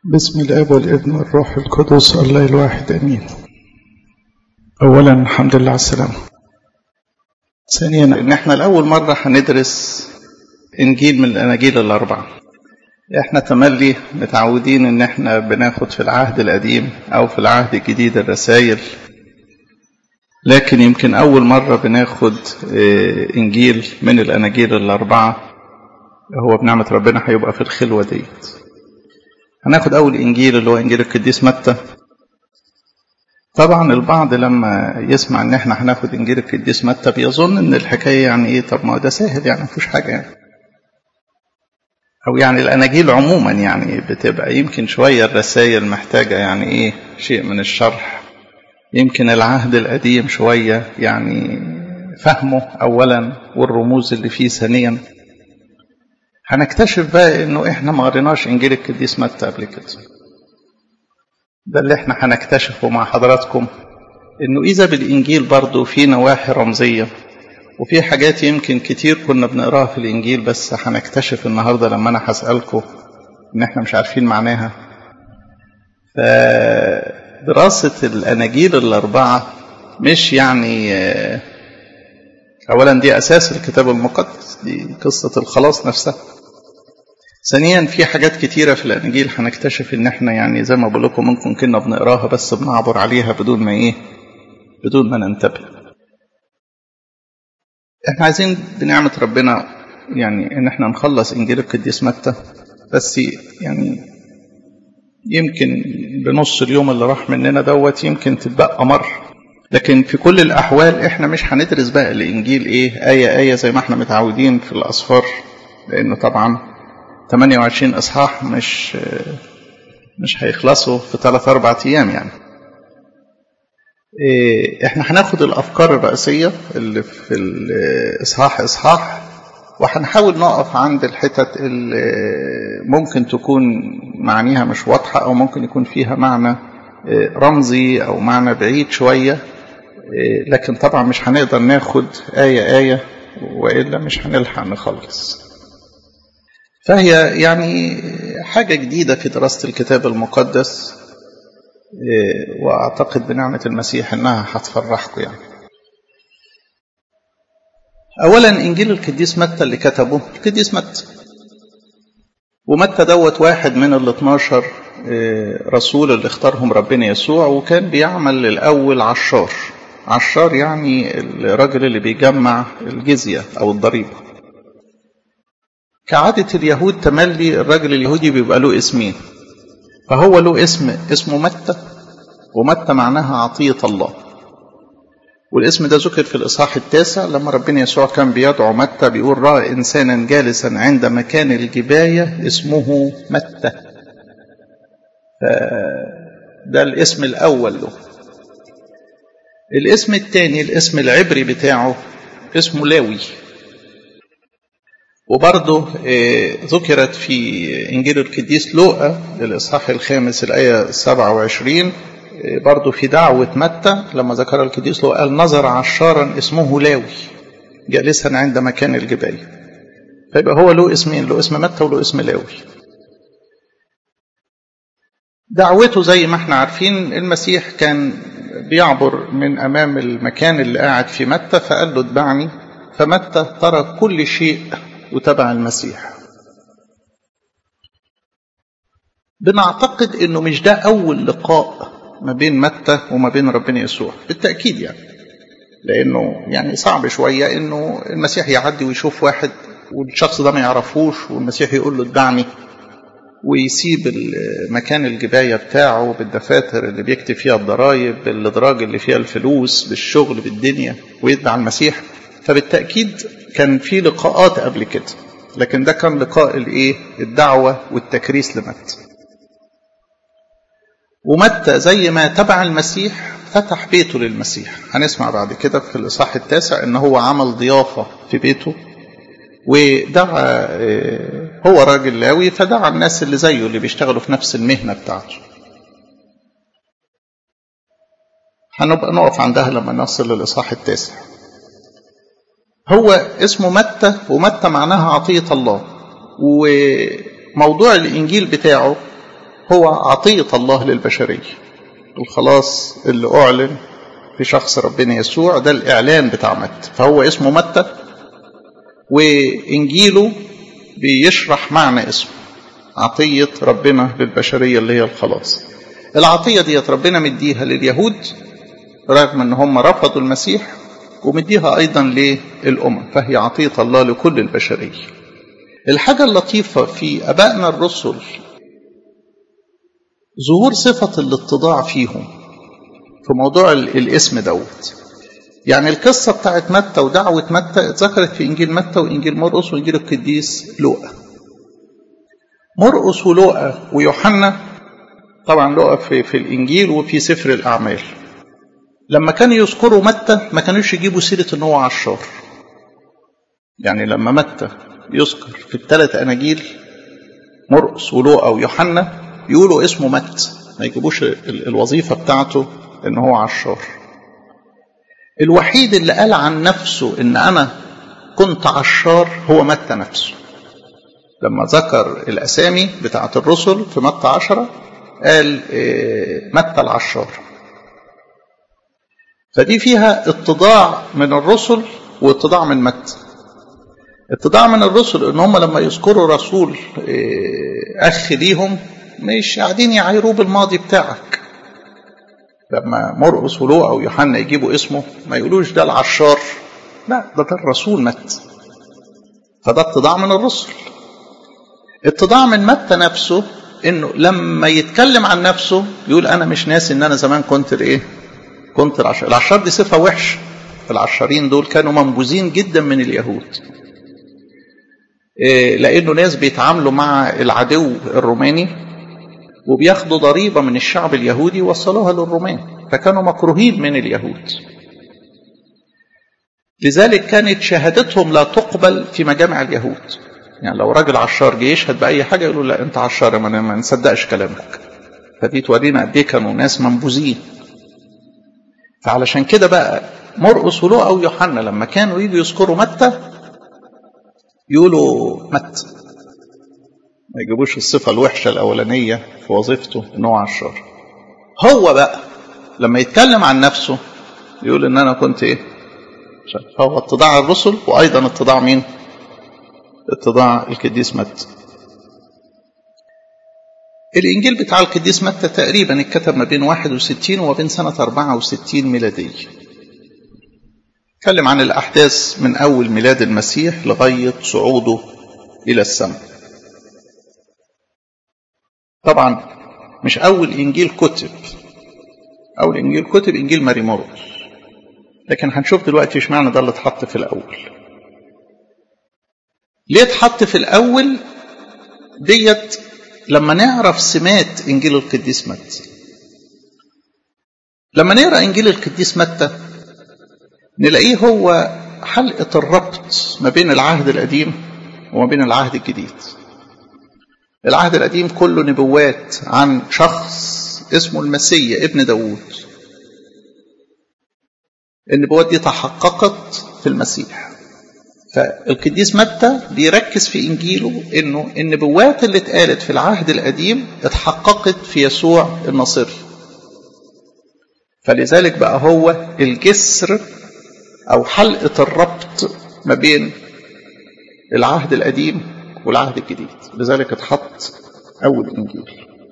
بسم الاب والابن والروح القدس الله الواحد امين اولا الحمد لله على السلامه ثانيا ان احنا لاول مره هندرس انجيل من الاناجيل الاربعه احنا تملي متعودين ان احنا بناخد في العهد القديم او في العهد الجديد الرسائل لكن يمكن اول مره بناخد انجيل من الاناجيل الاربعه هو بنعمه ربنا هيبقى في الخلوه ديت هناخد اول انجيل اللي هو انجيل القديس متى طبعا البعض لما يسمع ان احنا هناخد انجيل القديس متى بيظن ان الحكايه يعني ايه طب ما ده سهل يعني مفيش حاجه يعني او يعني الاناجيل عموما يعني بتبقى يمكن شويه الرسائل محتاجه يعني ايه شيء من الشرح يمكن العهد القديم شويه يعني فهمه اولا والرموز اللي فيه ثانيا هنكتشف بقى انه احنا ما قريناش انجيل القديس متى قبل كده ده اللي احنا هنكتشفه مع حضراتكم انه اذا بالانجيل برضه في نواحي رمزيه وفي حاجات يمكن كتير كنا بنقراها في الانجيل بس هنكتشف النهارده لما انا هسالكم ان احنا مش عارفين معناها فدراسه الاناجيل الاربعه مش يعني اولا دي اساس الكتاب المقدس دي قصه الخلاص نفسها ثانيا في حاجات كتيرة في الأناجيل هنكتشف إن إحنا يعني زي ما بقول لكم ممكن كنا بنقراها بس بنعبر عليها بدون ما إيه بدون ما ننتبه. إحنا عايزين بنعمة ربنا يعني إن إحنا نخلص إنجيل القديس متى بس يعني يمكن بنص اليوم اللي راح مننا دوت يمكن تتبقى مر لكن في كل الأحوال إحنا مش هندرس بقى الإنجيل إيه آية آية زي ما إحنا متعودين في الأسفار لأنه طبعا 28 اصحاح مش مش هيخلصوا في 3 4 ايام يعني احنا هناخد الافكار الرئيسيه اللي في الاصحاح اصحاح وهنحاول نقف عند الحتت اللي ممكن تكون معانيها مش واضحه او ممكن يكون فيها معنى رمزي او معنى بعيد شويه لكن طبعا مش هنقدر ناخد ايه ايه والا مش هنلحق نخلص فهي يعني حاجة جديدة في دراسة الكتاب المقدس وأعتقد بنعمة المسيح إنها هتفرحكم يعني أولا إنجيل القديس متى اللي كتبه القديس متى ومتى دوت واحد من ال 12 رسول اللي اختارهم ربنا يسوع وكان بيعمل الأول عشار عشار يعني الراجل اللي بيجمع الجزية أو الضريبة كعادة اليهود تملي الراجل اليهودي بيبقى له اسمين فهو له اسم اسمه متى ومتى معناها عطية الله والاسم ده ذكر في الإصحاح التاسع لما ربنا يسوع كان بيدعو متى بيقول رأى إنسانا جالسا عند مكان الجباية اسمه متى ده الاسم الأول له الاسم الثاني الاسم العبري بتاعه اسمه لاوي وبرضه ذكرت في إنجيل القديس لوقا الإصحاح الخامس الآية 27 برضه في دعوة متى لما ذكر القديس لوقا قال نظر عشارا اسمه لاوي جالسا عند مكان الجباية فيبقى هو له اسمين له اسم متى وله اسم لاوي دعوته زي ما احنا عارفين المسيح كان بيعبر من أمام المكان اللي قاعد في متى فقال له اتبعني فمتى ترك كل شيء وتبع المسيح بنعتقد انه مش ده اول لقاء ما بين متى وما بين ربنا يسوع بالتاكيد يعني لانه يعني صعب شويه انه المسيح يعدي ويشوف واحد والشخص ده ما يعرفوش والمسيح يقول له اتبعني ويسيب مكان الجباية بتاعه بالدفاتر اللي بيكتب فيها الضرايب بالادراج اللي فيها الفلوس بالشغل بالدنيا ويتبع المسيح فبالتأكيد كان في لقاءات قبل كده لكن ده كان لقاء الايه الدعوة والتكريس لمتى ومتى زي ما تبع المسيح فتح بيته للمسيح هنسمع بعد كده في الإصحاح التاسع ان هو عمل ضيافة في بيته ودعا هو راجل لاوي فدعا الناس اللي زيه اللي بيشتغلوا في نفس المهنة بتاعته هنبقى نقف عندها لما نصل للإصحاح التاسع هو اسمه متى ومتى معناها عطية الله وموضوع الإنجيل بتاعه هو عطية الله للبشرية الخلاص اللي أعلن في شخص ربنا يسوع ده الإعلان بتاع متى فهو اسمه متى وإنجيله بيشرح معنى اسمه عطية ربنا للبشرية اللي هي الخلاص العطية ديت ربنا مديها لليهود رغم ان هم رفضوا المسيح ومديها ايضا للامم فهي عطية الله لكل البشرية الحاجة اللطيفة في ابائنا الرسل ظهور صفة الاتضاع فيهم في موضوع الاسم دوت يعني القصة بتاعت متى ودعوة متى اتذكرت في إنجيل متى وإنجيل مرقس وإنجيل القديس لوقا مرقس ولوقا ويوحنا طبعا لوقا في, في الإنجيل وفي سفر الأعمال لما كانوا يذكروا متى ما كانوش يجيبوا سيرة إن هو عشار يعني لما متى يذكر في الثلاث أناجيل مرقس ولوقا ويوحنا يقولوا اسمه مت ما يجيبوش الوظيفة بتاعته إن هو عشار الوحيد اللي قال عن نفسه إن أنا كنت عشار هو متى نفسه لما ذكر الأسامي بتاعة الرسل في متى عشرة قال متى العشار فدي فيها اتضاع من الرسل واتضاع من متى اتضاع من الرسل ان هم لما يذكروا رسول اخ ليهم مش قاعدين يعايروه بالماضي بتاعك لما مرقس ولوقا او يوحنا يجيبوا اسمه ما يقولوش ده العشار لا ده ده الرسول مت فده اتضاع من الرسل اتضاع من متى نفسه انه لما يتكلم عن نفسه يقول انا مش ناسي ان انا زمان كنت الايه كنت العشار العشار دي صفه وحشه العشارين دول كانوا منبوذين جدا من اليهود إيه لانه ناس بيتعاملوا مع العدو الروماني وبياخدوا ضريبه من الشعب اليهودي وصلوها للرومان فكانوا مكروهين من اليهود لذلك كانت شهادتهم لا تقبل في مجامع اليهود يعني لو راجل عشار جه يشهد باي حاجه يقولوا لا انت عشار ما ما نصدقش كلامك فدي تورينا قد ايه كانوا ناس منبوذين فعلشان كده بقى مرقس ولوقا ويوحنا لما كانوا يجوا يذكروا متى يقولوا متى ما يجيبوش الصفه الوحشه الاولانيه في وظيفته ان هو عشار هو بقى لما يتكلم عن نفسه يقول ان انا كنت ايه فهو اتضاع الرسل وايضا اتضاع مين اتضاع القديس متى الإنجيل بتاع القديس متى تقريبا اتكتب ما بين 61 وما بين سنة 64 ميلادية اتكلم عن الأحداث من أول ميلاد المسيح لغاية صعوده إلى السماء طبعا مش أول إنجيل كتب أول إنجيل كتب إنجيل ماري مرقس لكن هنشوف دلوقتي اشمعنى ده اللي اتحط في الأول ليه اتحط في الأول ديت لما نعرف سمات إنجيل القديس متى لما نقرأ إنجيل القديس متى نلاقيه هو حلقة الربط ما بين العهد القديم وما بين العهد الجديد العهد القديم كله نبوات عن شخص اسمه المسيا ابن داوود النبوات دي تحققت في المسيح فالقديس متى بيركز في انجيله انه النبوات اللي اتقالت في العهد القديم اتحققت في يسوع الناصري فلذلك بقى هو الجسر او حلقه الربط ما بين العهد القديم والعهد الجديد لذلك اتحط اول انجيل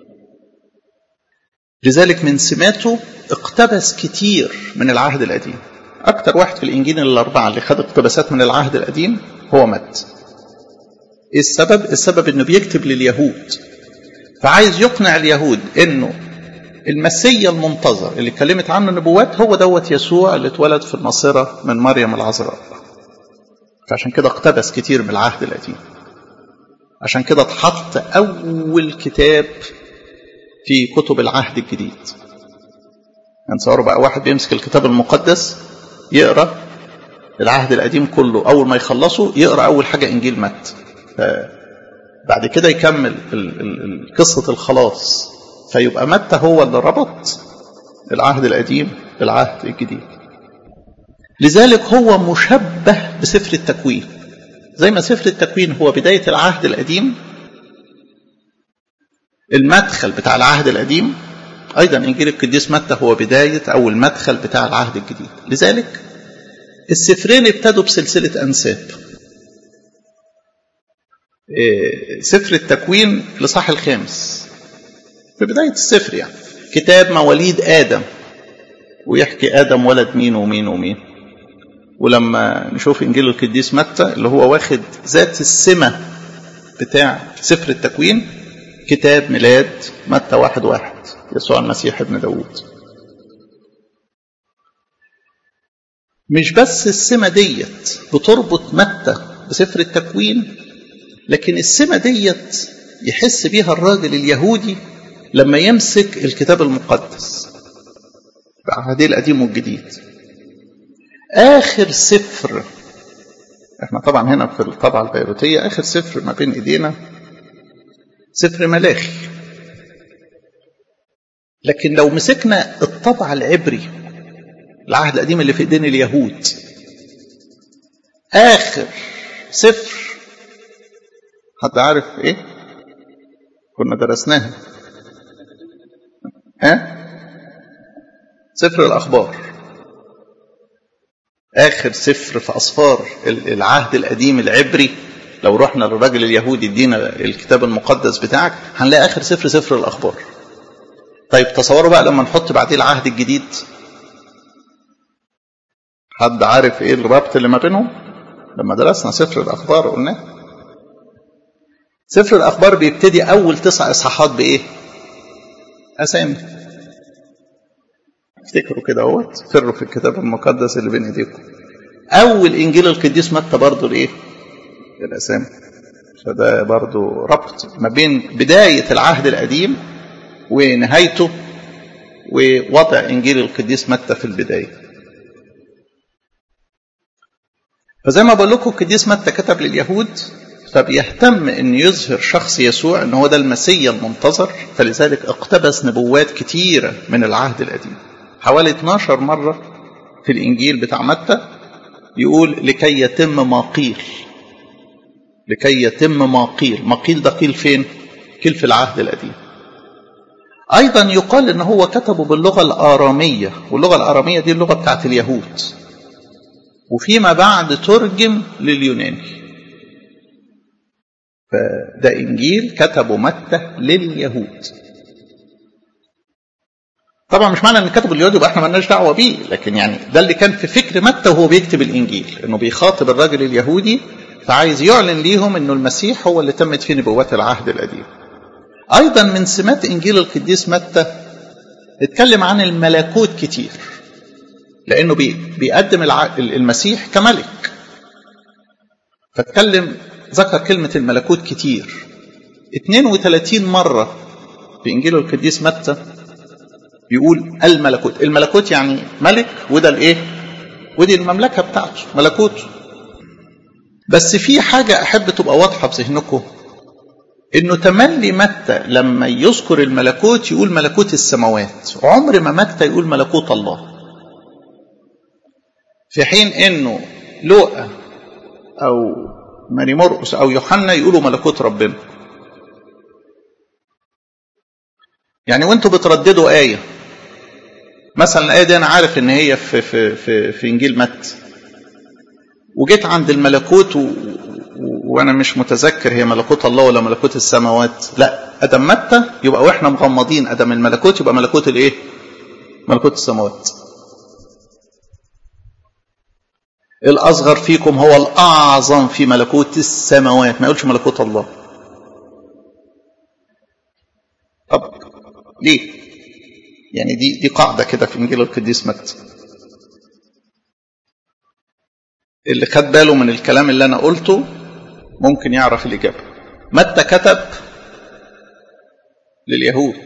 لذلك من سماته اقتبس كتير من العهد القديم أكتر واحد في الإنجيل الأربعة اللي خد اقتباسات من العهد القديم هو مت إيه السبب؟ السبب إنه بيكتب لليهود فعايز يقنع اليهود إنه المسيا المنتظر اللي اتكلمت عنه النبوات هو دوت يسوع اللي اتولد في الناصرة من مريم العذراء فعشان كده اقتبس كتير من العهد القديم عشان كده اتحط أول كتاب في كتب العهد الجديد نتصوروا بقى واحد بيمسك الكتاب المقدس يقرا العهد القديم كله اول ما يخلصه يقرا اول حاجه انجيل مت بعد كده يكمل قصه الخلاص فيبقى متى هو اللي ربط العهد القديم بالعهد الجديد لذلك هو مشبه بسفر التكوين زي ما سفر التكوين هو بدايه العهد القديم المدخل بتاع العهد القديم أيضا إنجيل القديس متى هو بداية أو المدخل بتاع العهد الجديد لذلك السفرين ابتدوا بسلسلة أنساب سفر التكوين الإصحاح الخامس في بداية السفر يعني كتاب مواليد آدم ويحكي آدم ولد مين ومين ومين ولما نشوف إنجيل القديس متى اللي هو واخد ذات السمة بتاع سفر التكوين كتاب ميلاد متى واحد واحد يسوع المسيح ابن داود مش بس السمة ديت بتربط متى بسفر التكوين لكن السمة ديت يحس بيها الراجل اليهودي لما يمسك الكتاب المقدس بعهديه القديم والجديد آخر سفر احنا طبعا هنا في الطبعة البيروتية آخر سفر ما بين إيدينا سفر ملاخي لكن لو مسكنا الطبع العبري العهد القديم اللي في ايدين اليهود اخر سفر حد عارف ايه كنا درسناها ها سفر الاخبار اخر سفر في اسفار العهد القديم العبري لو رحنا للراجل اليهودي ادينا الكتاب المقدس بتاعك هنلاقي اخر سفر سفر الاخبار طيب تصوروا بقى لما نحط بعديه العهد الجديد حد عارف ايه الربط اللي ما بينهم لما درسنا سفر الاخبار قلنا سفر الاخبار بيبتدي اول تسع اصحاحات بايه اسامي افتكروا كده اهوت فروا في الكتاب المقدس اللي بين ايديكم اول انجيل القديس متى برضه الايه الاسامي فده برضه ربط ما بين بدايه العهد القديم ونهايته ووضع انجيل القديس متى في البدايه فزي ما بقول لكم القديس متى كتب لليهود فبيهتم ان يظهر شخص يسوع ان هو ده المسيا المنتظر فلذلك اقتبس نبوات كتيره من العهد القديم حوالي 12 مره في الانجيل بتاع متى يقول لكي يتم ما قيل لكي يتم ما قيل ما قيل ده قيل فين قيل في العهد القديم ايضا يقال ان هو كتبه باللغه الاراميه واللغه الاراميه دي اللغه بتاعت اليهود وفيما بعد ترجم لليوناني فده انجيل كتبه متى لليهود طبعا مش معنى ان كتبه لليهود يبقى احنا مالناش دعوه بيه لكن يعني ده اللي كان في فكر متى وهو بيكتب الانجيل انه بيخاطب الراجل اليهودي فعايز يعلن ليهم انه المسيح هو اللي تمت فيه نبوات العهد القديم ايضا من سمات انجيل القديس متى اتكلم عن الملكوت كتير لانه بي بيقدم المسيح كملك فاتكلم ذكر كلمة الملكوت كتير 32 مرة في إنجيل القديس متى بيقول الملكوت الملكوت يعني ملك وده الايه ودي المملكة بتاعته ملكوته بس في حاجة أحب تبقى واضحة في ذهنكم إنه تملي متى لما يذكر الملكوت يقول ملكوت السماوات عمر ما متى يقول ملكوت الله في حين إنه لوقا أو ماري مرقس أو يوحنا يقولوا ملكوت ربنا يعني وانتوا بترددوا آية مثلا الآية دي أنا عارف إن هي في في في, في إنجيل متى وجيت عند الملكوت و... و... وانا مش متذكر هي ملكوت الله ولا ملكوت السماوات لا ادم متى يبقى واحنا مغمضين ادم الملكوت يبقى ملكوت الايه ملكوت السماوات الاصغر فيكم هو الاعظم في ملكوت السماوات ما يقولش ملكوت الله طب ليه يعني دي دي قاعده كده في انجيل القديس متى اللي خد باله من الكلام اللي انا قلته ممكن يعرف الاجابه متى كتب لليهود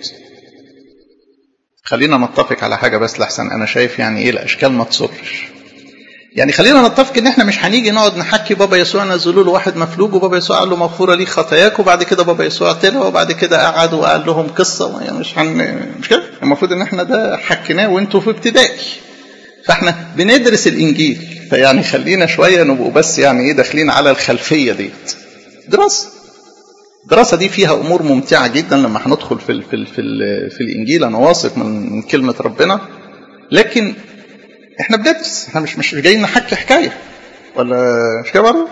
خلينا نتفق على حاجه بس لحسن انا شايف يعني ايه الاشكال ما تصرش يعني خلينا نتفق ان احنا مش هنيجي نقعد نحكي بابا يسوع نزلوا له واحد مفلوج وبابا يسوع قال له مغفوره ليك خطاياك وبعد كده بابا يسوع طلع وبعد كده قعد وقال لهم قصه يعني مش هن مش كده المفروض ان احنا ده حكيناه وانتوا في ابتدائي فاحنا بندرس الانجيل فيعني خلينا شويه نبقوا بس يعني ايه داخلين على الخلفيه ديت دراسه الدراسة دي فيها أمور ممتعة جدا لما هندخل في ال في ال في, ال في الإنجيل أنا واثق من كلمة ربنا لكن إحنا بندرس إحنا مش مش جايين نحكي حكاية ولا مش كده برضه؟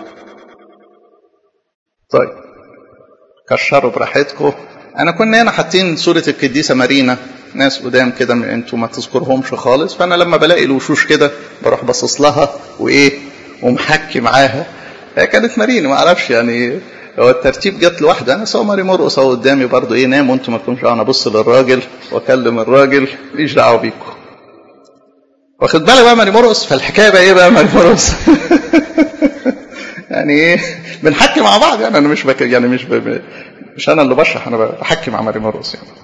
طيب كشروا براحتكم أنا كنا هنا حاطين صورة القديسة مارينا ناس قدام كده انتوا ما تذكرهمش خالص فأنا لما بلاقي الوشوش كده بروح باصص لها وإيه ومحكي معاها هي كانت مارينا ما اعرفش يعني هو الترتيب جت لوحده انا سو ماري مرقص اهو قدامي برضه ايه نام وانتم ما تكونش انا ابص للراجل واكلم الراجل ماليش دعوه بيكم واخد بالك بقى ماري مرقص فالحكايه بقى ايه بقى ماري مرقص يعني ايه بنحكي مع بعض يعني انا مش بك يعني مش ب... مش انا اللي بشرح انا بحكي مع ماري مرقص يعني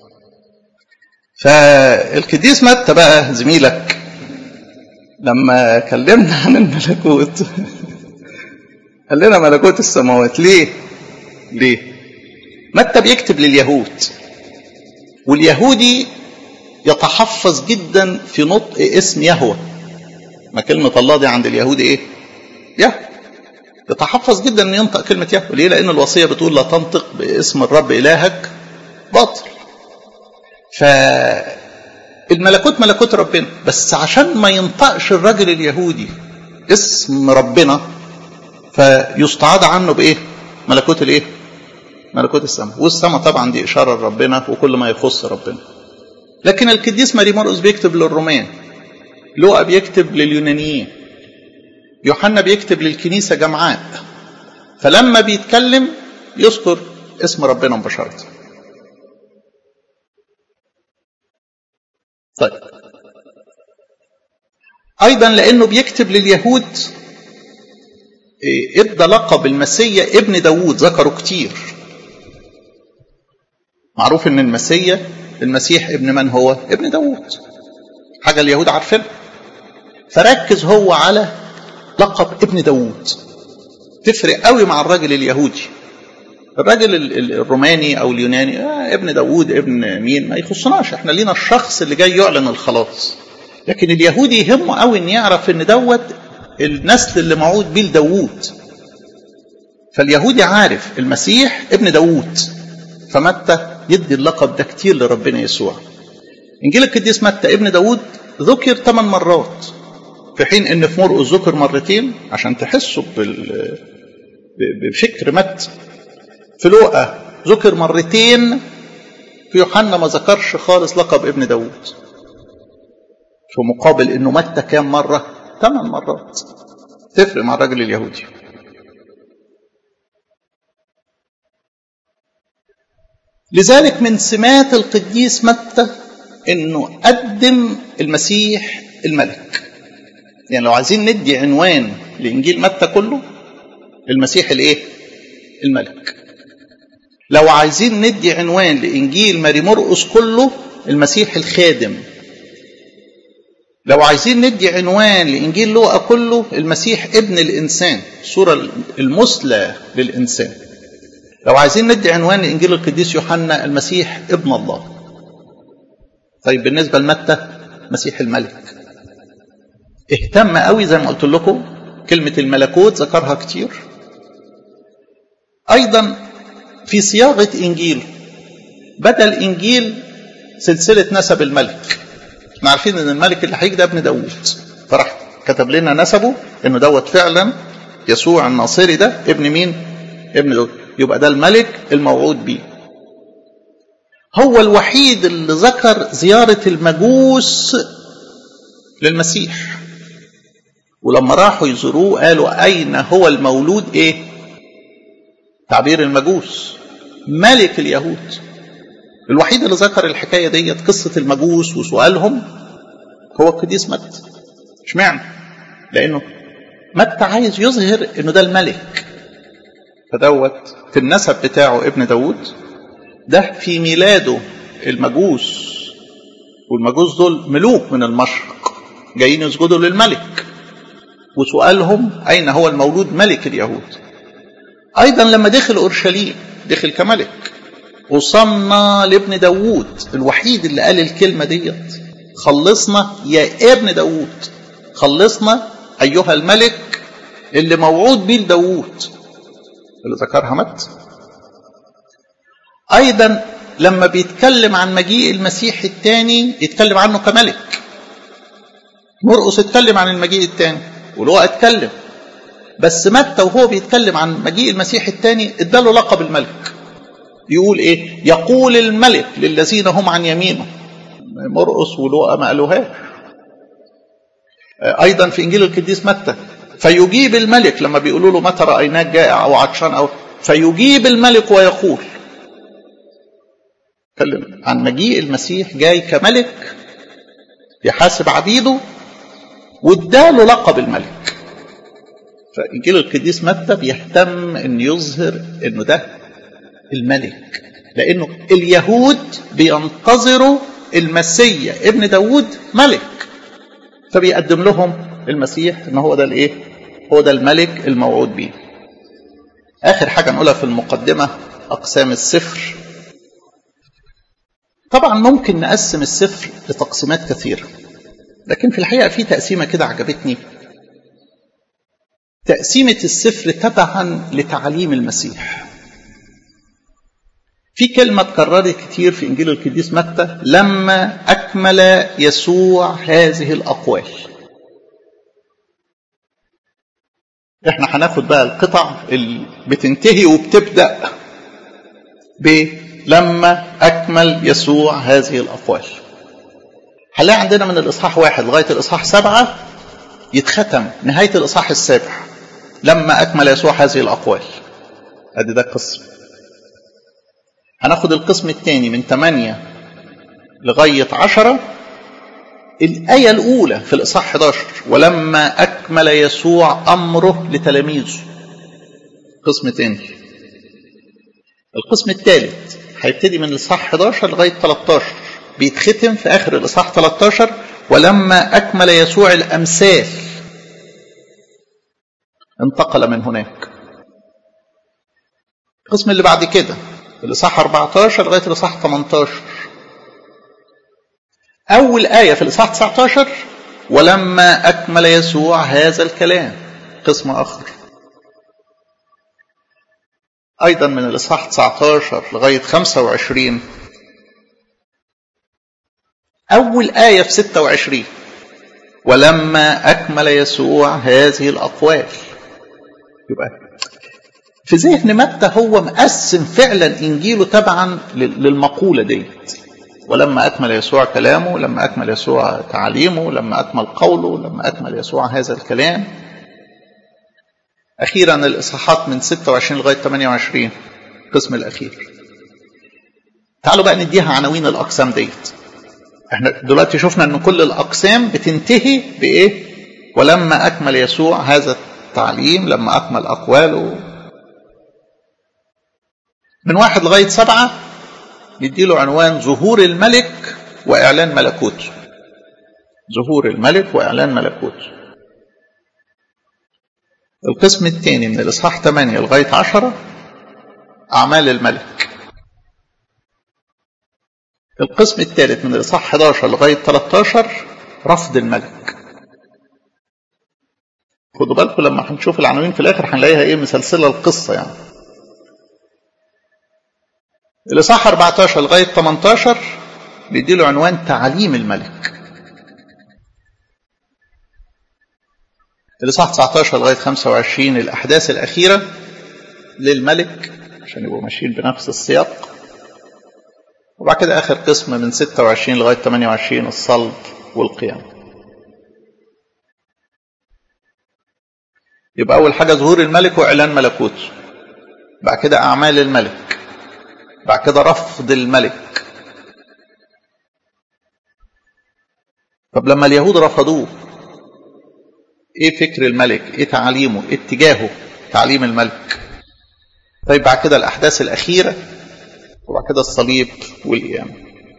فالقديس متى بقى زميلك لما كلمنا عن الملكوت قال لنا ملكوت السماوات ليه ليه متى بيكتب لليهود واليهودي يتحفظ جدا في نطق اسم يهوه ما كلمة الله دي عند اليهود ايه يهوه يتحفظ جدا ان ينطق كلمة يهوه ليه لان الوصية بتقول لا تنطق باسم الرب الهك باطل فالملكوت ملكوت ربنا بس عشان ما ينطقش الراجل اليهودي اسم ربنا فيستعاض عنه بايه ملكوت الايه ملكوت السماء والسماء طبعا دي اشاره لربنا وكل ما يخص ربنا لكن القديس ماري مرقس بيكتب للرومان لوقا بيكتب لليونانيين يوحنا بيكتب للكنيسه جمعاء فلما بيتكلم يذكر اسم ربنا مباشره طيب ايضا لانه بيكتب لليهود ادى لقب المسيا ابن داوود ذكره كتير معروف ان المسيا المسيح ابن من هو ابن داوود حاجه اليهود عارفينها فركز هو على لقب ابن داوود تفرق قوي مع الراجل اليهودي الراجل الروماني او اليوناني آه ابن داوود ابن مين ما يخصناش احنا لينا الشخص اللي جاي يعلن الخلاص لكن اليهودي يهمه قوي ان يعرف ان دوت النسل اللي موعود بيه لداوود فاليهودي عارف المسيح ابن داوود فمتى يدي اللقب ده كتير لربنا يسوع انجيل القديس متى ابن داوود ذكر ثمان مرات في حين ان في مرقس ذكر مرتين عشان تحسوا بال... بفكر متى في لوقا ذكر مرتين في يوحنا ما ذكرش خالص لقب ابن داوود في مقابل انه متى كام مره ثمان مرات تفرق مع الراجل اليهودي لذلك من سمات القديس متى انه قدم المسيح الملك يعني لو عايزين ندي عنوان لانجيل متى كله المسيح الايه الملك لو عايزين ندي عنوان لانجيل ماري مرقس كله المسيح الخادم لو عايزين ندي عنوان لإنجيل لوقا كله المسيح ابن الإنسان الصورة المثلى للإنسان لو عايزين ندي عنوان لإنجيل القديس يوحنا المسيح ابن الله طيب بالنسبة لمتى مسيح الملك اهتم قوي زي ما قلت لكم كلمة الملكوت ذكرها كتير أيضا في صياغة إنجيل بدل إنجيل سلسلة نسب الملك احنا عارفين ان الملك اللي هيجي ده ابن داوود فراح كتب لنا نسبه انه دوت فعلا يسوع الناصري ده ابن مين؟ ابن داوود يبقى ده الملك الموعود بيه هو الوحيد اللي ذكر زيارة المجوس للمسيح ولما راحوا يزوروه قالوا أين هو المولود إيه؟ تعبير المجوس ملك اليهود الوحيد اللي ذكر الحكايه ديت قصه المجوس وسؤالهم هو القديس متى اشمعنى؟ لانه متى عايز يظهر انه ده الملك فدوت في النسب بتاعه ابن داود ده في ميلاده المجوس والمجوس دول ملوك من المشرق جايين يسجدوا للملك وسؤالهم اين هو المولود ملك اليهود ايضا لما دخل اورشليم دخل كملك وصلنا لابن داوود الوحيد اللي قال الكلمة ديت خلصنا يا ابن داوود خلصنا أيها الملك اللي موعود بيه لداوود اللي ذكرها مت أيضا لما بيتكلم عن مجيء المسيح الثاني يتكلم عنه كملك مرقس اتكلم عن المجيء الثاني ولو اتكلم بس متى وهو بيتكلم عن مجيء المسيح الثاني اداله لقب الملك يقول ايه يقول الملك للذين هم عن يمينه مرقس ولوقا ما قالوهاش ايضا في انجيل القديس متى فيجيب الملك لما بيقولوا له متى رايناك جائع او عطشان او فيجيب الملك ويقول تكلم عن مجيء المسيح جاي كملك يحاسب عبيده واداله لقب الملك فانجيل القديس متى بيهتم ان يظهر انه ده الملك لانه اليهود بينتظروا المسيا ابن داود ملك فبيقدم لهم المسيح ان هو ده الايه هو ده الملك الموعود به اخر حاجه نقولها في المقدمه اقسام السفر طبعا ممكن نقسم السفر لتقسيمات كثيره لكن في الحقيقه في تقسيمه كده عجبتني تقسيمه السفر تبعا لتعليم المسيح في كلمة اتكررت كتير في إنجيل القديس متى لما أكمل يسوع هذه الأقوال. إحنا هناخد بقى القطع اللي بتنتهي وبتبدأ ب لما أكمل يسوع هذه الأقوال. هنلاقي عندنا من الإصحاح واحد لغاية الإصحاح سبعة يتختم نهاية الإصحاح السابع لما أكمل يسوع هذه الأقوال. أدي ده القسم. هناخد القسم الثاني من 8 لغاية 10 الآية الأولى في الإصحاح 11 ولما أكمل يسوع أمره لتلاميذه قسم تاني القسم الثالث هيبتدي من الإصحاح 11 لغاية 13 بيتختم في آخر الإصحاح 13 ولما أكمل يسوع الأمثال انتقل من هناك القسم اللي بعد كده الإصحاح 14 لغاية الإصحاح 18 أول آية في الإصحاح 19 ولما أكمل يسوع هذا الكلام قسم آخر أيضا من الإصحاح 19 لغاية 25 أول آية في 26 ولما أكمل يسوع هذه الأقوال يبقى في ذهن متى هو مقسم فعلا انجيله تبعا للمقوله ديت ولما اكمل يسوع كلامه لما اكمل يسوع تعليمه لما اكمل قوله لما اكمل يسوع هذا الكلام اخيرا الاصحاحات من 26 لغايه 28 القسم الاخير تعالوا بقى نديها عناوين الاقسام ديت احنا دلوقتي شفنا ان كل الاقسام بتنتهي بايه ولما اكمل يسوع هذا التعليم لما اكمل اقواله من واحد لغاية سبعة نديله عنوان ظهور الملك وإعلان ملكوته ظهور الملك وإعلان ملكوته القسم الثاني من الإصحاح 8 لغاية 10 أعمال الملك القسم الثالث من الإصحاح 11 لغاية 13 رفض الملك خدوا بالكم لما هنشوف العناوين في الآخر هنلاقيها إيه مسلسلة القصة يعني الإصحاح 14 لغاية 18 بيديله عنوان تعليم الملك الإصحاح 19 لغاية 25 الأحداث الأخيرة للملك عشان يبقوا ماشيين بنفس السياق وبعد كده آخر قسم من 26 لغاية 28 الصلب والقيام يبقى أول حاجة ظهور الملك وإعلان ملكوته بعد كده أعمال الملك بعد كده رفض الملك طب لما اليهود رفضوه ايه فكر الملك ايه تعاليمه ايه اتجاهه تعليم الملك طيب بعد كده الاحداث الاخيره وبعد كده الصليب والقيامه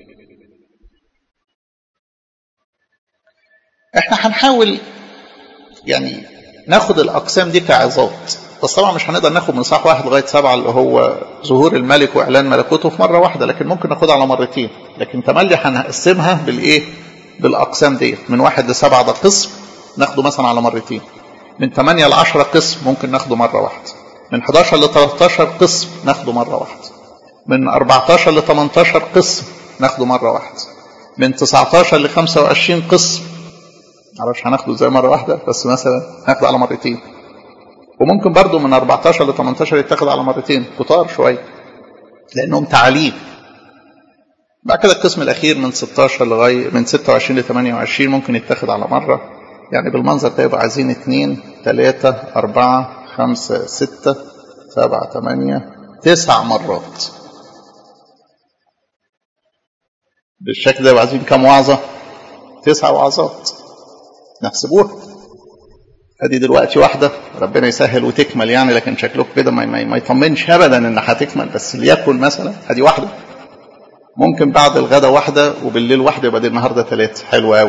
احنا هنحاول يعني ناخد الاقسام دي كعظات بس طبعا مش هنقدر ناخد من صح واحد لغايه سبعه اللي هو ظهور الملك واعلان ملكوته في مره واحده لكن ممكن ناخدها على مرتين لكن تملي هنقسمها بالايه؟ بالاقسام ديت من واحد لسبعه ده قسم ناخده مثلا على مرتين من 8 ل 10 قسم ممكن ناخده مره واحده من 11 ل 13 قسم ناخده مره واحده من 14 ل 18 قسم ناخده مرة واحدة من 19 ل 25 قسم معرفش هناخده ازاي مرة واحدة بس مثلا هناخده على مرتين وممكن برضو من 14 ل 18 يتاخد على مرتين كتار شوية لأنهم تعاليم بعد كده القسم الأخير من 16 لغاية من 26 ل 28 ممكن يتاخد على مرة يعني بالمنظر ده يبقى عايزين اثنين ثلاثة أربعة خمسة ستة سبعة ثمانية تسع مرات بالشكل ده يبقى عايزين كام وعظة؟ تسع وعظات نحسبوها ادي دلوقتي واحدة ربنا يسهل وتكمل يعني لكن شكلكم كده ما, ما, ما يطمنش ابدا ان هتكمل بس ليكن مثلا ادي واحدة ممكن بعد الغدا واحدة وبالليل واحدة يبقى دي النهارده ثلاثة حلو قوي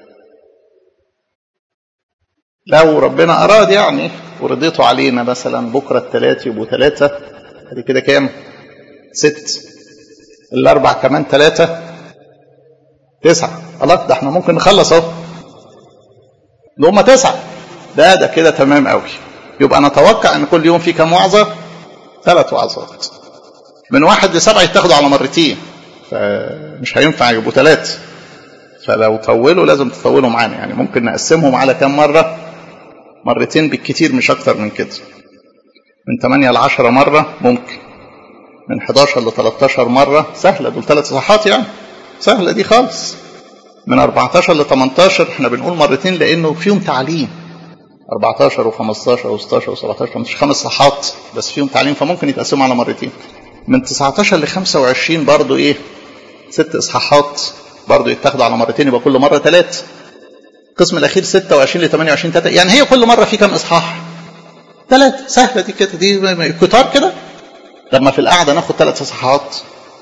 لو ربنا أراد يعني ورضيته علينا مثلا بكرة الثلاث يبقوا ثلاثة ادي كده كام؟ ست الأربع كمان ثلاثة تسعة خلاص ده احنا ممكن نخلص اهو ده هم تسعة ده ده كده تمام قوي يبقى نتوقع ان كل يوم في كام وعظة؟ ثلاث وعظات من واحد لسبعة يتاخدوا على مرتين فمش هينفع يبقوا ثلاثة فلو طولوا لازم تطولوا معانا يعني ممكن نقسمهم على كام مرة مرتين بالكتير مش أكتر من كده من 8 ل 10 مرة ممكن من 11 ل 13 مرة سهلة دول ثلاث صحات يعني سهلة دي خالص من 14 ل 18 احنا بنقول مرتين لأنه فيهم تعليم 14 و15 و16 و17 18 خمس صحات بس فيهم تعليم فممكن يتقسموا على مرتين من 19 ل 25 برضو ايه ست اصحاحات برضو يتاخدوا على مرتين يبقى كل مره ثلاث القسم الاخير 26 ل 28 3 يعني هي كل مره في كام اصحاح ثلاث سهله دي كده دي كتار كده لما في القعده ناخد ثلاث اصحاحات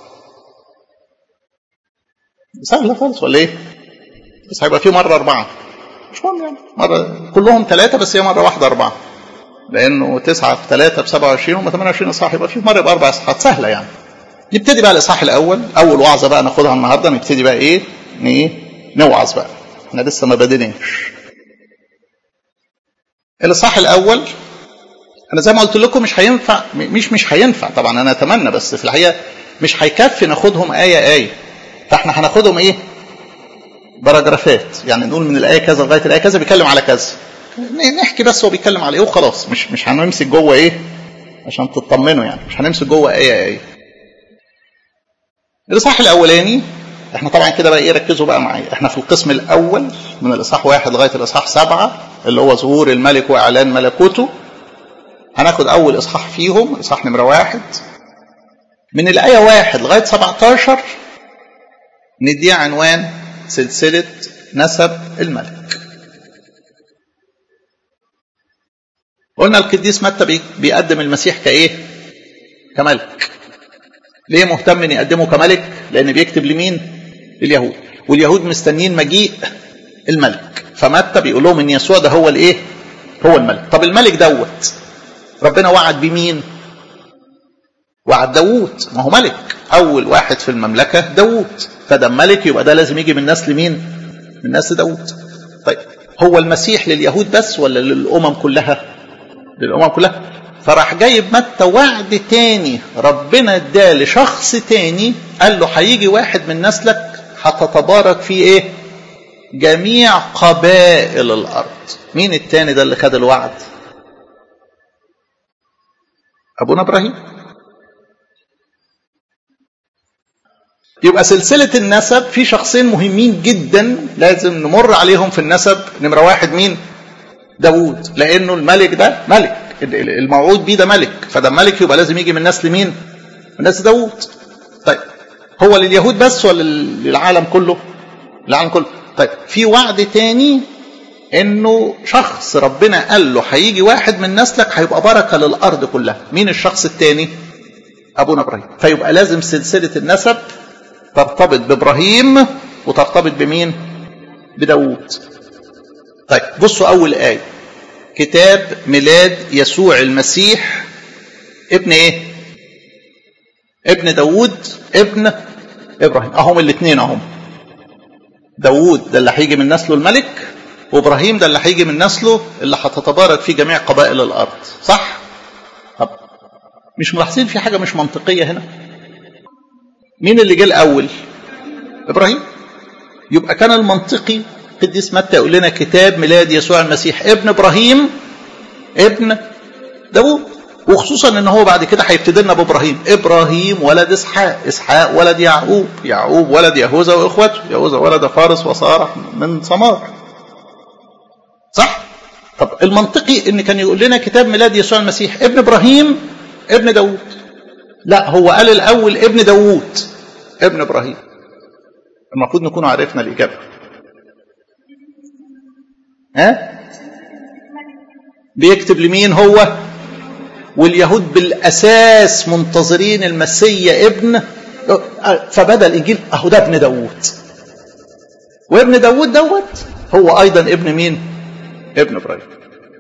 سهله خالص ولا ايه بس هيبقى في مره اربعه مش مهم يعني مره كلهم ثلاثه بس هي مره واحده اربعه لانه تسعه في ثلاثه ب 27 هم 28 اصحاح يبقى في مره يبقى اربع اصحاحات سهله يعني نبتدي بقى الاصحاح الاول اول وعظه بقى ناخدها النهارده نبتدي بقى ايه ايه نوعظ بقى احنا لسه ما بديناش الاصحاح الاول انا زي ما قلت لكم مش هينفع مش مش هينفع طبعا انا اتمنى بس في الحقيقه مش هيكفي ناخدهم ايه ايه فاحنا هناخدهم ايه باراجرافات يعني نقول من الايه كذا لغايه الايه كذا بيتكلم على كذا نحكي بس هو بيتكلم على ايه وخلاص مش مش هنمسك جوه ايه عشان تطمنوا يعني مش هنمسك جوه ايه ايه الاصحاح الاولاني احنا طبعا كده بقى ايه ركزوا بقى معايا احنا في القسم الاول من الاصحاح واحد لغايه الاصحاح سبعه اللي هو ظهور الملك واعلان ملكوته هناخد اول اصحاح فيهم اصحاح نمره واحد من الايه واحد لغايه 17 نديه عنوان سلسله نسب الملك قلنا القديس متى بيقدم المسيح كايه كملك ليه مهتم ان يقدمه كملك لان بيكتب لمين لليهود واليهود مستنيين مجيء الملك فمتى بيقول لهم ان يسوع ده هو الايه هو الملك طب الملك دوت ربنا وعد بمين وعد داوود ما هو ملك اول واحد في المملكه داوود فده ملك يبقى ده لازم يجي من نسل مين من نسل داوود طيب هو المسيح لليهود بس ولا للامم كلها للامم كلها فراح جايب متى وعد تاني ربنا اداه لشخص تاني قال له هيجي واحد من نسلك هتتبارك فيه ايه جميع قبائل الارض مين التاني ده اللي خد الوعد ابونا ابراهيم يبقى سلسلة النسب في شخصين مهمين جدا لازم نمر عليهم في النسب نمرة واحد مين داوود لأنه الملك ده ملك الموعود بيه ده ملك فده ملك يبقى لازم يجي من نسل مين من نسل داوود طيب هو لليهود بس ولا للعالم كله العالم كله طيب في وعد تاني انه شخص ربنا قال له هيجي واحد من نسلك هيبقى بركه للارض كلها مين الشخص التاني ابونا ابراهيم فيبقى لازم سلسله النسب ترتبط بابراهيم وترتبط بمين بداوود طيب بصوا اول ايه كتاب ميلاد يسوع المسيح ابن ايه ابن داوود ابن ابراهيم اهم الاثنين اهم داوود ده اللي هيجي من نسله الملك وابراهيم ده اللي هيجي من نسله اللي هتتبارك فيه جميع قبائل الارض صح طب مش ملاحظين في حاجه مش منطقيه هنا مين اللي جه الاول ابراهيم يبقى كان المنطقي قديس متى يقول لنا كتاب ميلاد يسوع المسيح ابن ابراهيم ابن داوود وخصوصا ان هو بعد كده هيبتدي لنا بابراهيم ابراهيم ولد اسحاق اسحاق ولد يعقوب يعقوب ولد يهوذا واخوته يهوذا ولد فارس وصارح من ثمار صح طب المنطقي ان كان يقول لنا كتاب ميلاد يسوع المسيح ابن ابراهيم ابن داوود لا هو قال الاول ابن داوود ابن ابراهيم المفروض نكون عرفنا الاجابه ها بيكتب لمين هو واليهود بالاساس منتظرين المسيا ابن فبدا الانجيل اهو ده ابن داوود وابن داوود دوت هو ايضا ابن مين ابن ابراهيم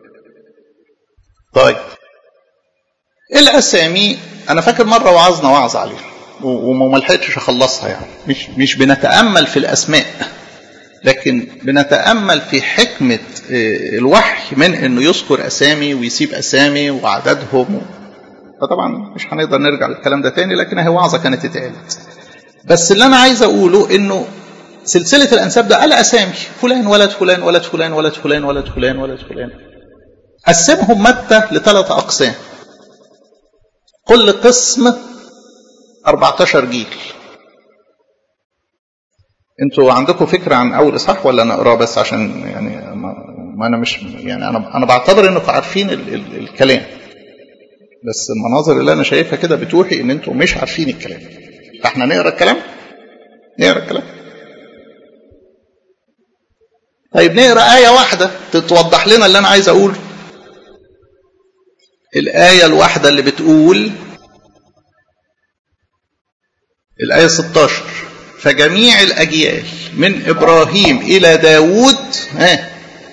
طيب الاسامي انا فاكر مره وعظنا وعظ عليها وما لحقتش اخلصها يعني مش مش بنتامل في الاسماء لكن بنتامل في حكمه الوحي من انه يذكر اسامي ويسيب اسامي وعددهم فطبعا مش هنقدر نرجع للكلام ده تاني لكن هي وعظه كانت اتقالت بس اللي انا عايز اقوله انه سلسله الانساب ده قال اسامي فلان ولد فلان ولد فلان ولد فلان ولد فلان ولد فلان قسمهم متى لثلاث اقسام كل قسم 14 جيل انتوا عندكم فكره عن اول اصحاح ولا نقراه بس عشان يعني ما انا مش يعني انا انا بعتبر انكم عارفين ال ال الكلام بس المناظر اللي انا شايفها كده بتوحي ان انتوا مش عارفين الكلام فاحنا نقرا الكلام نقرا الكلام طيب نقرا آية واحدة توضح لنا اللي أنا عايز أقوله. الآية الواحدة اللي بتقول الآية 16 فجميع الأجيال من إبراهيم إلى داود ها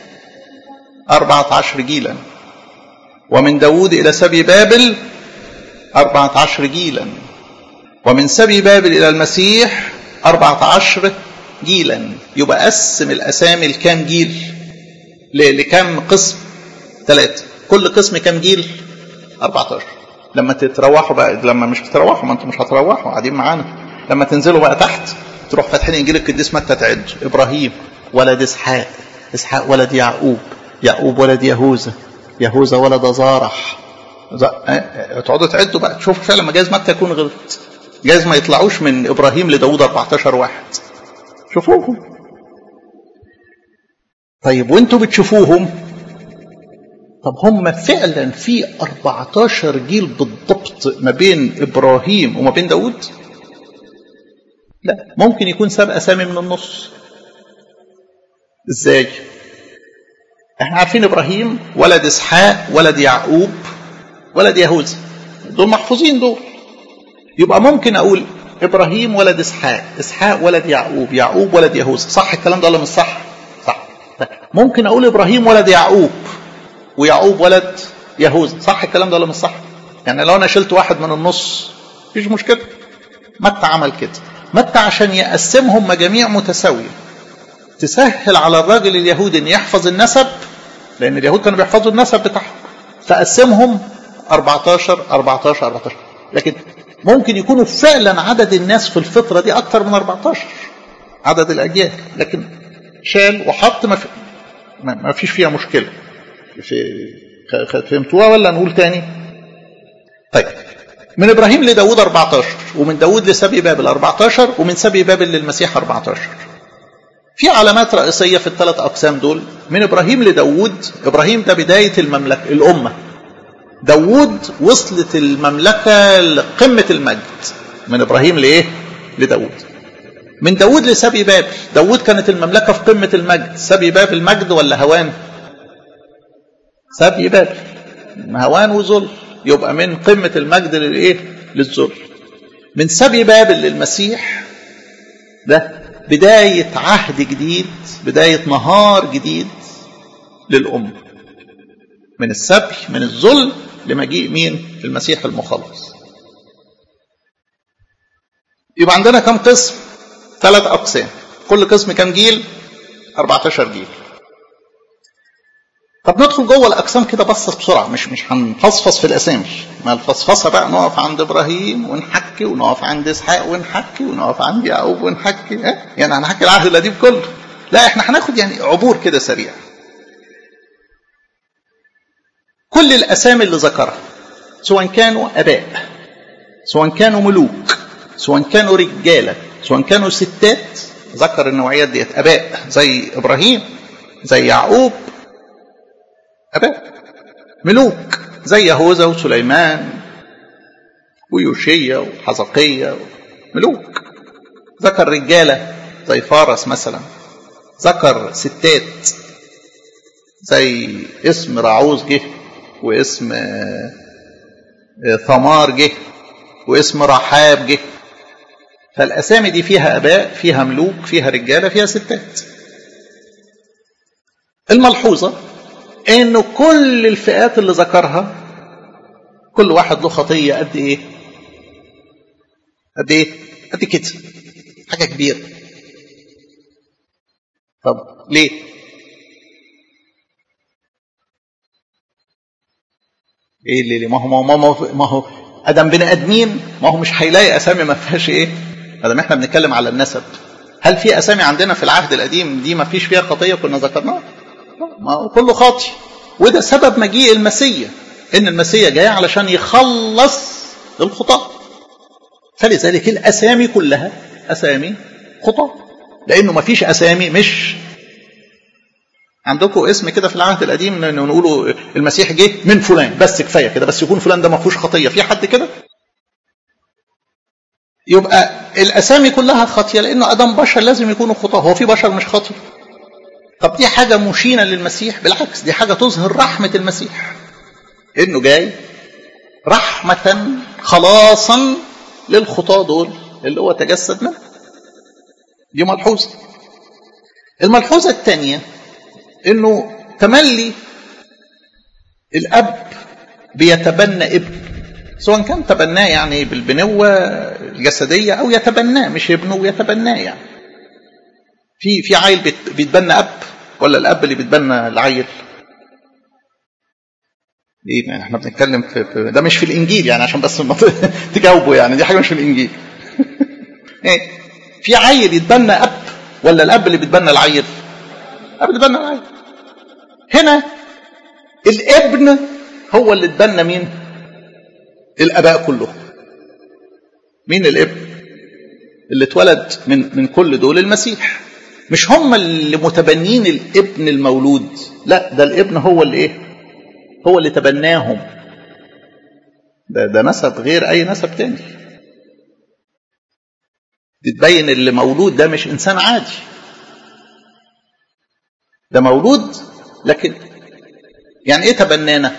14 جيلا ومن داود إلى سبي بابل 14 جيلا ومن سبي بابل إلى المسيح 14 جيلا يبقى قسم الأسامي لكام جيل لكام قسم ثلاثة كل قسم كام جيل 14 لما تتروحوا بقى لما مش تتروحوا ما انتم مش هتروحوا قاعدين معانا لما تنزلوا بقى تحت تروح فاتحين انجيل القديس متى تعد ابراهيم ولد اسحاق اسحاق ولد يعقوب يعقوب ولد يهوذا يهوذا ولد زارح تقعدوا تعدوا بقى تشوفوا فعلا ما جايز متى يكون غلط جايز ما يطلعوش من ابراهيم لداوود 14 واحد شوفوهم طيب وانتوا بتشوفوهم طب هم فعلا في 14 جيل بالضبط ما بين ابراهيم وما بين داود لا ممكن يكون ساب اسامي من النص ازاي احنا عارفين ابراهيم ولد اسحاق ولد يعقوب ولد يهوذا دول محفوظين دول يبقى ممكن اقول ابراهيم ولد اسحاق اسحاق ولد يعقوب يعقوب ولد يهوذا صح الكلام ده ولا مش صح صح ممكن اقول ابراهيم ولد يعقوب ويعقوب ولد يهوذا صح الكلام ده ولا مش صح يعني لو انا شلت واحد من النص مفيش مشكله متى عمل كده متى عشان يقسمهم مجاميع متساويه تسهل على الراجل اليهودي ان يحفظ النسب لان اليهود كانوا بيحفظوا النسب بتاعهم فقسمهم 14 14 14 لكن ممكن يكونوا فعلا عدد الناس في الفتره دي اكثر من 14 عدد الاجيال لكن شال وحط ما, في ما فيش فيها مشكله في فهمتوها ولا نقول تاني طيب من ابراهيم لداود 14 ومن داود لسبي بابل 14 ومن سبي بابل للمسيح 14 في علامات رئيسيه في الثلاث اقسام دول من ابراهيم لداود ابراهيم ده بدايه المملكه الامه داود وصلت المملكه لقمه المجد من ابراهيم لايه لداود من داود لسبي بابل داود كانت المملكه في قمه المجد سبي بابل مجد ولا هوان سبي بابل هوان وذل يبقى من قمة المجد للإيه؟ للذل. من سبي بابل للمسيح ده بداية عهد جديد، بداية نهار جديد للأمة. من السبي من الذل لمجيء مين؟ المسيح المخلص. يبقى عندنا كم قسم؟ ثلاث أقسام. كل قسم كم جيل؟ 14 جيل. طب ندخل جوه الاقسام كده بص بسرعه مش مش هنفصفص في الاسامي ما الفصفصه بقى نقف عند ابراهيم ونحك ونحكي ونقف عند اسحاق ونحكي ونقف عند يعقوب ونحكي ها؟ يعني هنحكي العهد القديم كله لا احنا هناخد يعني عبور كده سريع كل الاسامي اللي ذكرها سواء كانوا اباء سواء كانوا ملوك سواء كانوا رجاله سواء كانوا ستات ذكر النوعيات ديت اباء زي ابراهيم زي يعقوب اباء ملوك زي يهوذا وسليمان ويوشيا وحزقية ملوك ذكر رجالة زي فارس مثلا ذكر ستات زي اسم راعوز جه واسم ثمار جه واسم رحاب جه فالأسامي دي فيها أباء فيها ملوك فيها رجالة فيها ستات الملحوظة إنه كل الفئات اللي ذكرها كل واحد له خطية قد إيه؟ قد إيه؟ قد كده حاجة كبيرة طب ليه؟ ايه اللي ليه؟ ما هو ما هو ما هو ادم بني ادمين ما هو مش هيلاقي اسامي ما فيهاش ايه؟ ادم احنا بنتكلم على النسب هل في اسامي عندنا في العهد القديم دي ما فيش فيها خطيه كنا ذكرناها؟ ما هو كله خاطي وده سبب مجيء المسيا ان المسيا جاي علشان يخلص الخطاه فلذلك الاسامي كلها اسامي خطاه لانه ما فيش اسامي مش عندكم اسم كده في العهد القديم نقولوا المسيح جه من فلان بس كفايه كده بس يكون فلان ده ما فيهوش خطيه في حد كده يبقى الاسامي كلها خاطيه لانه ادم بشر لازم يكونوا خطاه هو في بشر مش خاطي طب دي حاجه مشينه للمسيح بالعكس دي حاجه تظهر رحمه المسيح انه جاي رحمه خلاصا للخطاه دول اللي هو تجسد منه دي ملحوظه الملحوظه الثانيه انه تملي الاب بيتبنى ابن سواء كان تبناه يعني بالبنوه الجسديه او يتبناه مش ابنه ويتبناه يعني في في عيل بيتبنى اب ولا الاب اللي بيتبنى العيل ايه يعني احنا بنتكلم في, في ده مش في الانجيل يعني عشان بس تجاوبوا يعني دي حاجه مش في الانجيل ايه في عيل يتبنى اب ولا الاب اللي بيتبنى العيل الاب اللي بيتبنى العيل هنا الابن هو اللي اتبنى مين الاباء كلهم مين الابن اللي اتولد من من كل دول المسيح مش هم اللي متبنين الابن المولود لا ده الابن هو اللي ايه هو اللي تبناهم ده ده نسب غير اي نسب تاني تتبين اللي مولود ده مش انسان عادي ده مولود لكن يعني ايه تبنانا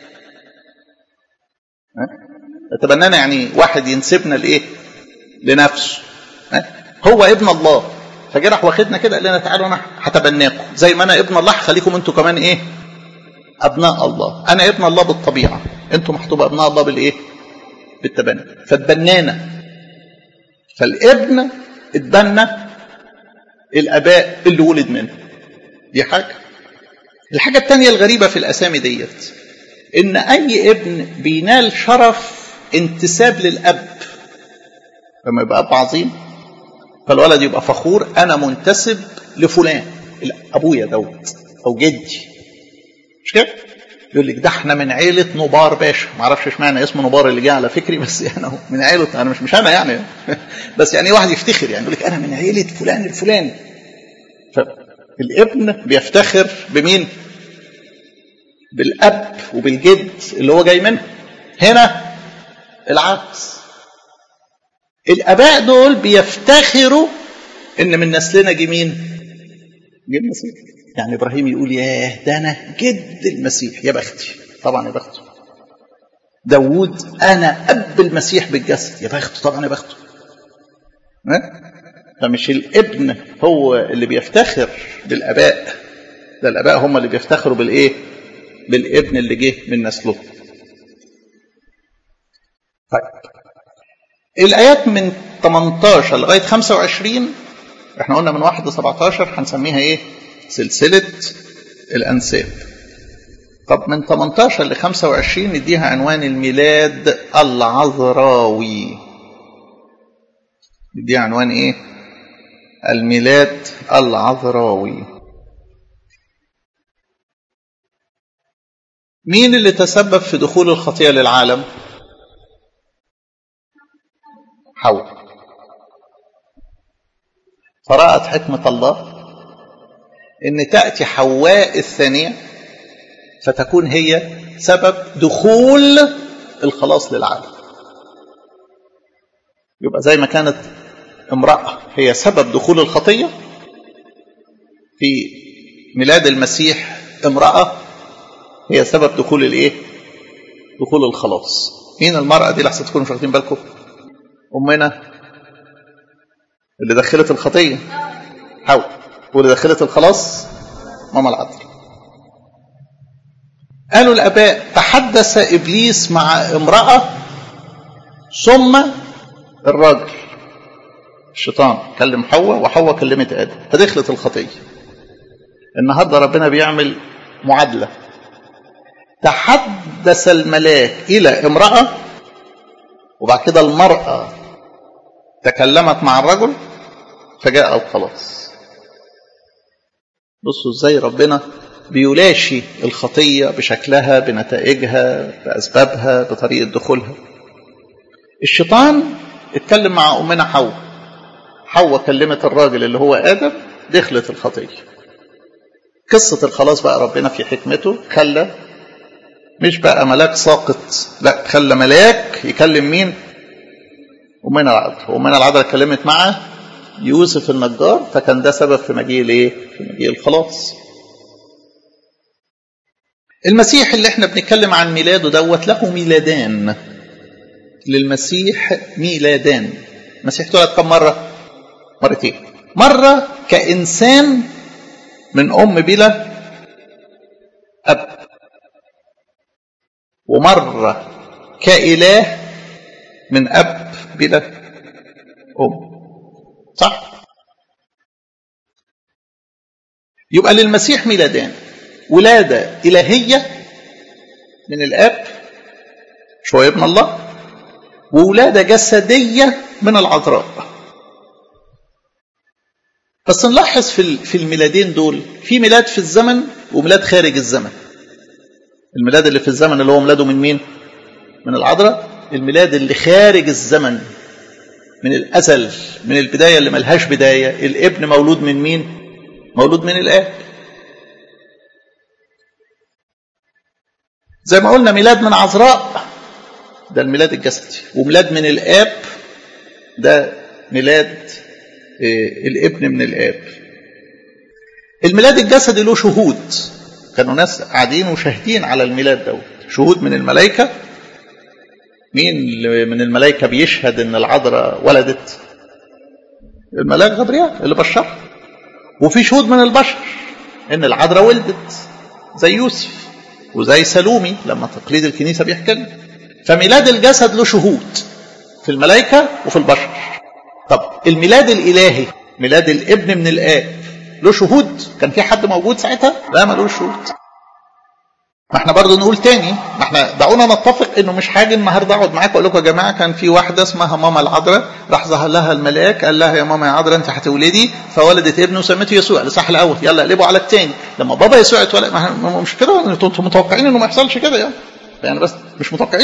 تبنانا يعني واحد ينسبنا لايه لنفسه هو ابن الله فجه راح واخدنا كده قال لنا تعالوا انا هتبناكم زي ما انا ابن الله هخليكم انتوا كمان ايه ابناء الله انا ابن الله بالطبيعه انتم هتبقوا ابناء الله بالايه بالتبني فتبنانا فالابن اتبنى الاباء اللي ولد منه دي حاجه الحاجه الثانيه الغريبه في الاسامي ديت ان اي ابن بينال شرف انتساب للاب لما يبقى اب عظيم فالولد يبقى فخور انا منتسب لفلان ابويا دوت او جدي مش كده يقول لك ده احنا من عيله نبار باشا ما اعرفش اشمعنى اسمه نبار اللي جه على فكري بس يعني هو من عيله انا مش مش انا يعني بس يعني واحد يفتخر يعني يقول لك انا من عيله فلان الفلاني فالابن بيفتخر بمين بالاب وبالجد اللي هو جاي منه هنا العكس الاباء دول بيفتخروا ان من نسلنا جه مين جه المسيح يعني ابراهيم يقول ياه ده انا جد المسيح يا بختي طبعا يا بخته داوود انا اب المسيح بالجسد يا بخته طبعا يا بخته فمش الابن هو اللي بيفتخر بالاباء ده الاباء هم اللي بيفتخروا بالايه بالابن اللي جه من نسله طيب الآيات من 18 لغاية 25 احنا قلنا من 1 ل 17 هنسميها ايه؟ سلسلة الأنساب. طب من 18 ل 25 نديها عنوان الميلاد العذراوي. دي عنوان ايه الميلاد العذراوي مين اللي تسبب في دخول الخطية للعالم حواء فرأت حكمة الله ان تأتي حواء الثانية فتكون هي سبب دخول الخلاص للعالم يبقى زي ما كانت امرأة هي سبب دخول الخطية في ميلاد المسيح امرأة هي سبب دخول الايه دخول الخلاص مين المرأة دي لحسن تكونوا مش واخدين بالكم أمنا اللي دخلت الخطية حواء واللي دخلت الخلاص ماما العذراء قالوا الآباء تحدث إبليس مع امرأة ثم الراجل الشيطان كلم حواء وحواء كلمت آدم فدخلت الخطية النهاردة ربنا بيعمل معادلة تحدث الملاك إلى امرأة وبعد كده المرأة تكلمت مع الرجل فجاء الخلاص بصوا ازاي ربنا بيلاشي الخطية بشكلها بنتائجها بأسبابها بطريقة دخولها الشيطان اتكلم مع أمنا حواء حواء كلمت الراجل اللي هو آدم دخلت الخطية قصة الخلاص بقى ربنا في حكمته خلى مش بقى ملاك ساقط لا خلى ملاك يكلم مين أمنا العذراء أمنا العذراء اتكلمت مع يوسف النجار فكان ده سبب في مجيء الايه في مجيء الخلاص المسيح اللي احنا بنتكلم عن ميلاده دوت له ميلادان للمسيح ميلادان المسيح اتولد كم مرة مرتين مرة كإنسان من أم بلا أب ومرة كإله من أب بلا أم صح يبقى للمسيح ميلادان ولادة إلهية من الآب شوية ابن الله وولادة جسدية من العذراء بس نلاحظ في في الميلادين دول في ميلاد في الزمن وميلاد خارج الزمن الميلاد اللي في الزمن اللي هو ميلاده من مين من العذراء الميلاد اللي خارج الزمن من الأزل من البداية اللي ملهاش بداية الابن مولود من مين مولود من الآب زي ما قلنا ميلاد من عذراء ده الميلاد الجسدي وميلاد من الآب ده ميلاد الابن من الآب الميلاد الجسدي له شهود كانوا ناس قاعدين وشاهدين على الميلاد دوت شهود من الملائكة مين من الملائكة بيشهد ان العذراء ولدت الملاك غبريال اللي بشر وفي شهود من البشر ان العذراء ولدت زي يوسف وزي سلومي لما تقليد الكنيسة بيحكي لنا فميلاد الجسد له شهود في الملائكة وفي البشر طب الميلاد الإلهي ميلاد الابن من الآب له شهود كان في حد موجود ساعتها لا ملوش شهود ما احنا برضه نقول تاني ما احنا دعونا نتفق انه مش حاجه النهارده اقعد معاكم اقول لكم يا جماعه كان في واحده اسمها ماما العذراء راح ظهر لها الملاك قال لها يا ماما يا عذراء انت هتولدي فولدت ابن وسميته يسوع الاصحاح الاول يلا قلبوا على الثاني لما بابا يسوع اتولد ما مش كده انتوا متوقعين انه ما يحصلش كده يعني يعني بس مش متوقعين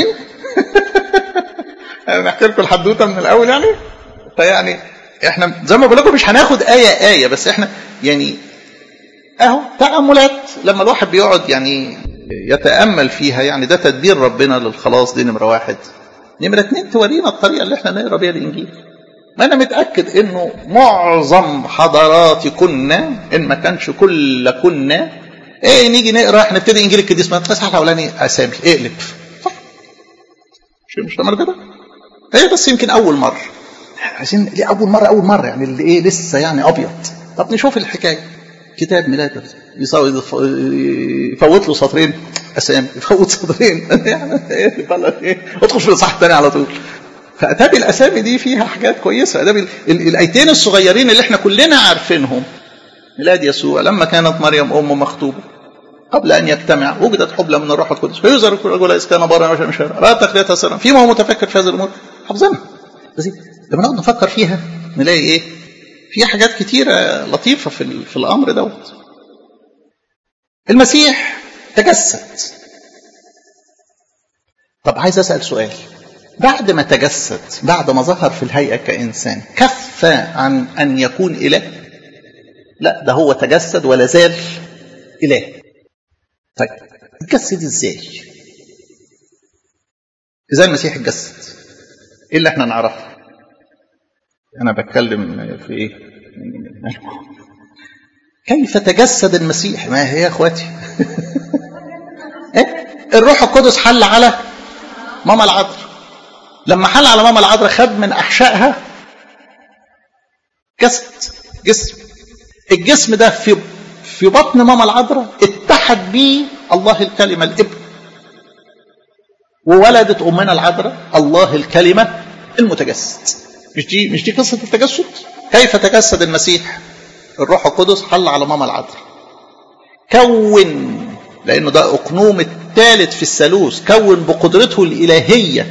نحكي لكم الحدوته من الاول يعني فيعني احنا زي ما بقول لكم مش هناخد ايه ايه بس احنا يعني اهو تاملات لما الواحد بيقعد يعني يتامل فيها يعني ده تدبير ربنا للخلاص دي نمره واحد نمره اتنين تورينا الطريقه اللي احنا نقرا بيها الانجيل ما انا متاكد انه معظم حضاراتكن ان ما كانش كل كنا ايه نيجي نقرا احنا نبتدي انجيل القديس ما الفصحى الاولاني اسامي اقلب صح مش مش تعمل كده هي بس يمكن اول مره عايزين ليه اول مره اول مره يعني اللي ايه لسه يعني ابيض طب نشوف الحكايه كتاب ميلاد يساوي يفوت له سطرين اسامي يفوت سطرين يعني ايه ايه ادخل في الاصحاح الثاني على طول فاداب الاسامي دي فيها حاجات كويسه اداب الايتين الصغيرين اللي احنا كلنا عارفينهم ميلاد يسوع لما كانت مريم امه مخطوبه قبل ان يجتمع وجدت حبلى من الروح القدس فيظهر الرجل اذ كان بارا مش رأى تخليتها سرا فيما هو متفكر في هذه الامور حافظينها بس لما نقعد نفكر فيها نلاقي ايه في حاجات كتيرة لطيفة في, في الأمر دوت المسيح تجسد طب عايز أسأل سؤال بعد ما تجسد بعد ما ظهر في الهيئة كإنسان كف عن أن يكون إله لا ده هو تجسد ولا زال إله طيب اتجسد ازاي ازاي المسيح اتجسد ايه اللي احنا نعرفه انا بتكلم في ايه كيف تجسد المسيح ما هي يا اخواتي إيه؟ الروح القدس حل على ماما العذراء لما حل على ماما العذراء خد من احشائها جسد جسم الجسم ده في في بطن ماما العذراء اتحد به الله الكلمه الابن وولدت امنا العذراء الله الكلمه المتجسد مش دي مش دي قصه التجسد كيف تجسد المسيح الروح القدس حل على ماما العذراء كون لانه ده اقنوم الثالث في الثالوث كون بقدرته الالهيه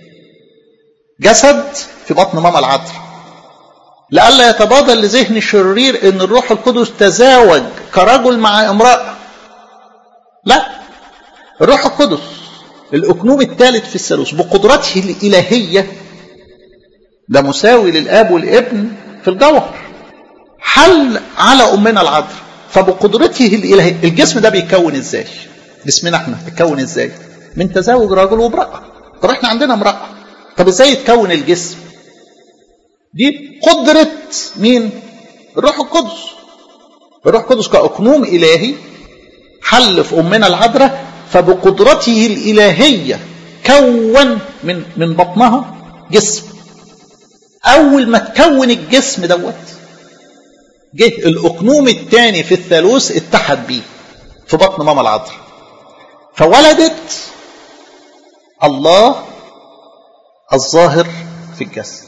جسد في بطن ماما العذراء لئلا يتبادر لذهن الشرير ان الروح القدس تزاوج كرجل مع امراه لا الروح القدس الاكنوم الثالث في الثالوث بقدرته الالهيه ده مساوي للاب والابن في الجوهر حل على امنا العذراء فبقدرته الالهيه الجسم ده بيتكون ازاي جسمنا احنا بيتكون ازاي من تزاوج رجل وامراه طب احنا عندنا امراه طب ازاي يتكون الجسم دي قدرة مين الروح القدس الروح القدس كأقنوم إلهي حل في أمنا العذراء فبقدرته الإلهية كون من من بطنها جسم أول ما تكون الجسم دوت جه الأقنوم الثاني في الثالوث اتحد بيه في بطن ماما العذراء فولدت الله الظاهر في الجسد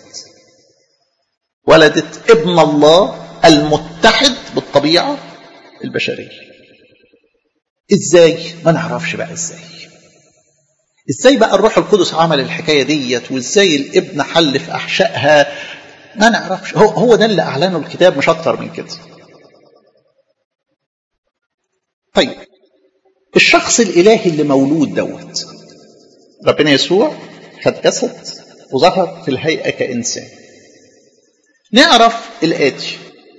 ولدت ابن الله المتحد بالطبيعة البشرية ازاي ما نعرفش بقى ازاي ازاي بقى الروح القدس عمل الحكاية ديت وازاي الابن حل في احشائها ما نعرفش هو, هو ده اللي اعلنه الكتاب مش اكتر من كده طيب الشخص الالهي اللي مولود دوت ربنا يسوع خد جسد وظهر في الهيئة كإنسان نعرف الآتي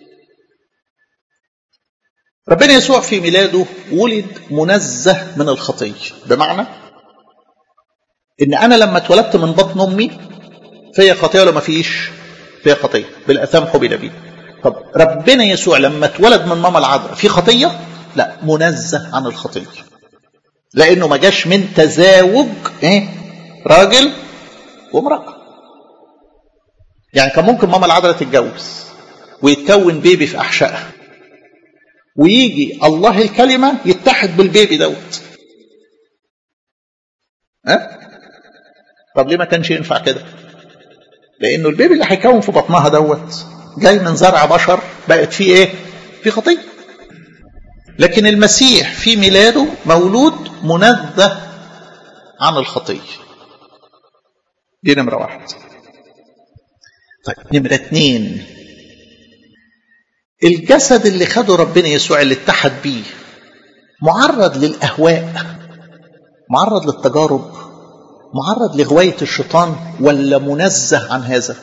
ربنا يسوع في ميلاده ولد منزه من الخطية بمعنى إن أنا لما اتولدت من بطن أمي فيها خطية ولا ما فيش فيها خطية بالأثام حبل بي طب ربنا يسوع لما اتولد من ماما العذراء في خطية لا منزه عن الخطية لأنه ما جاش من تزاوج إيه؟ راجل وامرأة يعني كان ممكن ماما العذراء تتجوز ويتكون بيبي في أحشائها ويجي الله الكلمة يتحد بالبيبي دوت ها؟ طب ليه ما كانش ينفع كده لأنه البيبي اللي هيكون في بطنها دوت جاي من زرع بشر بقت فيه ايه في خطية لكن المسيح في ميلاده مولود منزه عن الخطية دي نمرة واحد طيب نمرة اتنين الجسد اللي خده ربنا يسوع اللي اتحد بيه معرض للأهواء معرض للتجارب معرض لغواية الشيطان ولا منزه عن هذا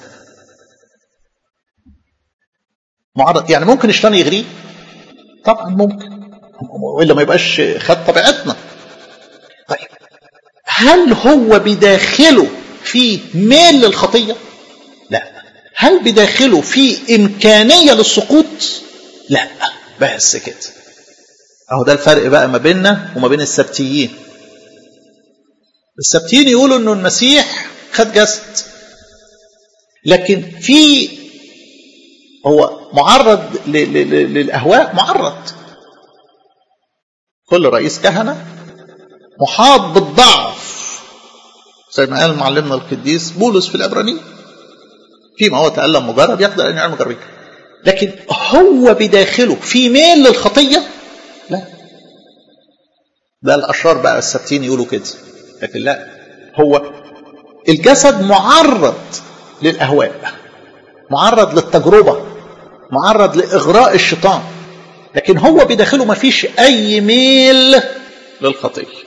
معرض يعني ممكن الشيطان يغريه طبعا ممكن والا ما يبقاش خد طبيعتنا طيب هل هو بداخله في ميل للخطيه لا هل بداخله في امكانيه للسقوط لا بس كده اهو ده الفرق بقى ما بيننا وما بين السبتيين السبتيين يقولوا انه المسيح خد جسد لكن في هو معرض للاهواء معرض كل رئيس كهنه محاط بالضعف زي ما قال معلمنا القديس بولس في العبرانيين فيما هو تألم مجرب يقدر أن يعلم مجربين لكن هو بداخله في ميل للخطية لا ده الأشرار بقى السبتين يقولوا كده لكن لا هو الجسد معرض للأهواء معرض للتجربة معرض لإغراء الشيطان لكن هو بداخله ما فيش أي ميل للخطية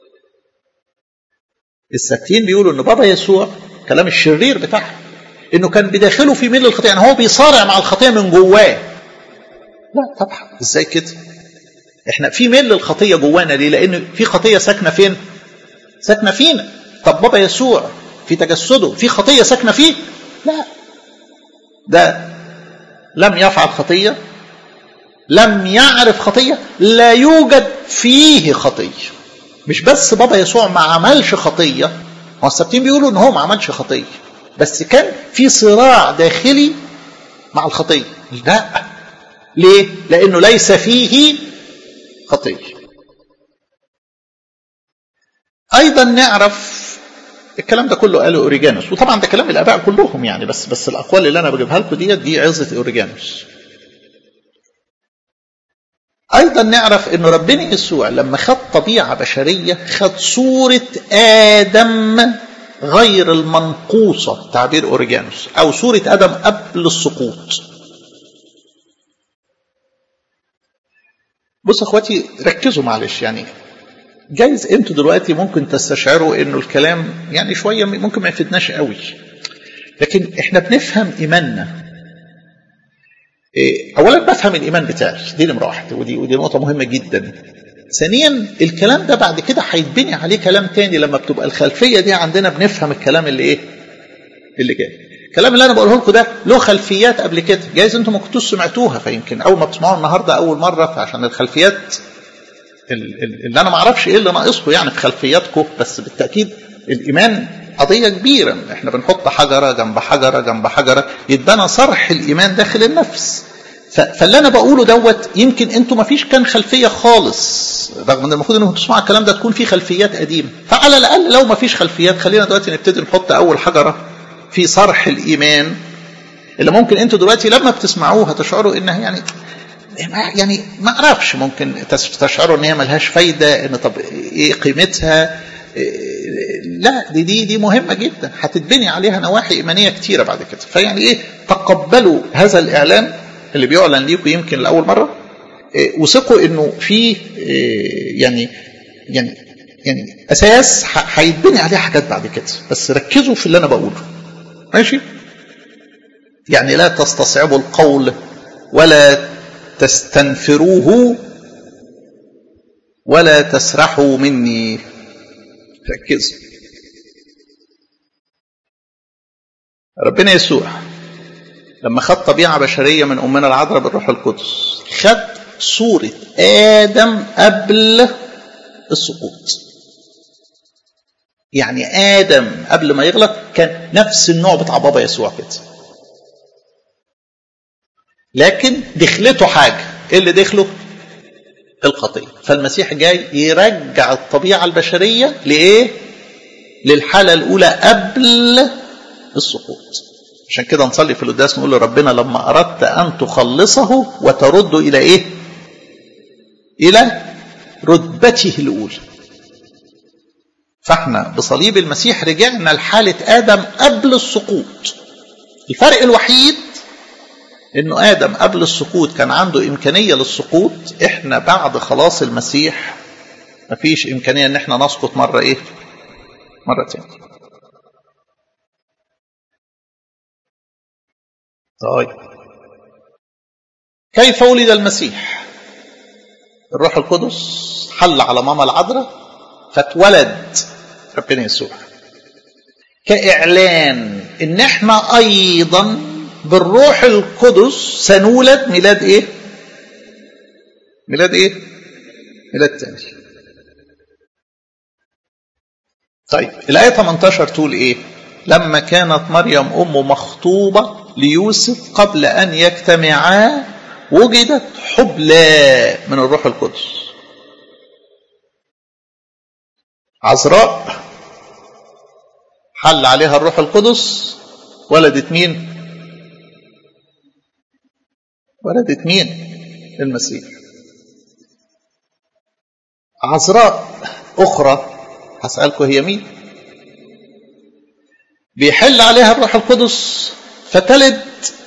الساكتين بيقولوا ان بابا يسوع كلام الشرير بتاعه انه كان بداخله في ميل للخطيه يعني هو بيصارع مع الخطيه من جواه لا طبعا ازاي كده احنا في ميل للخطيه جوانا ليه لان في خطيه ساكنه فين ساكنه فينا طب بابا يسوع في تجسده في خطيه ساكنه فيه لا ده لم يفعل خطيه لم يعرف خطيه لا يوجد فيه خطيه مش بس بابا يسوع ما عملش خطيه هو السبتين بيقولوا ان هو ما عملش خطيه بس كان في صراع داخلي مع الخطيه لا ليه لانه ليس فيه خطيه ايضا نعرف الكلام ده كله قاله اوريجانوس وطبعا ده كلام الاباء كلهم يعني بس بس الاقوال اللي انا بجيبها لكم ديت دي عظه اوريجانوس ايضا نعرف ان ربنا يسوع لما خد طبيعه بشريه خد صوره ادم غير المنقوصه تعبير اوريجانوس او صوره ادم قبل السقوط بص اخواتي ركزوا معلش يعني جايز انتوا دلوقتي ممكن تستشعروا انه الكلام يعني شويه ممكن ما يفيدناش قوي لكن احنا بنفهم ايماننا اولا بفهم الايمان بتاعي دي نمره واحد ودي ودي نقطه مهمه جدا ثانيا الكلام ده بعد كده هيتبني عليه كلام تاني لما بتبقى الخلفيه دي عندنا بنفهم الكلام اللي ايه اللي جاي الكلام اللي انا بقوله لكم ده له خلفيات قبل كده جايز انتم ما كنتوش سمعتوها فيمكن اول ما بتسمعوها النهارده اول مره فعشان الخلفيات اللي انا ما اعرفش ايه اللي ناقصكم يعني في خلفياتكم بس بالتاكيد الايمان قضيه كبيره احنا بنحط حجره جنب حجره جنب حجره يتبنى صرح الايمان داخل النفس فاللي انا بقوله دوت يمكن انتوا ما فيش كان خلفيه خالص رغم ان المفروض انكم تسمعوا الكلام ده تكون في خلفيات قديمه فعلى الاقل لو ما فيش خلفيات خلينا دلوقتي نبتدي نحط اول حجره في صرح الايمان اللي ممكن انتوا دلوقتي لما بتسمعوها تشعروا انها يعني يعني ما اعرفش ممكن تشعروا ان هي ملهاش فايده ان طب ايه قيمتها لا دي دي دي مهمه جدا هتتبني عليها نواحي ايمانيه كتيره بعد كده فيعني ايه تقبلوا هذا الاعلان اللي بيعلن ليكم يمكن لاول مره إيه وثقوا انه في إيه يعني يعني يعني اساس هيتبني عليه حاجات بعد كده بس ركزوا في اللي انا بقوله ماشي يعني لا تستصعبوا القول ولا تستنفروه ولا تسرحوا مني ركزوا ربنا يسوع لما خد طبيعة بشرية من أمنا العذراء بالروح القدس خد صورة آدم قبل السقوط يعني آدم قبل ما يغلط كان نفس النوع بتاع بابا يسوع كده لكن دخلته حاجة ايه اللي دخله الخطية فالمسيح جاي يرجع الطبيعة البشرية لإيه للحالة الأولى قبل السقوط عشان كده نصلي في القداس نقول لربنا لما أردت أن تخلصه وترد إلى إيه إلى رتبته الأولى فاحنا بصليب المسيح رجعنا لحالة آدم قبل السقوط الفرق الوحيد انه ادم قبل السقوط كان عنده امكانيه للسقوط احنا بعد خلاص المسيح مفيش امكانيه ان احنا نسقط مره ايه مره تاني طيب كيف ولد المسيح الروح القدس حل على ماما العذراء فاتولد ربنا يسوع كاعلان ان احنا ايضا بالروح القدس سنولد ميلاد ايه ميلاد ايه ميلاد تاني طيب الآية 18 تقول ايه لما كانت مريم أم مخطوبة ليوسف قبل أن يجتمعا وجدت حبلى من الروح القدس عذراء حل عليها الروح القدس ولدت مين ولدت مين المسيح عذراء أخرى هسألكم هي مين بيحل عليها الروح القدس فتلد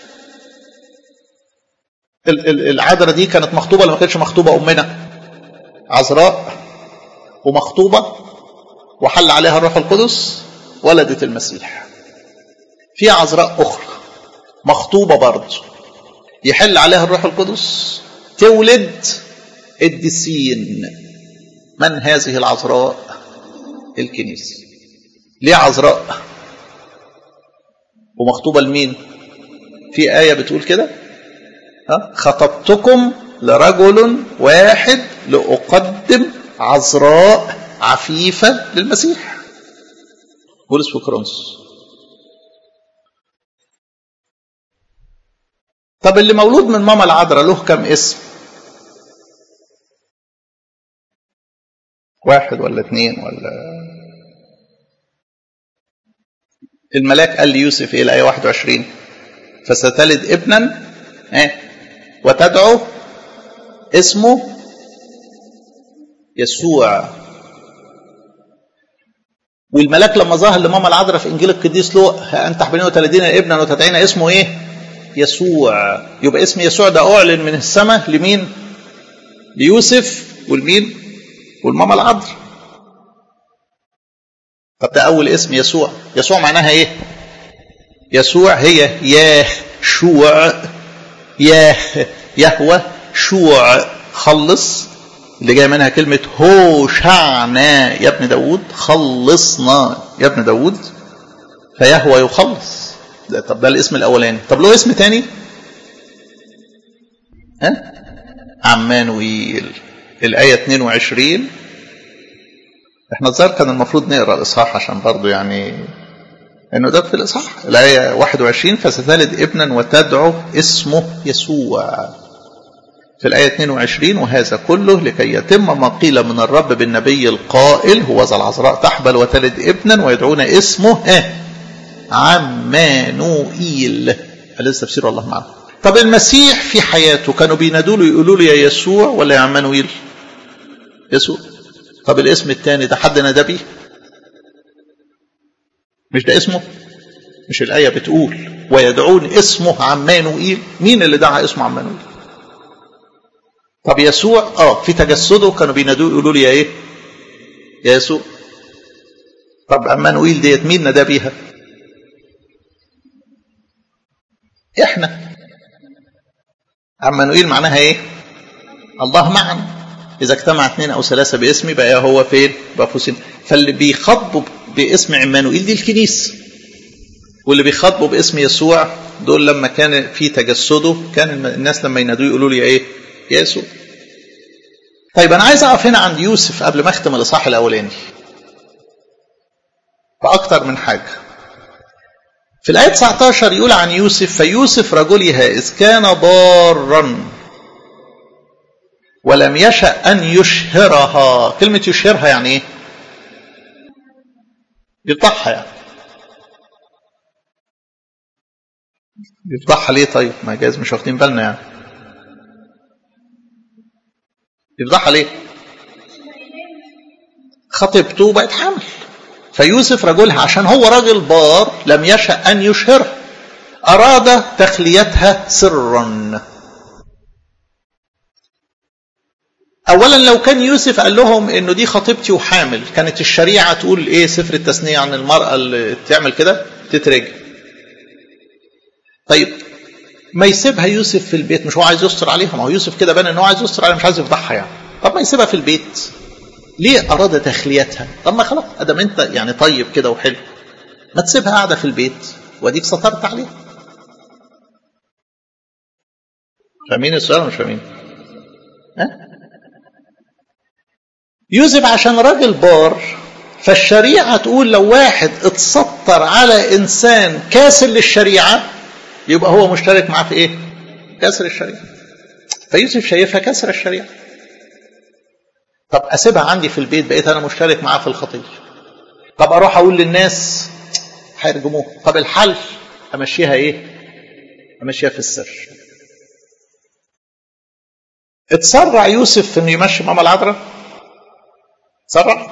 العذراء دي كانت مخطوبه ولا ما كانتش مخطوبه امنا عذراء ومخطوبه وحل عليها الروح القدس ولدت المسيح في عذراء اخرى مخطوبه برضه يحل عليها الروح القدس تولد الدسين من هذه العذراء الكنيسه ليه عذراء ومخطوبه لمين في ايه بتقول كده خطبتكم لرجل واحد لأقدم عذراء عفيفة للمسيح بولس في كرونس طب اللي مولود من ماما العذراء له كم اسم واحد ولا اثنين ولا الملاك قال ليوسف ايه الايه 21 فستلد ابنا ايه وتدعو اسمه يسوع والملاك لما ظهر لماما العذراء في انجيل القديس لوقا انت تحبلين وتلدين ابنا وتدعين اسمه ايه؟ يسوع يبقى اسم يسوع ده اعلن من السماء لمين؟ ليوسف والمين؟ والماما العذراء طب ده اول اسم يسوع يسوع معناها ايه؟ يسوع هي يشوع ياه يهوى شوع خلص اللي جاي منها كلمة هوشعنا يا ابن داود خلصنا يا ابن داود فيهوى يخلص ده طب ده الاسم الأولاني طب له اسم تاني ها عمانويل الآية 22 احنا الظاهر كان المفروض نقرا الإصحاح عشان برضه يعني انه ده في الاصحاح الايه 21 فستلد ابنا وتدعو اسمه يسوع في الايه 22 وهذا كله لكي يتم ما قيل من الرب بالنبي القائل هو ذا العذراء تحبل وتلد ابنا ويدعون اسمه اه عمانوئيل لسه تفسير الله معنا طب المسيح في حياته كانوا بينادوا له يقولوا له يا يسوع ولا يا عمانوئيل يسوع طب الاسم الثاني ده حد نادى بيه مش ده اسمه مش الآية بتقول ويدعون اسمه عمانوئيل مين اللي دعا اسمه عمانوئيل طب يسوع اه في تجسده كانوا بينادوه يقولوا لي يا ايه يا يسوع طب عمانوئيل ديت مين نادى بيها احنا عمانوئيل معناها ايه الله معنا اذا اجتمع اثنين او ثلاثه باسمي بقى هو فين بقى فوسين فاللي بيخاطبوا باسم عمانوئيل دي الكنيسه واللي بيخاطبوا باسم يسوع دول لما كان في تجسده كان الناس لما ينادوه يقولوا لي ايه يا يسوع طيب انا عايز اقف هنا عند يوسف قبل ما اختم الاصحاح الاولاني باكتر من حاجه في الايه 19 يقول عن يوسف فيوسف رجلها اذ كان ضارا ولم يشأ أن يشهرها كلمة يشهرها يعني إيه يفضحها يعني يفضحها ليه طيب ما جايز مش واخدين بالنا يعني يفضحها ليه خطيبته بقت حامل فيوسف رجلها عشان هو راجل بار لم يشأ أن يشهرها أراد تخليتها سرا اولا لو كان يوسف قال لهم انه دي خطيبتي وحامل كانت الشريعه تقول ايه سفر التثنيه عن المراه اللي تعمل كده تترجم طيب ما يسيبها يوسف في البيت مش هو عايز يستر عليها ما هو يوسف كده بان ان هو عايز يستر عليها مش عايز يفضحها يعني طب ما يسيبها في البيت ليه اراد تخليتها طب ما خلاص ادم انت يعني طيب كده وحلو ما تسيبها قاعده في البيت واديك سترت عليها فاهمين السؤال مش فاهمين ها يوسف عشان راجل بار فالشريعة تقول لو واحد اتستر على إنسان كاسر للشريعة يبقى هو مشترك معاه في إيه؟ كسر الشريعة فيوسف شايفها كسر الشريعة طب أسيبها عندي في البيت بقيت أنا مشترك معاه في الخطية طب أروح أقول للناس هيرجموه طب الحل أمشيها إيه؟ أمشيها في السر اتسرع يوسف في انه يمشي ماما العذراء تسرع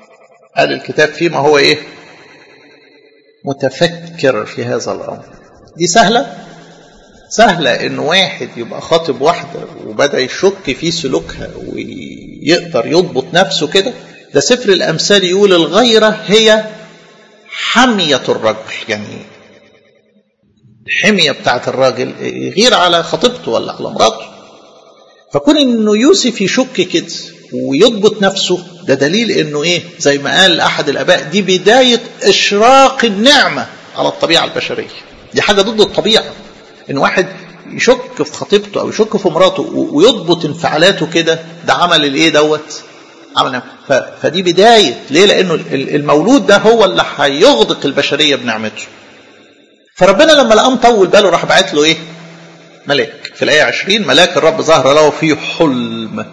قال الكتاب فيما هو ايه متفكر في هذا الامر دي سهلة سهلة إن واحد يبقى خاطب واحدة وبدأ يشك في سلوكها ويقدر يضبط نفسه كده ده سفر الأمثال يقول الغيرة هي حمية الرجل يعني الحمية بتاعت الراجل يغير على خطيبته ولا على مراته فكون انه يوسف يشك كده ويضبط نفسه ده دليل انه ايه زي ما قال احد الاباء دي بدايه اشراق النعمه على الطبيعه البشريه دي حاجه ضد الطبيعه ان واحد يشك في خطيبته او يشك في مراته ويضبط انفعالاته كده ده عمل الايه دوت عمل نعمة. فدي بدايه ليه لانه المولود ده هو اللي هيغدق البشريه بنعمته فربنا لما لقاه مطول باله راح باعت له ايه ملاك في الآية 20 ملاك الرب ظهر له في حلم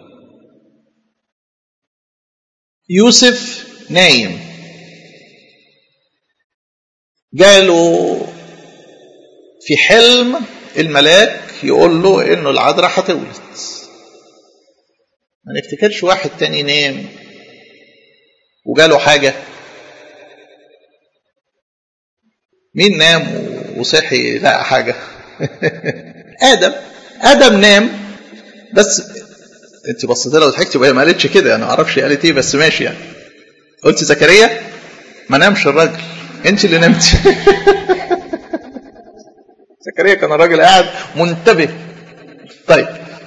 يوسف نايم جاله في حلم الملاك يقول له انه العذراء هتولد ما نفتكرش واحد تاني نام وجاله حاجة مين نام وصحي لقى حاجة ادم ادم نام بس انت بصيت لها وضحكتي وهي ما قالتش كده انا ما اعرفش قالت ايه بس ماشي يعني قلت زكريا ما نامش الراجل انت اللي نمتي زكريا كان الراجل قاعد منتبه طيب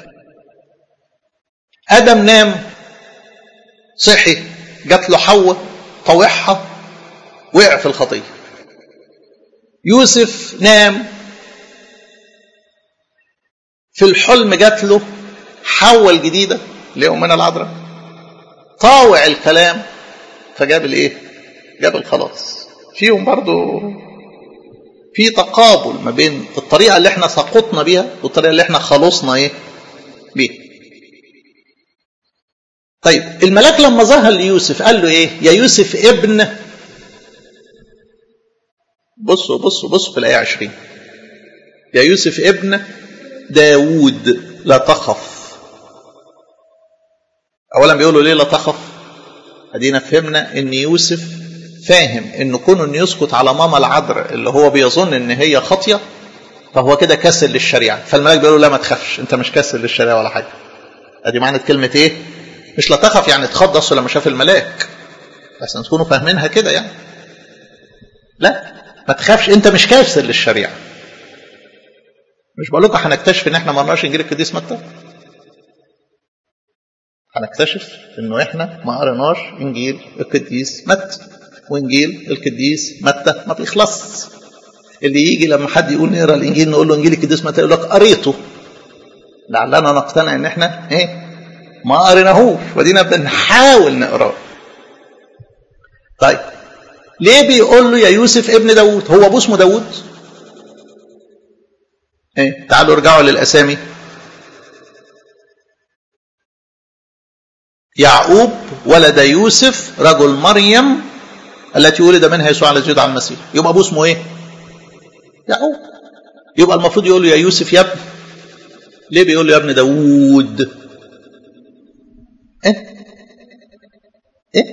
ادم نام صحي جات له حواء طوعها وقع في الخطيه يوسف نام في الحلم جات له حواء الجديدة اللي هي أمنا العذراء طاوع الكلام فجاب الايه؟ جاب الخلاص فيهم برضو في تقابل ما بين الطريقة اللي احنا سقطنا بيها والطريقة اللي احنا خلصنا ايه؟ بيها. طيب الملاك لما ظهر ليوسف قال له ايه؟ يا يوسف ابن بصوا بصوا بصوا في الآية 20 يا يوسف ابن داود لا تخف اولا بيقولوا ليه لا تخف ادينا فهمنا ان يوسف فاهم ان كونه انه يسكت على ماما العذراء اللي هو بيظن ان هي خاطيه فهو كده كسر للشريعه فالملاك بيقول له لا ما تخافش انت مش كسر للشريعه ولا حاجه ادي معنى كلمه ايه مش لا تخف يعني تخضص لما شاف الملاك بس تكونوا فاهمينها كده يعني لا ما تخافش انت مش كاسر للشريعه مش بقول لكم هنكتشف ان احنا ما قرناش انجيل القديس متى هنكتشف انه احنا ما قرناش انجيل القديس متى وانجيل القديس متى ما بيخلص اللي يجي لما حد يقول نقرا الانجيل نقول له انجيل القديس متى يقول لك قريته لعلنا نقتنع ان احنا ايه ما قريناهوش ودينا بنحاول نقراه طيب ليه بيقول له يا يوسف ابن داوود هو ابوه اسمه داوود ايه تعالوا ارجعوا للاسامي يعقوب ولد يوسف رجل مريم التي ولد منها يسوع الذي يدعى المسيح يبقى ابوه اسمه ايه يعقوب يبقى المفروض يقول له يا يوسف يا ابن ليه بيقول له يا ابن داوود ايه ايه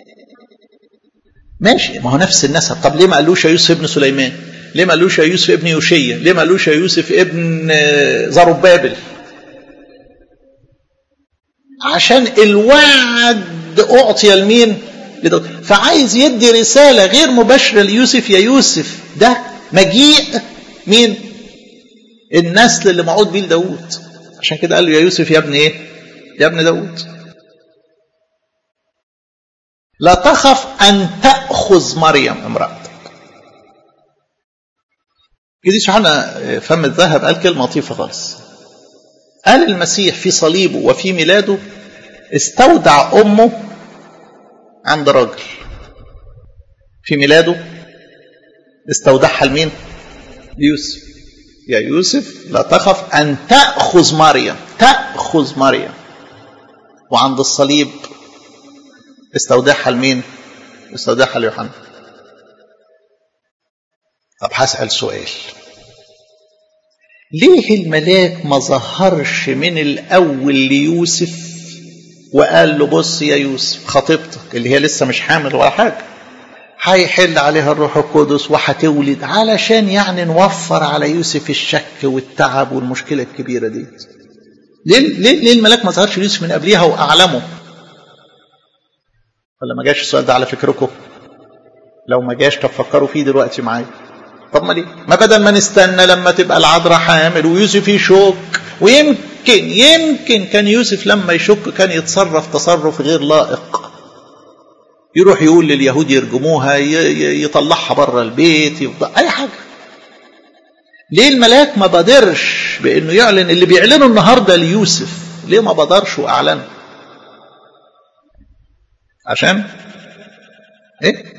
ماشي ما هو نفس النسب طب ليه ما قالوش يا يوسف ابن سليمان ليه ما قالوش يا يوسف ابن يوشية ليه ما قالوش يا يوسف ابن زربابل عشان الوعد أعطي لمين فعايز يدي رسالة غير مباشرة ليوسف يا يوسف ده مجيء مين النسل اللي موعود بيه لداود عشان كده قال له يا يوسف يا ابن ايه يا ابن داود لا تخف أن تأخذ مريم امرأتك قديس يوحنا فم الذهب قال كلمة لطيفة خالص قال المسيح في صليبه وفي ميلاده استودع أمه عند راجل في ميلاده استودعها لمين؟ ليوسف يا يوسف لا تخف أن تأخذ مريم تأخذ مريم وعند الصليب استودعها لمين؟ استودعها ليوحنا طب هسأل سؤال ليه الملاك ما ظهرش من الأول ليوسف وقال له بص يا يوسف خطيبتك اللي هي لسه مش حامل ولا حاجة هيحل عليها الروح القدس وهتولد علشان يعني نوفر على يوسف الشك والتعب والمشكله الكبيره دي ليه ليه ليه الملاك ما ظهرش يوسف من قبلها واعلمه ولا ما جاش السؤال ده على فكركم لو ما جاش طب فكروا فيه دلوقتي معايا طب ما ليه ما بدل ما نستنى لما تبقى العذراء حامل ويوسف يشك ويمكن يمكن كان يوسف لما يشك كان يتصرف تصرف غير لائق يروح يقول لليهود يرجموها يطلعها بره البيت يفضل اي حاجه ليه الملاك ما بادرش بانه يعلن اللي بيعلنه النهارده ليوسف ليه ما بادرش واعلنه عشان ايه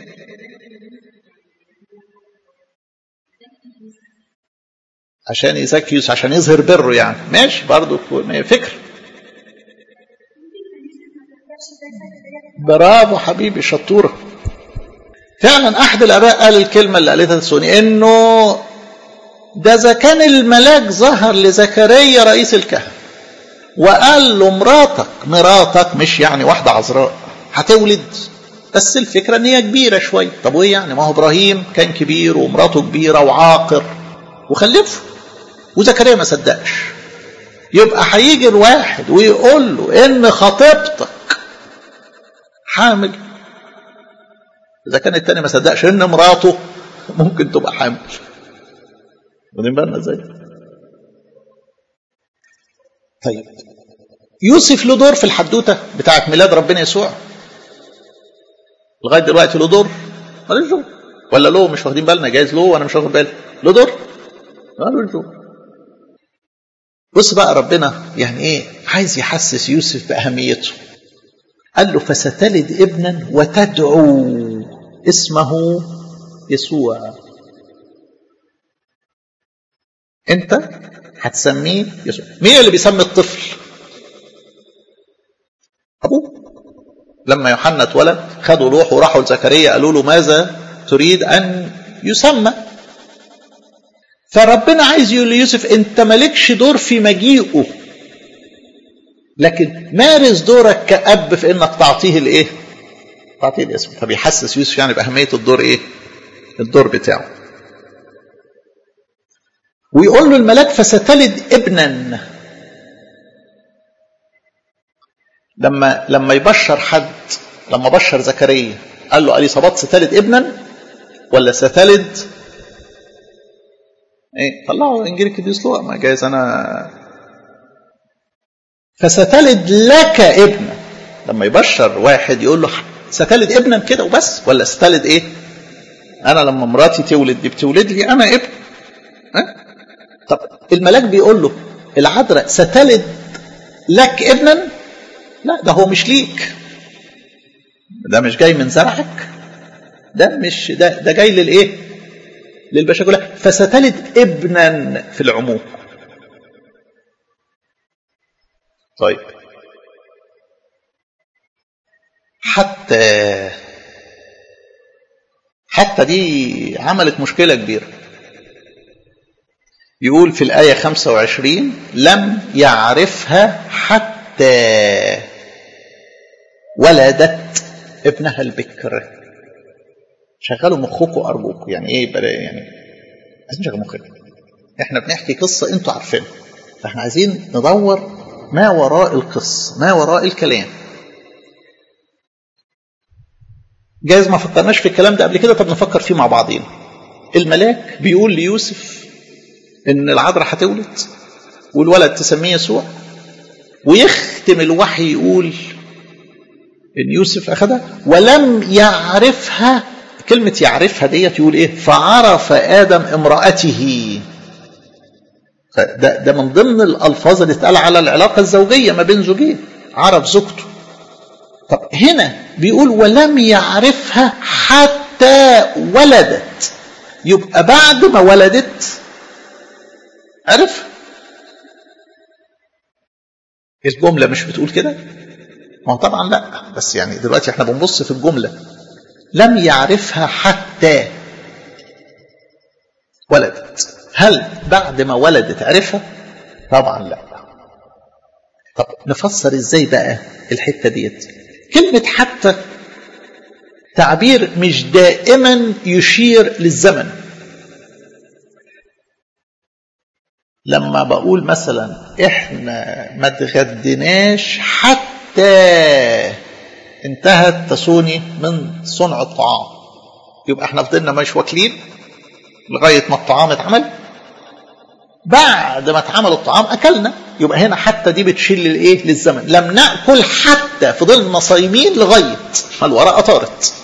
عشان يزكي يوسف عشان يظهر بره يعني ماشي برضه فكر برافو حبيبي شطوره فعلا احد الاباء قال الكلمه اللي قالتها تسوني انه ده اذا كان الملاك ظهر لزكريا رئيس الكهنه وقال له مراتك مراتك مش يعني واحده عذراء هتولد بس الفكره ان هي كبيره شويه طب وايه يعني ما هو ابراهيم كان كبير ومراته كبيره وعاقر وخلفه وزكريا ما صدقش يبقى هيجي الواحد ويقول له ان خطيبتك حامل اذا كان التاني ما صدقش ان مراته ممكن تبقى حامل واخدين بالنا ازاي طيب يوسف له دور في الحدوته بتاعه ميلاد ربنا يسوع لغايه دلوقتي له دور ملوش دور ولا له مش واخدين بالنا جايز له وانا مش واخد بالي له دور ملوش دور بص بقى ربنا يعني ايه عايز يحسس يوسف باهميته قال له فستلد ابنا وتدعو اسمه يسوع انت هتسميه يسوع مين اللي بيسمي الطفل ابوه لما يوحنا اتولد خدوا لوح وراحوا لزكريا قالوا له ماذا تريد ان يسمى فربنا عايز يقول ليوسف انت مالكش دور في مجيئه لكن مارس دورك كأب في انك تعطيه الايه؟ تعطيه الاسم فبيحسس يوسف يعني بأهمية الدور ايه؟ الدور بتاعه. ويقول له الملاك فستلد ابنا لما لما يبشر حد لما بشر زكريا قال له اليصابات ستلد ابنا ولا ستلد ايه طلعوا انجيل القديس لوقا ما جايز انا فستلد لك ابنا لما يبشر واحد يقول له ستلد ابنا كده وبس ولا ستلد ايه انا لما مراتي تولد دي بتولد لي انا ابن ها طب الملاك بيقول له العذراء ستلد لك ابنا لا ده هو مش ليك ده مش جاي من زرعك ده مش ده ده جاي للايه للبشر كلها فستلد ابنا في العموم طيب حتى حتى دي عملت مشكلة كبيرة يقول في الآية 25 لم يعرفها حتى ولدت ابنها البكر شغلوا مخكم أرجوكم يعني إيه بلا يعني عايزين نشغل مخنا إحنا بنحكي قصة أنتوا عارفينها فإحنا عايزين ندور ما وراء القصة ما وراء الكلام جايز ما فكرناش في الكلام ده قبل كده طب نفكر فيه مع بعضينا الملاك بيقول ليوسف ان العذراء هتولد والولد تسميه يسوع ويختم الوحي يقول ان يوسف اخذها ولم يعرفها كلمة يعرفها ديت يقول ايه فعرف ادم امرأته ده, ده من ضمن الالفاظ اللي اتقال على العلاقة الزوجية ما بين زوجين عرف زوجته طب هنا بيقول ولم يعرفها حتى ولدت يبقى بعد ما ولدت عرف الجملة مش بتقول كده ما هو طبعا لا بس يعني دلوقتي احنا بنبص في الجملة لم يعرفها حتى ولدت هل بعد ما ولدت عرفها طبعا لا طب نفسر ازاي بقى الحتة ديت كلمة حتى تعبير مش دائما يشير للزمن لما بقول مثلا احنا ما اتغديناش حتى انتهت تسوني من صنع الطعام يبقى احنا فضلنا مش واكلين لغايه ما الطعام اتعمل بعد ما اتعمل الطعام اكلنا يبقى هنا حتى دي بتشيل للايه للزمن لم ناكل حتى فضلنا صايمين لغايه ما الورقه طارت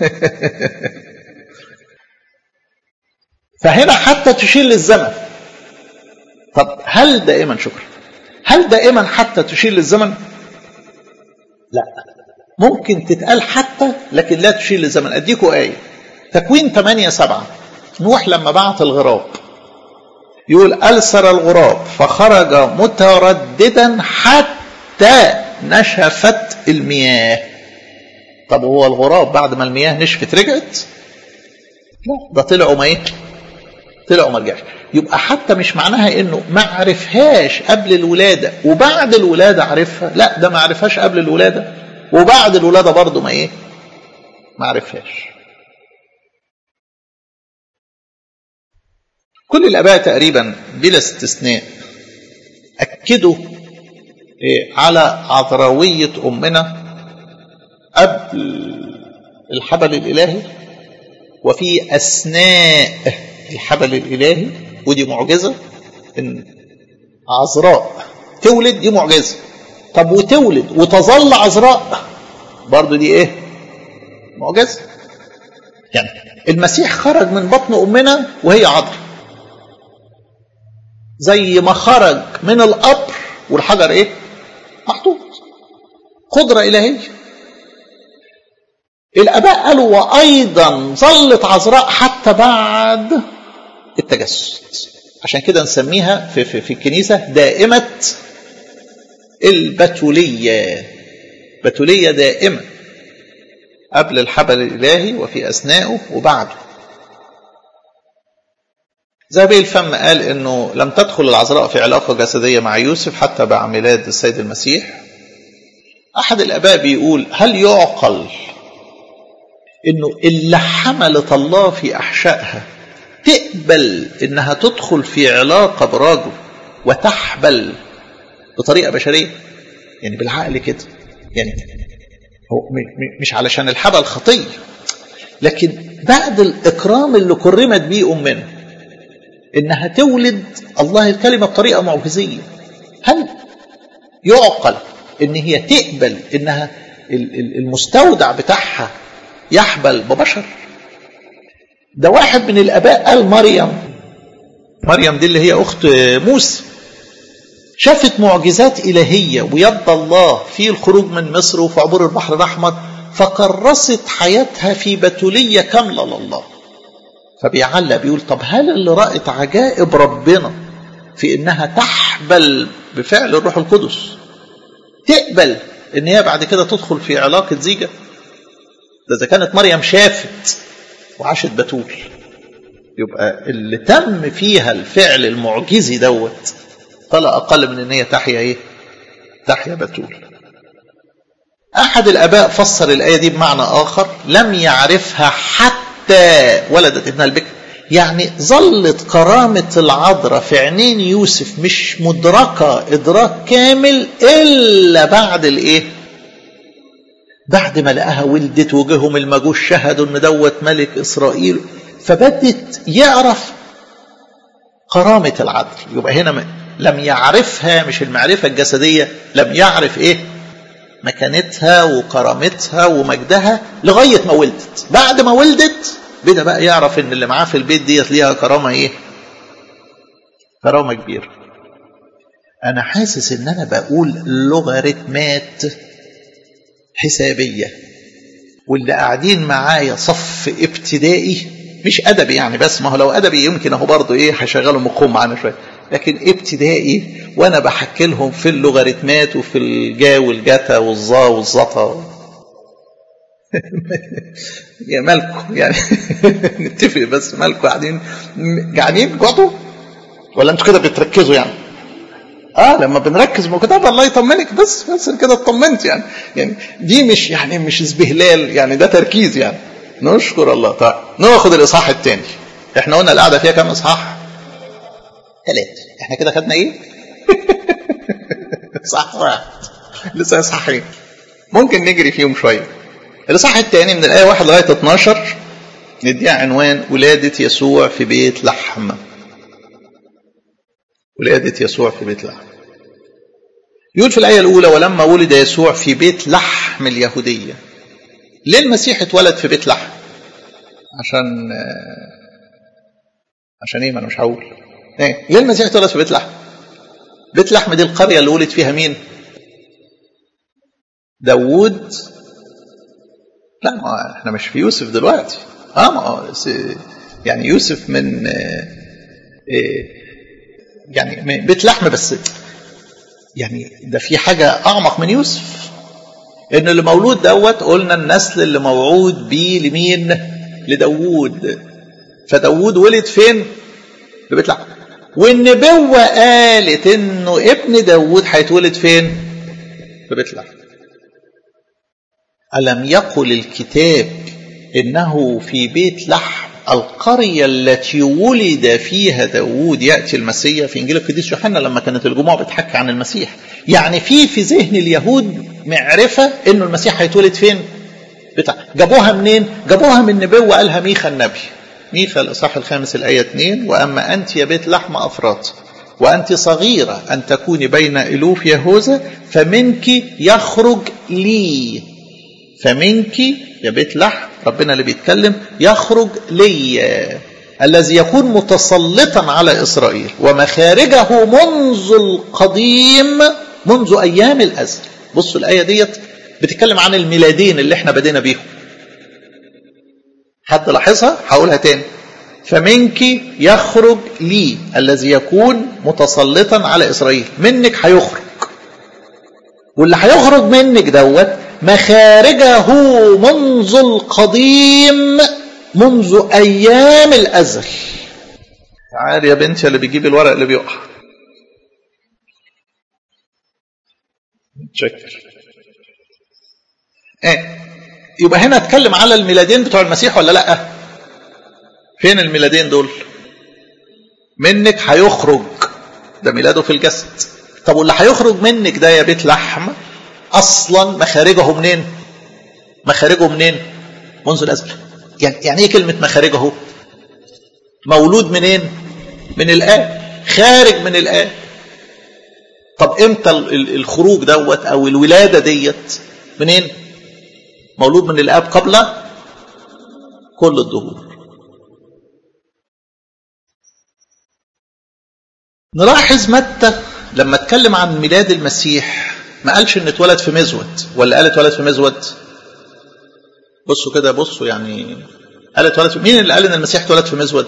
فهنا حتى تشير للزمن طب هل دائما شكرا هل دائما حتى تشير للزمن لا ممكن تتقال حتى لكن لا تشير للزمن اديكوا ايه تكوين 8 7 نوح لما بعت الغراب يقول ألسر الغراب فخرج مترددا حتى نشفت المياه طب هو الغراب بعد ما المياه نشفت رجعت لا ده طلعوا ما ايه طلعوا ما رجعش يبقى حتى مش معناها انه ما عرفهاش قبل الولاده وبعد الولاده عرفها لا ده ما عرفهاش قبل الولاده وبعد الولاده برضه ما ايه ما عرفهاش كل الاباء تقريبا بلا استثناء اكدوا على عذراويه امنا قبل الحبل الالهي وفي اثناء الحبل الالهي ودي معجزه ان عذراء تولد دي معجزه طب وتولد وتظل عذراء برضه دي ايه معجزه يعني المسيح خرج من بطن امنا وهي عذراء زي ما خرج من القبر والحجر ايه محطوط قدره الهيه الاباء قالوا وايضا ظلت عذراء حتى بعد التجسد عشان كده نسميها في, في, في الكنيسه دائمه البتوليه بتوليه دائمه قبل الحبل الالهي وفي اثنائه وبعده زابي الفم قال انه لم تدخل العذراء في علاقه جسديه مع يوسف حتى بعد ميلاد السيد المسيح احد الاباء بيقول هل يعقل انه اللي حملت الله في احشائها تقبل انها تدخل في علاقه براجل وتحبل بطريقه بشريه يعني بالعقل كده يعني هو مش علشان الحبل خطيه لكن بعد الاكرام اللي كرمت بيه امنا انها تولد الله الكلمه بطريقه معجزيه هل يعقل ان هي تقبل انها المستودع بتاعها يحبل ببشر ده واحد من الاباء قال مريم مريم دي اللي هي اخت موسى شافت معجزات الهيه ويد الله في الخروج من مصر وفي عبور البحر الاحمر فكرست حياتها في بتوليه كامله لله فبيعلق بيقول طب هل اللي رأت عجائب ربنا في انها تحبل بفعل الروح القدس تقبل ان هي بعد كده تدخل في علاقة زيجة ده اذا كانت مريم شافت وعاشت بتول يبقى اللي تم فيها الفعل المعجزي دوت طلع اقل من ان هي تحيا ايه تحيا بتول احد الاباء فسر الايه دي بمعنى اخر لم يعرفها حتى ولدت ابنها البكر يعني ظلت كرامة العذراء في عينين يوسف مش مدركة إدراك كامل إلا بعد الإيه؟ بعد ما لقاها ولدت وجههم المجوس شهدوا إن دوت ملك إسرائيل فبدت يعرف كرامة العذراء يبقى هنا لم يعرفها مش المعرفة الجسدية لم يعرف إيه؟ مكانتها وكرامتها ومجدها لغاية ما ولدت بعد ما ولدت بدا بقى يعرف ان اللي معاه في البيت ديت ليها كرامه ايه كرامه كبيره انا حاسس ان انا بقول لوغاريتمات حسابيه واللي قاعدين معايا صف ابتدائي مش ادبي يعني بس ما هو لو ادبي يمكن اهو برضه ايه هشغلوا مخهم معانا شويه لكن ابتدائي وانا بحكي لهم في اللوغاريتمات وفي الجا والجتا والظا والزطا يا مالكم يعني نتفق بس مالكم قاعدين قاعدين جعتوا ولا انتوا كده بتركزوا يعني اه لما بنركز ما كتاب الله يطمنك بس بس كده اطمنت يعني يعني دي مش يعني مش اسبهلال يعني ده تركيز يعني نشكر الله طيب ناخد الاصحاح الثاني احنا قلنا القعده فيها كام اصحاح؟ ثلاثه احنا كده خدنا ايه؟ صح واحد لسه اصحاحين ممكن نجري فيهم شويه الاصحاح الثاني من الايه 1 لغايه 12 نديها عنوان ولاده يسوع في بيت لحم ولادة يسوع في بيت لحم يقول في الآية الأولى ولما ولد يسوع في بيت لحم اليهودية ليه المسيح اتولد في بيت لحم عشان عشان ايه ما انا مش هقول ايه ليه المسيح اتولد في بيت لحم بيت لحم دي القرية اللي ولد فيها مين داوود لا ما احنا مش في يوسف دلوقتي اه ما يعني يوسف من إيه يعني بيت لحم بس يعني ده في حاجة أعمق من يوسف إن اللي مولود دوت قلنا النسل اللي موعود بيه لمين؟ لداوود فداوود ولد فين؟ في بيت لحم والنبوة قالت إنه ابن داوود هيتولد فين؟ في بيت لحم ألم يقل الكتاب إنه في بيت لحم القرية التي ولد فيها داوود يأتي المسيح في إنجيل القديس يوحنا لما كانت الجموع بتحكي عن المسيح يعني في في ذهن اليهود معرفة إنه المسيح هيتولد فين بتاع جابوها منين جابوها من نبوة قالها ميخا النبي ميخا الإصحاح الخامس الآية 2 وأما أنت يا بيت لحم أفراط وأنت صغيرة أن تكوني بين ألوف يهوذا فمنك يخرج لي فمنك يا بيت لحم ربنا اللي بيتكلم يخرج لي الذي يكون متسلطا على إسرائيل ومخارجه منذ القديم منذ أيام الأزل بصوا الآية ديت بتتكلم عن الميلادين اللي احنا بدينا بيهم حد لاحظها هقولها تاني فمنك يخرج لي الذي يكون متسلطا على إسرائيل منك هيخرج واللي هيخرج منك دوت مخارجه منذ القديم منذ ايام الازل تعال يا بنتي اللي بيجيب الورق اللي بيقع شكر ايه يبقى هنا اتكلم على الميلادين بتوع المسيح ولا لا فين الميلادين دول منك هيخرج ده ميلاده في الجسد طب واللي هيخرج منك ده يا بيت لحم اصلا مخارجه منين مخارجه منين منذ الازل يعني يعني ايه كلمه مخارجه مولود منين من الاب خارج من الاب طب امتى الخروج دوت او الولاده ديت منين مولود من الاب قبل كل الظهور نلاحظ متى لما اتكلم عن ميلاد المسيح ما قالش ان اتولد في مزود ولا قال اتولد في مزود بصوا كده بصوا يعني قال اتولد في مين اللي قال ان المسيح اتولد في مزود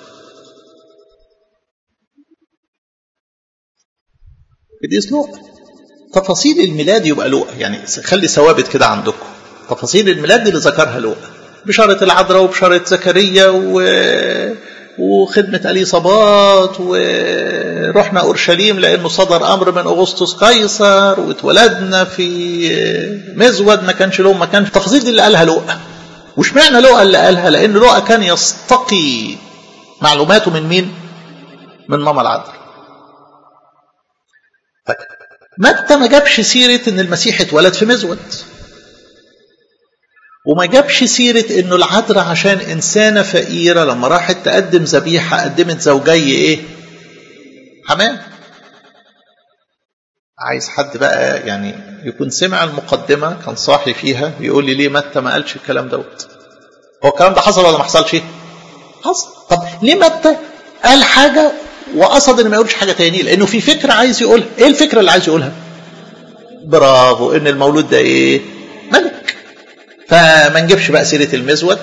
قديس لوقا تفاصيل الميلاد يبقى لوقا يعني خلي ثوابت كده عندكم تفاصيل الميلاد اللي ذكرها لوقا بشارة العذراء وبشارة زكريا و... وخدمة أليصابات ورحنا أورشليم لأنه صدر أمر من أغسطس قيصر واتولدنا في مزود ما كانش له مكان التفاصيل دي اللي قالها لوقا واشمعنى لوقا اللي قالها لأن لوقا كان يستقي معلوماته من مين؟ من ماما العذراء طيب متى ما جابش سيرة إن المسيح اتولد في مزود وما جابش سيرة انه العذراء عشان انسانة فقيرة لما راحت تقدم ذبيحة قدمت زوجي ايه حمام عايز حد بقى يعني يكون سمع المقدمة كان صاحي فيها يقول لي ليه متى ما قالش الكلام دوت هو الكلام ده حصل ولا ما حصلش حصل طب ليه متى قال حاجة وقصد ان ما يقولش حاجة تاني لانه في فكرة عايز يقولها ايه الفكرة اللي عايز يقولها برافو ان المولود ده ايه ملك فما نجيبش بقى سيرة المزود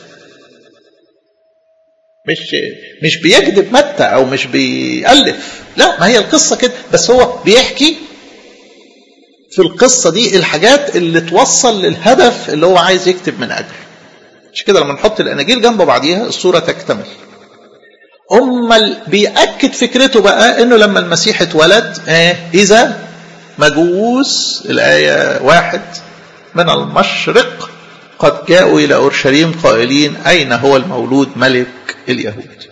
مش مش بيكذب متى او مش بيألف لا ما هي القصة كده بس هو بيحكي في القصة دي الحاجات اللي توصل للهدف اللي هو عايز يكتب من أجله مش كده لما نحط الأناجيل جنب بعضيها الصورة تكتمل امال بيأكد فكرته بقى انه لما المسيح اتولد آه اذا مجوس الآية واحد من المشرق قد جاءوا إلى أورشليم قائلين أين هو المولود ملك اليهود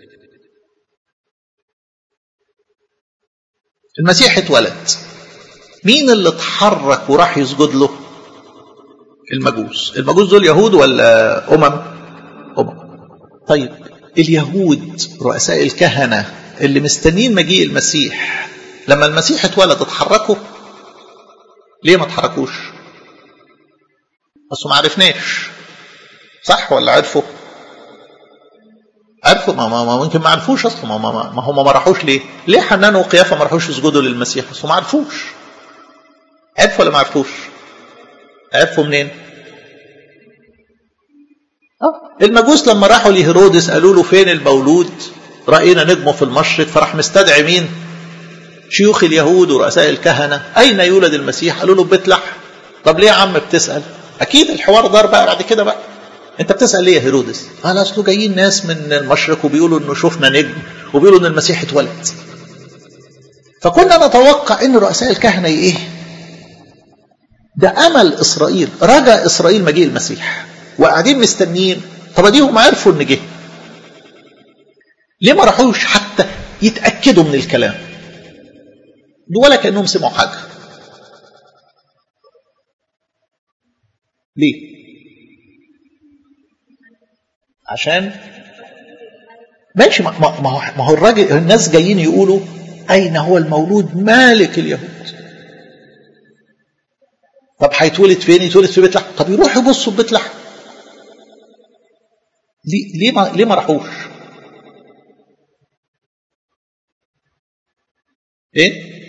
المسيح اتولد مين اللي اتحرك وراح يسجد له المجوس المجوس دول يهود ولا أمم أمم طيب اليهود رؤساء الكهنة اللي مستنين مجيء المسيح لما المسيح اتولد اتحركوا ليه ما اتحركوش بس ما عرفناش صح ولا عرفوا عرفوا ما, ما, ما ممكن ما عرفوش اصلا ما, ما, ما هم ما راحوش ليه ليه حنان وقيافه ما راحوش يسجدوا للمسيح بس ما عرفوش عرفوا ولا ما عرفوش عرفوا منين اه المجوس لما راحوا لهيرودس قالوا له فين المولود راينا نجمه في المشرق فراح مستدعي مين شيوخ اليهود ورؤساء الكهنه اين يولد المسيح قالوا له بيت لحم طب ليه يا عم بتسال اكيد الحوار دار بقى بعد كده بقى انت بتسال ليه يا هيرودس قال اصله جايين ناس من المشرق وبيقولوا انه شفنا نجم وبيقولوا ان المسيح اتولد فكنا نتوقع ان رؤساء الكهنه ايه ده امل اسرائيل رجا اسرائيل مجيء المسيح وقاعدين مستنيين طب اديهم عرفوا ان جه ليه ما راحوش حتى يتاكدوا من الكلام ولا كانهم سمعوا حاجه ليه عشان ماشي ما, ما, ما هو الراجل الناس جايين يقولوا اين هو المولود مالك اليهود طب هيتولد فين يتولد في بيت لحم طب يروحوا يبصوا في بيت لحم ليه ليه ما, ليه ما راحوش ايه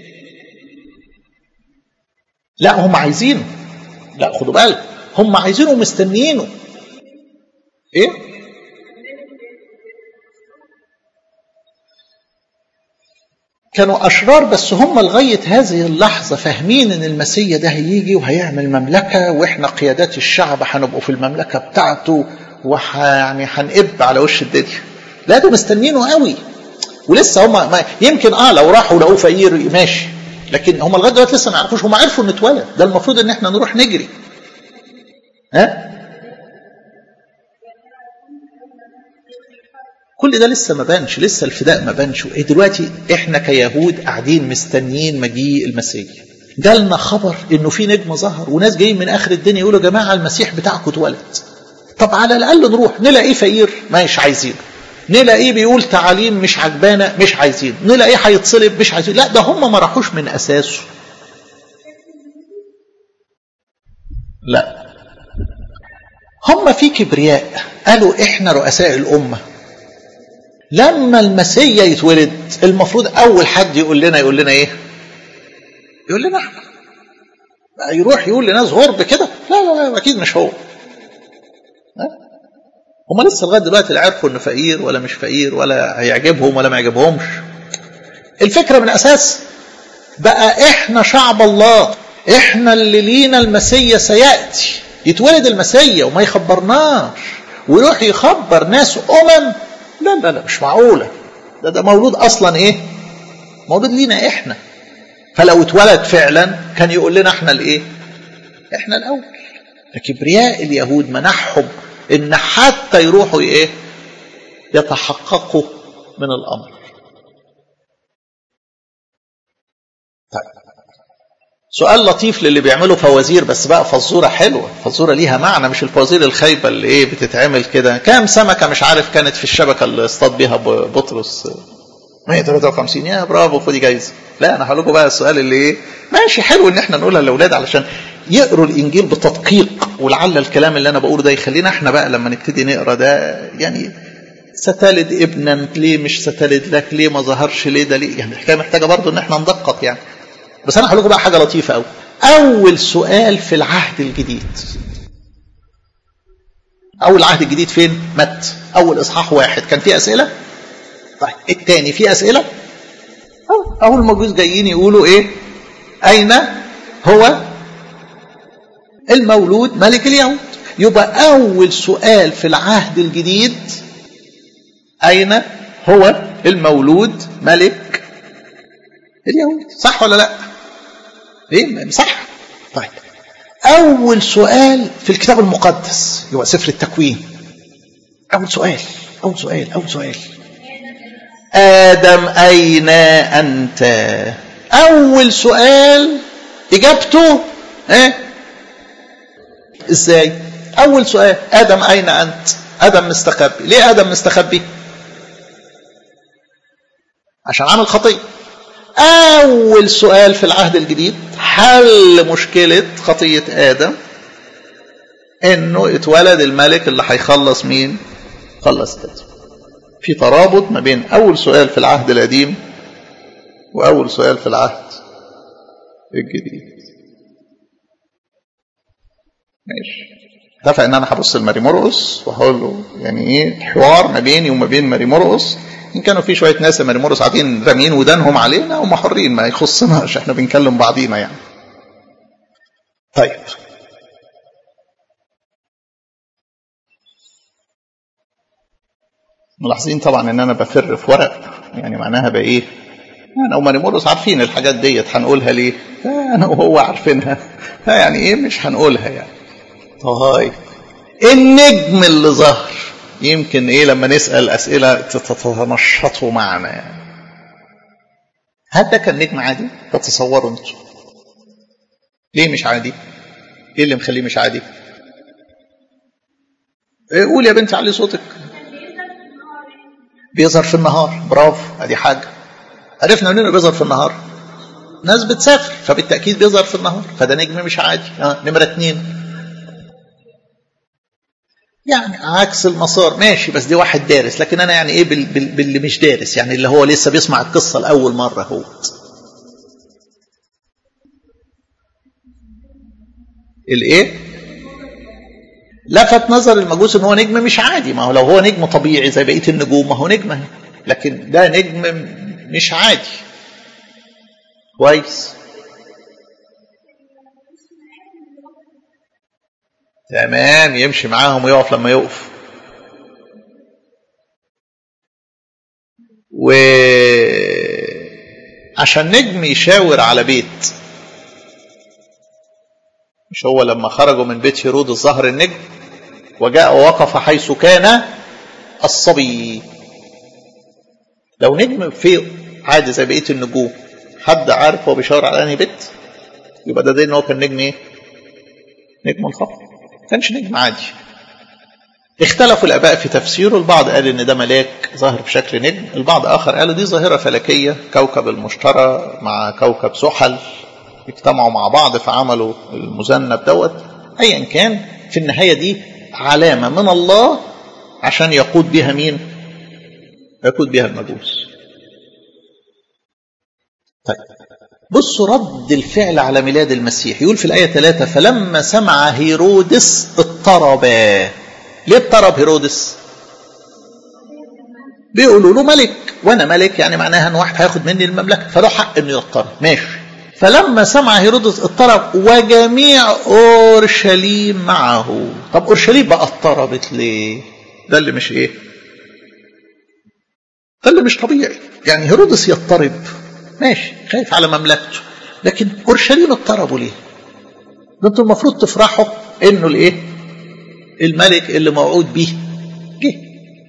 لا هم عايزينه لا خدوا بالك هم عايزينه ومستنيينه ايه كانوا اشرار بس هم لغايه هذه اللحظه فاهمين ان المسيا ده هيجي وهيعمل مملكه واحنا قيادات الشعب هنبقوا في المملكه بتاعته وح يعني هنقب على وش الدنيا لا دول مستنيينه قوي ولسه هم ما يمكن اه لو راحوا لقوه فقير ماشي لكن هم لغايه دلوقتي لسه ما يعرفوش هم عرفوا انه اتولد ده المفروض ان احنا نروح نجري ها كل ده لسه ما بانش لسه الفداء ما بانش إيه دلوقتي احنا كيهود قاعدين مستنيين مجيء المسيح جالنا خبر انه في نجم ظهر وناس جايين من اخر الدنيا يقولوا يا جماعه المسيح بتاعكم اتولد طب على الاقل نروح نلاقيه فقير مش عايزين نلاقيه بيقول تعاليم مش عجبانه مش عايزين نلاقيه هيتصلب مش عايزين لا ده هم ما راحوش من اساسه لا هم في كبرياء قالوا احنا رؤساء الامه لما المسيا يتولد المفروض اول حد يقول لنا يقول لنا ايه يقول لنا احنا يروح يقول لناس غرب كده لا لا لا اكيد مش هو هم لسه لغايه دلوقتي لا عرفوا انه فقير ولا مش فقير ولا هيعجبهم ولا ما يعجبهمش الفكره من اساس بقى احنا شعب الله احنا اللي لينا المسيا سياتي يتولد المسيا وما يخبرناش ويروح يخبر ناس امم لا لا لا مش معقوله ده ده مولود اصلا ايه مولود لينا احنا فلو اتولد فعلا كان يقول لنا احنا الايه احنا الاول فكبرياء اليهود منحهم ان حتى يروحوا ايه يتحققوا من الامر طيب سؤال لطيف للي بيعملوا فوازير بس بقى فزوره حلوه فزوره ليها معنى مش الفوازير الخايبه اللي ايه بتتعمل كده كام سمكه مش عارف كانت في الشبكه اللي اصطاد بيها بطرس 153 يا برافو خدي جايزه لا انا هقول لكم بقى السؤال اللي ايه ماشي حلو ان احنا نقولها للاولاد علشان يقروا الانجيل بتدقيق ولعل الكلام اللي انا بقوله ده يخلينا احنا بقى لما نبتدي نقرا ده يعني ستلد ابنا ليه مش ستلد لك ليه ما ظهرش ليه ده ليه يعني الحكايه محتاجه برضه ان احنا ندقق يعني بس انا هقول لكم بقى حاجه لطيفه قوي اول سؤال في العهد الجديد اول العهد الجديد فين مت اول اصحاح واحد كان فيه اسئله طيب الثاني فيه اسئله اول المجوس جايين يقولوا ايه اين هو المولود ملك اليهود يبقى اول سؤال في العهد الجديد اين هو المولود ملك اليهود صح ولا لا ايه صح طيب اول سؤال في الكتاب المقدس اللي هو سفر التكوين اول سؤال اول سؤال اول سؤال ادم اين انت اول سؤال اجابته ايه ازاي اول سؤال ادم اين انت ادم مستخبي ليه ادم مستخبي عشان عمل خطيه اول سؤال في العهد الجديد حل مشكله خطيه ادم انه اتولد الملك اللي هيخلص مين خلص ادم في ترابط ما بين اول سؤال في العهد القديم واول سؤال في العهد الجديد ماشي اتفق ان انا هبص لماري مرقص وهقول له يعني ايه حوار ما بيني وما بين ماري مرقص ان كانوا في شويه ناس ماري مرقص قاعدين رامين ودانهم علينا هم حرين ما يخصناش احنا بنكلم بعضينا يعني طيب ملاحظين طبعا ان انا بفر في ورق يعني معناها بقى ايه انا وماري مرقص عارفين الحاجات ديت هنقولها ليه انا وهو عارفينها يعني ايه مش هنقولها يعني طيب النجم اللي ظهر يمكن ايه لما نسال اسئله تتنشطوا معنا يعني هل ده كان نجم عادي تتصوروا انتوا ليه مش عادي ايه اللي مخليه مش عادي إيه قول يا بنتي علي صوتك بيظهر في النهار برافو ادي حاجه عرفنا منين بيظهر في النهار ناس بتسافر فبالتاكيد بيظهر في النهار فده نجم مش عادي اه نمره اتنين يعني عكس المسار ماشي بس دي واحد دارس لكن انا يعني ايه بال بال باللي مش دارس يعني اللي هو لسه بيسمع القصه لاول مره هو الايه لفت نظر المجوس ان هو نجم مش عادي ما هو لو هو نجم طبيعي زي بقيه النجوم ما هو نجم لكن ده نجم مش عادي كويس تمام يمشي معاهم ويقف لما يقف وعشان نجم يشاور على بيت مش هو لما خرجوا من بيت هيرود الظهر النجم وجاء ووقف حيث كان الصبي لو نجم في عادي زي بقيه النجوم حد عارف هو بيشاور على انهي بيت يبقى ده دليل ان هو كان نجم ايه؟ نجم منخفض كانش نجم عادي اختلفوا الاباء في تفسيره البعض قال ان ده ملاك ظاهر بشكل نجم البعض اخر قالوا دي ظاهره فلكيه كوكب المشتري مع كوكب زحل اجتمعوا مع بعض فعملوا المذنب دوت ايا كان في النهايه دي علامه من الله عشان يقود بها مين يقود بها المجوس طيب بصوا رد الفعل على ميلاد المسيح يقول في الآية 3 فلما سمع هيرودس اضطرب ليه اضطرب هيرودس بيقولوا له ملك وانا ملك يعني معناها ان واحد هياخد مني المملكه فله حق انه يضطرب ماشي فلما سمع هيرودس اضطرب وجميع اورشليم معه طب اورشليم بقى اضطربت ليه ده اللي مش ايه ده اللي مش طبيعي يعني هيرودس يضطرب ماشي خايف على مملكته لكن اورشليم اضطربوا ليه ده انتوا المفروض تفرحوا انه الايه الملك اللي موعود به جه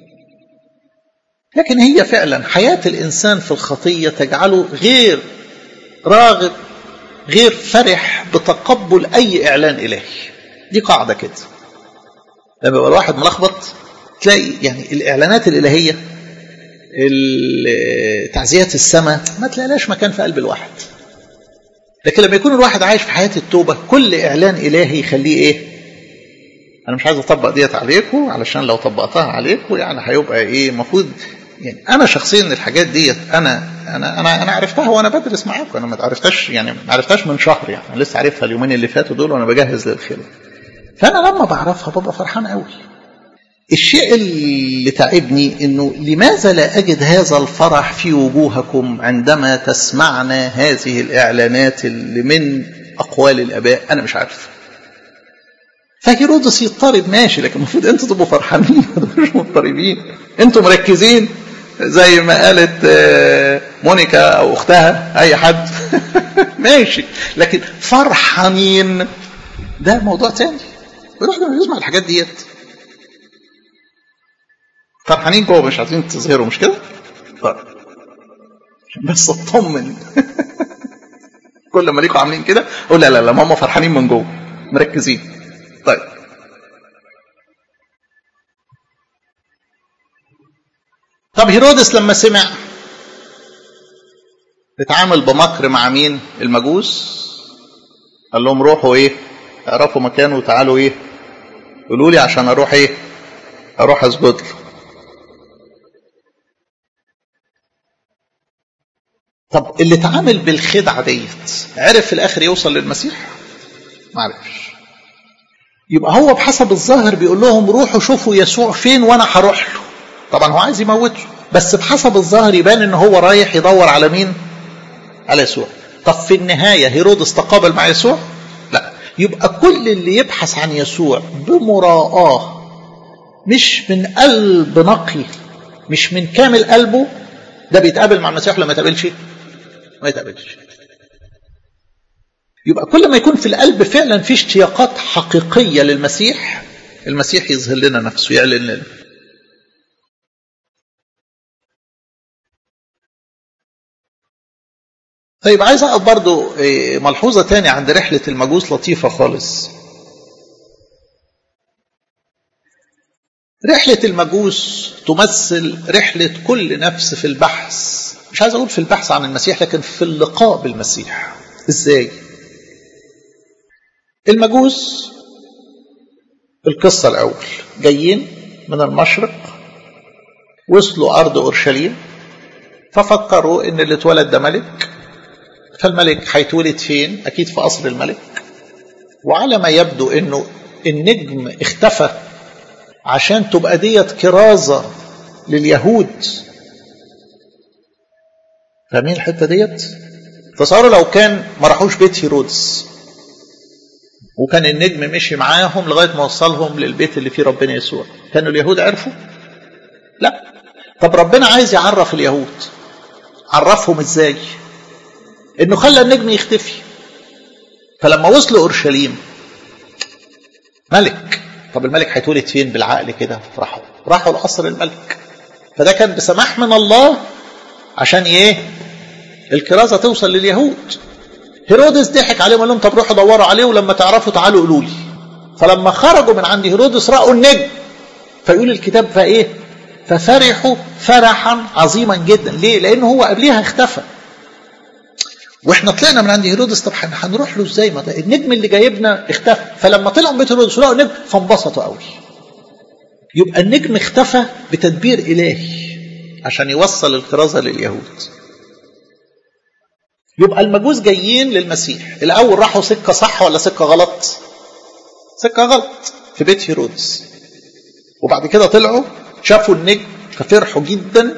لكن هي فعلا حياة الإنسان في الخطية تجعله غير راغب غير فرح بتقبل أي إعلان إلهي دي قاعدة كده لما يبقى الواحد ملخبط تلاقي يعني الإعلانات الإلهية تعزيات السماء ما تلاقيلاش مكان في قلب الواحد لكن لما يكون الواحد عايش في حياة التوبة كل إعلان إلهي يخليه إيه أنا مش عايز أطبق ديت عليكم علشان لو طبقتها عليكم يعني هيبقى إيه المفروض يعني أنا شخصيا الحاجات ديت أنا أنا أنا أنا عرفتها وأنا بدرس معاكم أنا ما عرفتهاش يعني ما عرفتهاش من شهر يعني أنا لسه عارفها اليومين اللي فاتوا دول وأنا بجهز للخلق فأنا لما بعرفها ببقى فرحان قوي الشيء اللي تعبني انه لماذا لا اجد هذا الفرح في وجوهكم عندما تسمعنا هذه الاعلانات اللي من اقوال الاباء انا مش عارف فهيرودس يضطرب ماشي لكن المفروض انتوا تبقوا فرحانين مش مضطربين انتوا مركزين زي ما قالت مونيكا او اختها اي حد ماشي لكن فرحانين ده موضوع تاني الواحد لما يسمع الحاجات ديت فرحانين جوه مش عايزين تظهروا مش كده؟ طيب بس اطمن كل ما ليكوا عاملين كده قول لا لا لا ماما فرحانين من جوه مركزين طيب طب هيرودس لما سمع اتعامل بمكر مع مين المجوس قال لهم روحوا ايه اعرفوا مكانه وتعالوا ايه قولوا لي عشان اروح ايه اروح اسجد له طب اللي اتعامل بالخدعه ديت عرف في الاخر يوصل للمسيح ما عرفش يبقى هو بحسب الظاهر بيقول لهم روحوا شوفوا يسوع فين وانا هروح له طبعا هو عايز يموته بس بحسب الظاهر يبان ان هو رايح يدور على مين على يسوع طب في النهايه هيرودس تقابل مع يسوع لا يبقى كل اللي يبحث عن يسوع بمراءه مش من قلب نقي مش من كامل قلبه ده بيتقابل مع المسيح ولا ما يتقابلش ما يتقابلش يبقى كل ما يكون في القلب فعلا في اشتياقات حقيقيه للمسيح المسيح يظهر لنا نفسه يعلن لنا طيب عايز اقف برضو ملحوظة تاني عند رحلة المجوس لطيفة خالص رحلة المجوس تمثل رحلة كل نفس في البحث مش عايز اقول في البحث عن المسيح لكن في اللقاء بالمسيح ازاي المجوس القصة الاول جايين من المشرق وصلوا ارض اورشليم ففكروا ان اللي اتولد ده ملك فالملك هيتولد فين اكيد في قصر الملك وعلى ما يبدو انه النجم اختفى عشان تبقى ديت كرازة لليهود فاهمين الحتة ديت تصوروا لو كان ما راحوش بيت هيرودس وكان النجم مشي معاهم لغاية ما وصلهم للبيت اللي فيه ربنا يسوع كانوا اليهود عرفوا لا طب ربنا عايز يعرف اليهود عرفهم ازاي انه خلى النجم يختفي فلما وصلوا اورشليم ملك طب الملك هيتولد فين بالعقل كده راحوا راحوا لقصر الملك فده كان بسماح من الله عشان ايه الكرازه توصل لليهود هيرودس ضحك عليهم وقال لهم طب روحوا دوروا عليه ولما تعرفوا تعالوا قولوا لي فلما خرجوا من عند هيرودس راوا النجم فيقول الكتاب فايه ففرحوا فرحا عظيما جدا ليه لانه هو قبليها اختفى واحنا طلعنا من عند هيرودس طب هنروح له ازاي ما النجم اللي جايبنا اختفى فلما طلعوا من بيت هيرودس لقوا النجم فانبسطوا قوي يبقى النجم اختفى بتدبير الهي عشان يوصل الكرازه لليهود يبقى المجوس جايين للمسيح الاول راحوا سكه صح ولا سكه غلط سكه غلط في بيت هيرودس وبعد كده طلعوا شافوا النجم ففرحوا جدا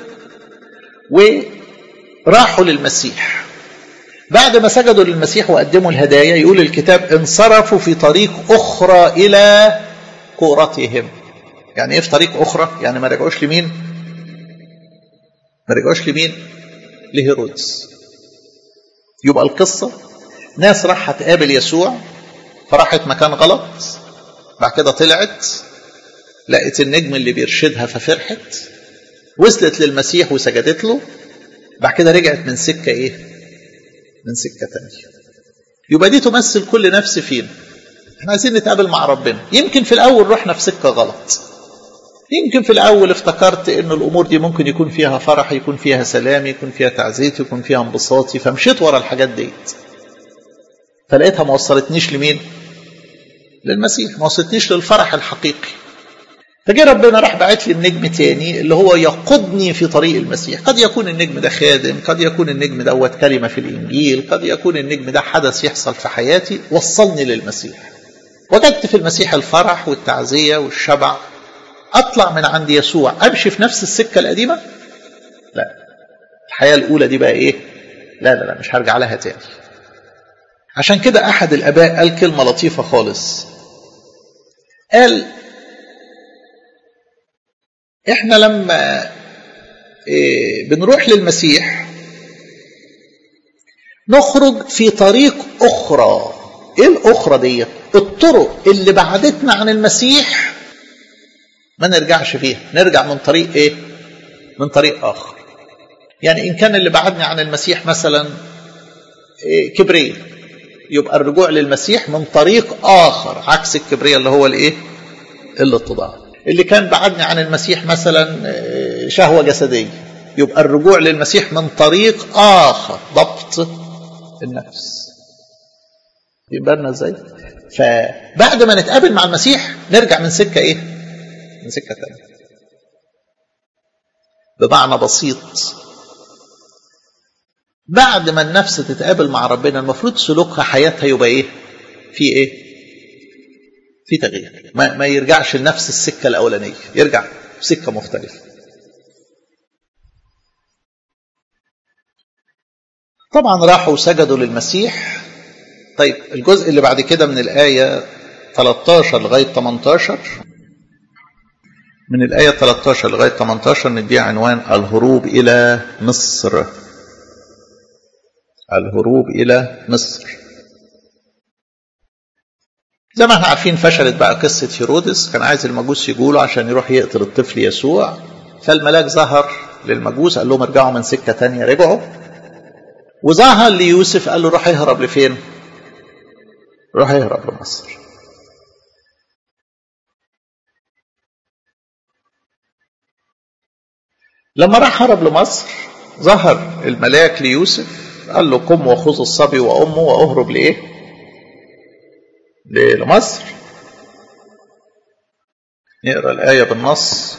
وراحوا للمسيح بعد ما سجدوا للمسيح وقدموا الهدايا يقول الكتاب انصرفوا في طريق أخرى إلى كورتهم يعني إيه في طريق أخرى يعني ما رجعوش لمين ما رجعوش لمين لهيرودس يبقى القصة ناس راحت تقابل يسوع فراحت مكان غلط بعد كده طلعت لقت النجم اللي بيرشدها ففرحت وصلت للمسيح وسجدت له بعد كده رجعت من سكة ايه من سكة تانية يبقى دي تمثل كل نفس فينا احنا عايزين نتقابل مع ربنا يمكن في الاول رحنا في سكة غلط يمكن في الاول افتكرت ان الامور دي ممكن يكون فيها فرح يكون فيها سلام يكون فيها تعزيت يكون فيها انبساطي فمشيت ورا الحاجات ديت فلقيتها ما وصلتنيش لمين للمسيح ما وصلتنيش للفرح الحقيقي فجاء ربنا راح باعت لي النجم تاني اللي هو يقودني في طريق المسيح قد يكون النجم ده خادم قد يكون النجم دوت كلمة في الإنجيل قد يكون النجم ده حدث يحصل في حياتي وصلني للمسيح وجدت في المسيح الفرح والتعزية والشبع أطلع من عند يسوع أمشي في نفس السكة القديمة لا الحياة الأولى دي بقى إيه لا لا لا مش هرجع لها تاني عشان كده أحد الآباء قال كلمة لطيفة خالص قال احنا لما إيه بنروح للمسيح نخرج في طريق أخرى إيه الأخرى دي الطرق اللي بعدتنا عن المسيح ما نرجعش فيها نرجع من طريق إيه من طريق آخر يعني إن كان اللي بعدني عن المسيح مثلا إيه كبرية يبقى الرجوع للمسيح من طريق آخر عكس الكبرية اللي هو الإيه الاتضاع اللي كان بعدني عن المسيح مثلا شهوة جسدية يبقى الرجوع للمسيح من طريق آخر ضبط النفس يبقى لنا ازاي فبعد ما نتقابل مع المسيح نرجع من سكة ايه من سكة تانية بمعنى بسيط بعد ما النفس تتقابل مع ربنا المفروض سلوكها حياتها يبقى ايه في ايه في تغيير ما, ما يرجعش لنفس السكة الأولانية يرجع سكة مختلفة طبعا راحوا سجدوا للمسيح طيب الجزء اللي بعد كده من الآية 13 لغاية 18 من الآية 13 لغاية 18 نديه عنوان الهروب إلى مصر الهروب إلى مصر زي ما احنا عارفين فشلت بقى قصة هيرودس كان عايز المجوس يقولوا عشان يروح يقتل الطفل يسوع فالملاك ظهر للمجوس قال لهم ارجعوا من سكة تانية رجعوا وظهر ليوسف قال له روح اهرب لفين روح اهرب لمصر لما راح هرب لمصر ظهر الملاك ليوسف قال له قم وخذ الصبي وامه واهرب لايه لمصر نقرا الايه بالنص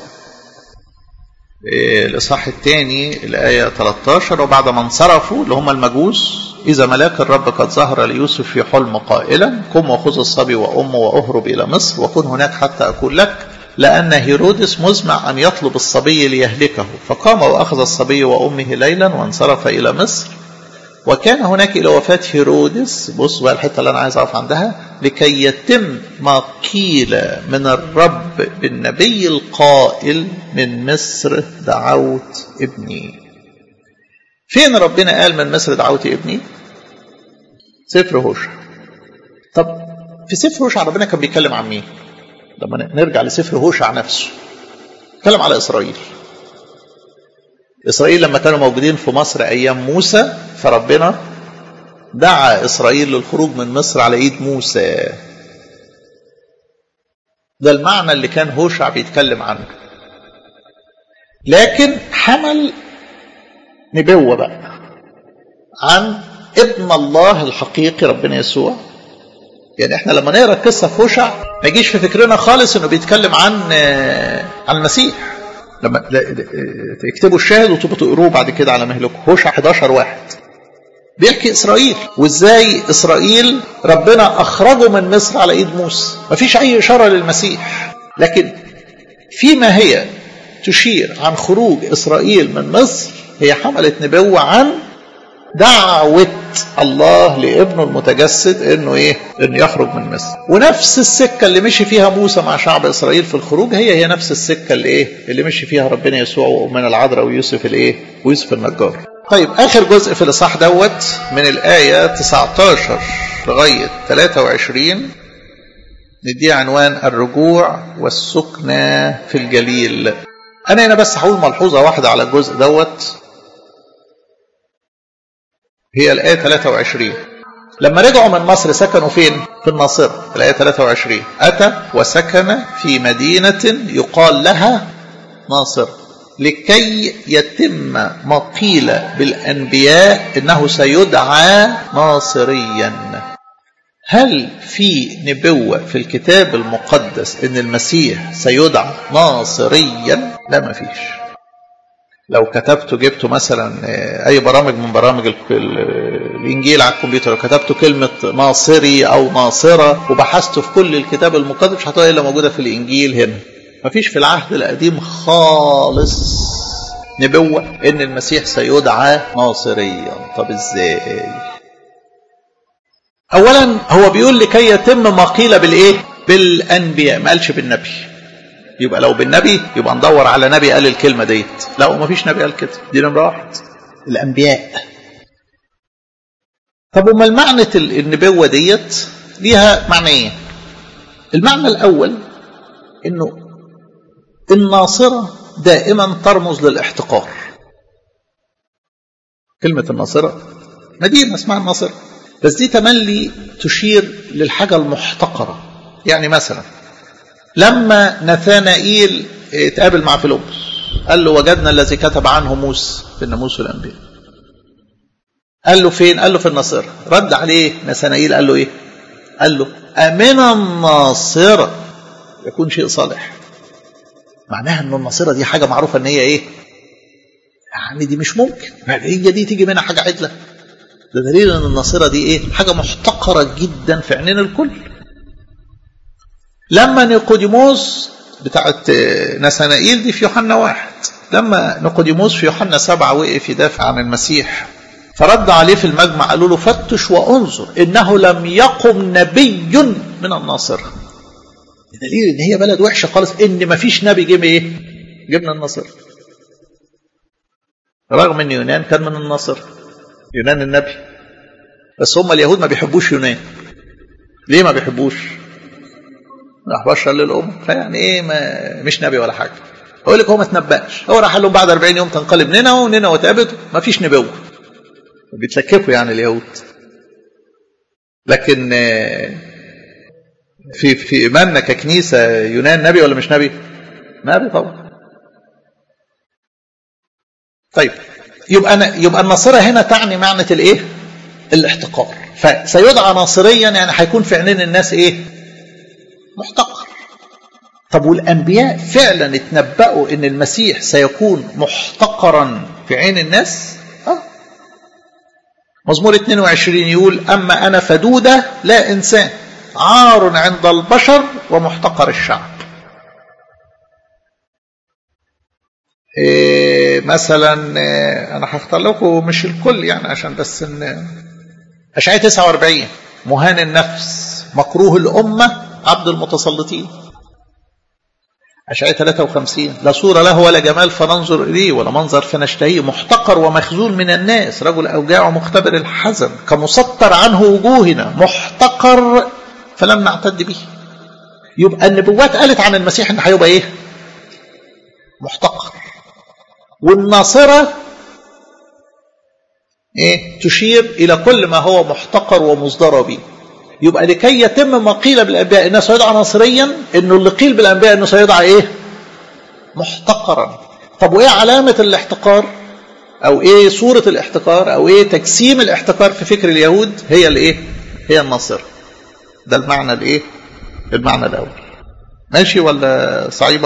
الاصحاح الثاني الايه 13 وبعد ما انصرفوا اللي هم المجوس اذا ملاك الرب قد ظهر ليوسف في حلم قائلا قم وخذ الصبي وامه واهرب الى مصر وكن هناك حتى اقول لك لأن هيرودس مزمع أن يطلب الصبي ليهلكه فقام وأخذ الصبي وأمه ليلا وانصرف إلى مصر وكان هناك إلى وفاة هيرودس بص بقى الحتة اللي أنا عايز أقف عندها لكي يتم ما قيل من الرب بالنبي القائل من مصر دعوت ابني فين ربنا قال من مصر دعوت ابني سفر هوشع طب في سفر هوشع ربنا كان بيتكلم عن مين لما نرجع لسفر هوشع نفسه اتكلم على إسرائيل إسرائيل لما كانوا موجودين في مصر أيام موسى فربنا دعا إسرائيل للخروج من مصر على إيد موسى ده المعنى اللي كان هوشع بيتكلم عنه لكن حمل نبوة بقى عن ابن الله الحقيقي ربنا يسوع يعني احنا لما نقرا القصه في هوشع ما يجيش في فكرنا خالص انه بيتكلم عن عن المسيح لما تكتبوا الشاهد وتبقوا تقروه بعد كده على مهلكم هوشع 11 واحد بيحكي اسرائيل وازاي اسرائيل ربنا اخرجه من مصر على ايد موسى مفيش اي اشاره للمسيح لكن فيما هي تشير عن خروج اسرائيل من مصر هي حملت نبوه عن دعوة الله لابنه المتجسد انه ايه؟ انه يخرج من مصر. ونفس السكة اللي مشي فيها موسى مع شعب اسرائيل في الخروج هي هي نفس السكة اللي ايه؟ اللي مشي فيها ربنا يسوع وامنا العذراء ويوسف الايه؟ ويوسف النجار. طيب اخر جزء في الاصحاح دوت من الايه 19 لغايه 23 نديه عنوان الرجوع والسكنى في الجليل. انا هنا بس هقول ملحوظه واحده على الجزء دوت هي الآية 23 لما رجعوا من مصر سكنوا فين؟ في الناصرة الآية 23 أتى وسكن في مدينة يقال لها ناصر لكي يتم ما قيل بالأنبياء إنه سيدعى ناصريا هل في نبوة في الكتاب المقدس إن المسيح سيدعى ناصريا؟ لا ما فيش لو كتبت جبت مثلا اي برامج من برامج الانجيل على الكمبيوتر لو كتبت كلمه ناصري او ناصره وبحثت في كل الكتاب المقدس مش هتلاقي الا موجوده في الانجيل هنا مفيش في العهد القديم خالص نبوه ان المسيح سيدعى ناصريا طب ازاي اولا هو بيقول لكي يتم ما قيل بالايه بالانبياء ما قالش بالنبي يبقى لو بالنبي يبقى ندور على نبي قال الكلمة ديت لا وما فيش نبي قال كده دي نمرة واحد الأنبياء طب وما المعنى النبوة ديت ليها معنيين المعنى الأول إنه الناصرة دائما ترمز للاحتقار كلمة الناصرة مدينة اسمها الناصرة بس دي تملي تشير للحاجة المحتقرة يعني مثلا لما نثانائيل اتقابل مع فيلبس قال له وجدنا الذي كتب عنه موسى في الناموس والانبياء قال له فين قال له في الناصرة رد عليه نثانائيل قال له ايه قال له امن الناصرة يكون شيء صالح معناها ان الناصرة دي حاجة معروفة ان هي ايه يعني دي مش ممكن هي دي تيجي منها حاجة عدلة ده دليل ان الناصرة دي ايه حاجة محتقرة جدا في عينين الكل لما نيقوديموس بتاعت نسانائيل دي في يوحنا واحد لما نيقوديموس في يوحنا سبعة وقف يدافع عن المسيح فرد عليه في المجمع قالوا له فتش وانظر انه لم يقم نبي من الناصرة دليل ان هي بلد وحشة خالص ان ما فيش نبي جه ايه جبنا الناصرة رغم ان يونان كان من الناصر يونان النبي بس هم اليهود ما بيحبوش يونان ليه ما بيحبوش راح بشر للأم فيعني ايه ما مش نبي ولا حاجة اقول لك هو ما تنبأش هو راح لهم بعد 40 يوم تنقلب نينوى ونينوى وتقابت ما فيش نبوة بيتلككوا يعني اليهود لكن في في ايماننا ككنيسه يونان نبي ولا مش نبي؟ نبي طبعا طيب يبقى أنا يبقى الناصره هنا تعني معنى الايه؟ الاحتقار فسيدعى ناصريا يعني هيكون في عينين الناس ايه؟ محتقر طب والانبياء فعلا اتنبأوا ان المسيح سيكون محتقرا في عين الناس؟ اه مزمور 22 يقول اما انا فدوده لا انسان عار عند البشر ومحتقر الشعب إيه مثلا إيه انا هختار لكم مش الكل يعني عشان بس ان اشعياء 49 مهان النفس مكروه الامه عبد المتسلطين أشعياء 53 لا صورة له ولا جمال فننظر إليه ولا منظر فنشتهيه محتقر ومخذول من الناس رجل أوجاع ومختبر الحزن كمسطر عنه وجوهنا محتقر فلم نعتد به يبقى النبوات قالت عن المسيح ان هيبقى ايه محتقر والناصرة ايه تشير الى كل ما هو محتقر ومصدر به يبقى لكي يتم ما قيل بالانبياء انه سيدعى ناصريا انه اللي قيل بالانبياء انه سيدعى ايه محتقرا طب وايه علامة الاحتقار او ايه صورة الاحتقار او ايه تجسيم الاحتقار في فكر اليهود هي الايه هي الناصرة ده المعنى الايه المعنى الاول ماشي ولا صعيبة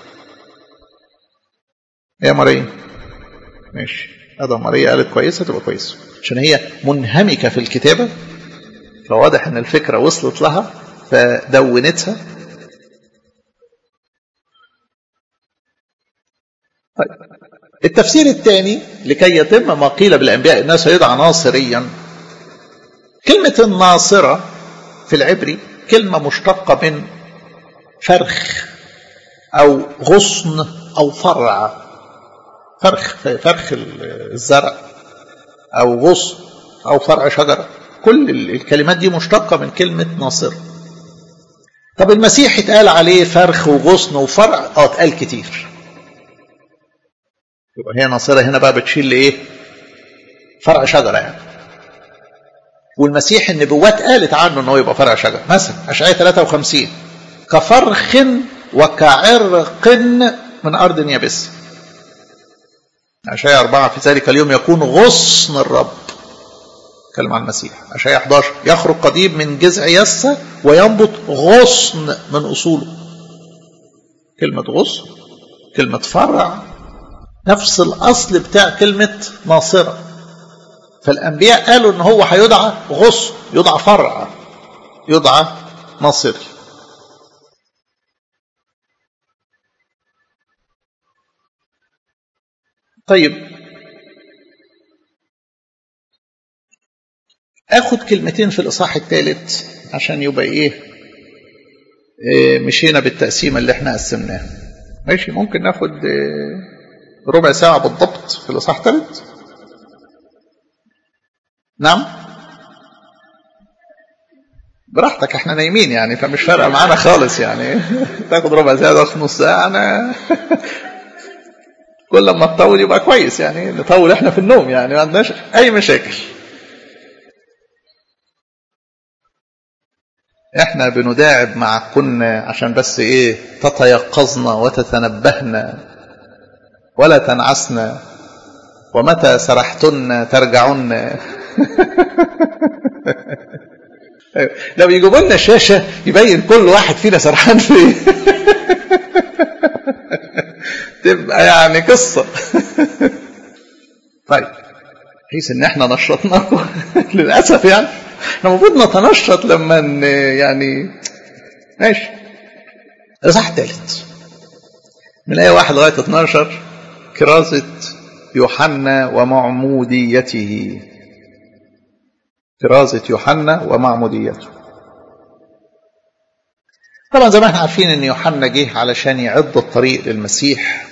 يا مريم ماشي هذا مريم قالت كويسة تبقى كويسة عشان هي منهمكة في الكتابة فواضح ان الفكرة وصلت لها فدونتها طيب التفسير الثاني لكي يتم ما قيل بالانبياء الناس يدعى ناصريا كلمة الناصرة في العبري كلمة مشتقة من فرخ أو غصن أو فرع فرخ فرخ الزرع أو غصن أو فرع شجرة كل الكلمات دي مشتقة من كلمة ناصر طب المسيح اتقال عليه فرخ وغصن وفرع اه اتقال كتير يبقى هي ناصرة هنا بقى بتشيل ايه فرع شجرة يعني والمسيح النبوات قالت عنه انه يبقى فرع شجر مثلا اشعياء 53 كفرخ وكعرق من ارض يابسه اشعياء 4 في ذلك اليوم يكون غصن الرب كلام عن المسيح اشعياء 11 يخرج قضيب من جذع يسة وينبت غصن من اصوله كلمة غصن كلمة فرع نفس الاصل بتاع كلمة ناصره فالأنبياء قالوا إن هو هيدعى غصن يدعى فرع يدعى ناصري طيب اخد كلمتين في الاصحاح الثالث عشان يبقى ايه, إيه مشينا بالتقسيمه اللي احنا قسمناها ماشي ممكن ناخد ربع ساعة بالضبط في الإصحاح الثالث نعم براحتك احنا نايمين يعني فمش فارقه معانا خالص يعني تاخد ربع ساعه تاخد نص ساعه انا كل ما تطول يبقى كويس يعني نطول احنا في النوم يعني ما عندناش اي مشاكل احنا بنداعب مع كنا عشان بس ايه تتيقظنا وتتنبهنا ولا تنعسنا ومتى سرحتن ترجعن لو يجيبوا لنا شاشه يبين كل واحد فينا سرحان فين تبقى يعني قصه طيب بحيث ان احنا نشطناه للاسف يعني احنا المفروض نتنشط لما يعني ماشي الاصحاح الثالث من ايه واحد لغايه 12 كرازه يوحنا ومعموديته كرازة يوحنا ومعموديته طبعا زي ما احنا عارفين ان يوحنا جه علشان يعد الطريق للمسيح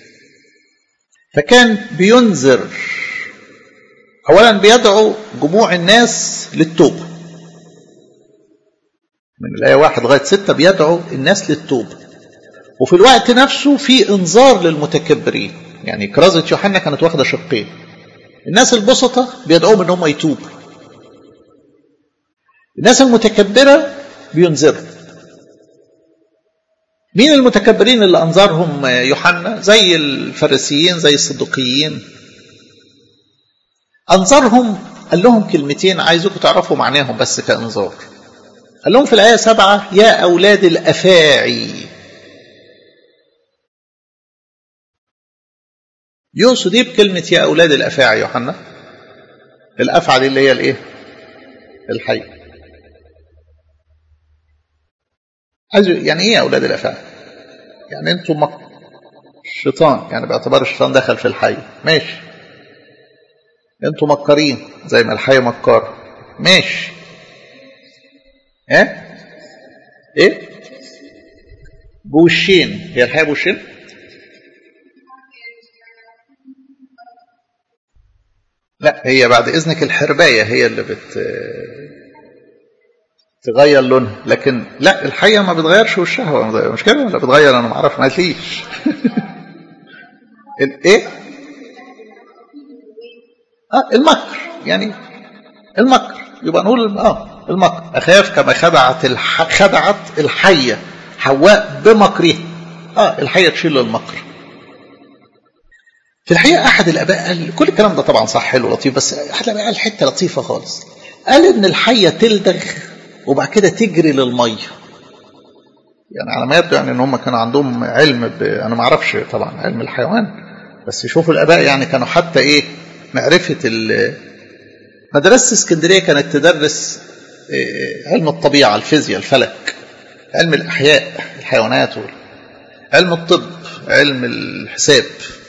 فكان بينذر اولا بيدعو جموع الناس للتوبه من الايه واحد لغايه سته بيدعو الناس للتوبه وفي الوقت نفسه في انذار للمتكبرين يعني كرازه يوحنا كانت واخده شقين الناس البسطة بيدعوهم ان هم يتوبوا الناس المتكبرة بينذروا مين المتكبرين اللي أنظرهم يوحنا زي الفريسيين زي الصدوقيين أنظرهم قال لهم كلمتين عايزكم تعرفوا معناهم بس كإنذار قال لهم في الآية سبعة يا أولاد الأفاعي يقصد ايه بكلمة يا أولاد الأفاعي يوحنا الأفعى دي اللي هي الإيه الحي عايز يعني ايه يا اولاد الافاعي يعني انتم مك... الشيطان يعني باعتبار الشيطان دخل في الحي ماشي انتم مكارين زي ما الحي مكار ماشي ايه ايه بوشين هي الحياه بوشين لا هي بعد اذنك الحربايه هي اللي بت تغير لونها لكن لا الحية ما بتغيرش وشها مش كده ولا بتغير انا ما اعرف ما قالتليش الايه اه المكر يعني المكر يبقى نقول اه المكر اخاف كما خدعت الح... خدعت الحية حواء بمكرها اه الحية تشيل المكر في الحقيقة أحد الآباء قال كل الكلام ده طبعا صح حلو لطيف بس أحد الآباء قال حتة لطيفة خالص قال إن الحية تلدغ وبعد كده تجري للميه يعني على ما يبدو يعني ان هم كانوا عندهم علم ب... انا ما اعرفش طبعا علم الحيوان بس شوفوا الاباء يعني كانوا حتى ايه معرفه ال... مدرسه اسكندريه كانت تدرس علم الطبيعه الفيزياء الفلك علم الاحياء الحيوانات علم الطب علم الحساب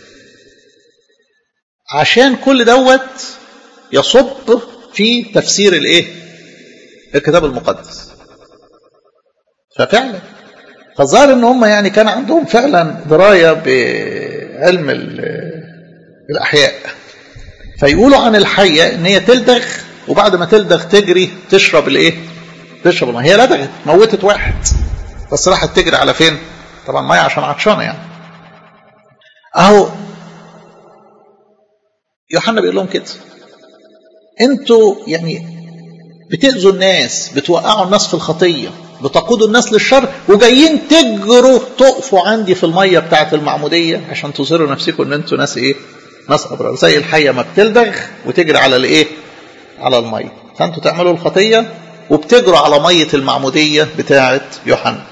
عشان كل دوت يصب في تفسير الايه الكتاب المقدس ففعلا فظهر ان هم يعني كان عندهم فعلا درايه بعلم الاحياء فيقولوا عن الحيه ان هي تلدغ وبعد ما تلدغ تجري تشرب الايه تشرب الميه هي لدغت موتت واحد بس راحت تجري على فين طبعا ميه عشان عطشانه يعني اهو يوحنا بيقول لهم كده انتوا يعني بتأذوا الناس بتوقعوا الناس في الخطية بتقودوا الناس للشر وجايين تجروا تقفوا عندي في المية بتاعة المعمودية عشان تظهروا نفسكم ان انتوا ناس ايه ناس ابرار زي الحية ما بتلدغ وتجري على الايه على المية فانتوا تعملوا الخطية وبتجروا على مية المعمودية بتاعة يوحنا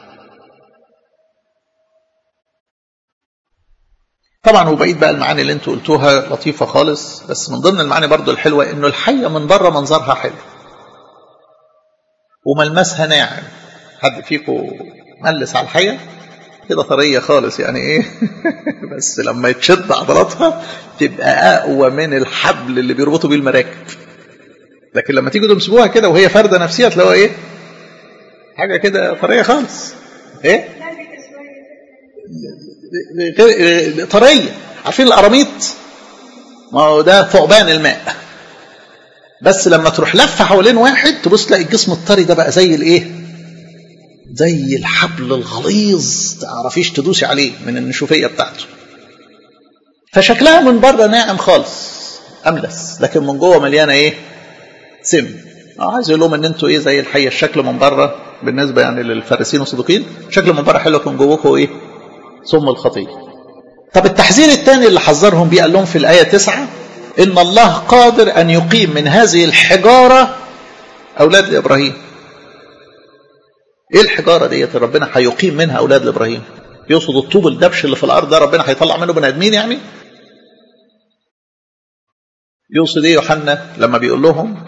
طبعا وبقيت بقى المعاني اللي انتوا قلتوها لطيفة خالص بس من ضمن المعاني برضو الحلوة انه الحية من بره منظرها حلو وملمسها ناعم حد فيكم ملس على الحية كده طرية خالص يعني ايه بس لما يتشد عضلاتها تبقى اقوى من الحبل اللي بيربطوا بيه المراكب لكن لما تيجوا تمسكوها كده وهي فردة نفسية تلاقوها ايه حاجة كده طرية خالص ايه طريه عارفين القراميط ما هو ده ثعبان الماء بس لما تروح لفه حوالين واحد تبص تلاقي الجسم الطري ده بقى زي الايه زي الحبل الغليظ تعرفيش تدوسي عليه من النشوفيه بتاعته فشكلها من بره ناعم خالص املس لكن من جوه مليانه ايه سم اه عايز يقول لهم ان انتوا ايه زي الحيه الشكل من بره بالنسبه يعني للفارسين والصدوقين شكل من بره حلو لكن جواكم ايه سم الخطيه طب التحذير الثاني اللي حذرهم بيه قال لهم في الايه تسعة ان الله قادر ان يقيم من هذه الحجاره اولاد لابراهيم ايه الحجاره ديت ربنا هيقيم منها اولاد لابراهيم يقصد الطوب الدبش اللي في الارض ده ربنا هيطلع منه بني ادمين يعني يقصد ايه يوحنا لما بيقول لهم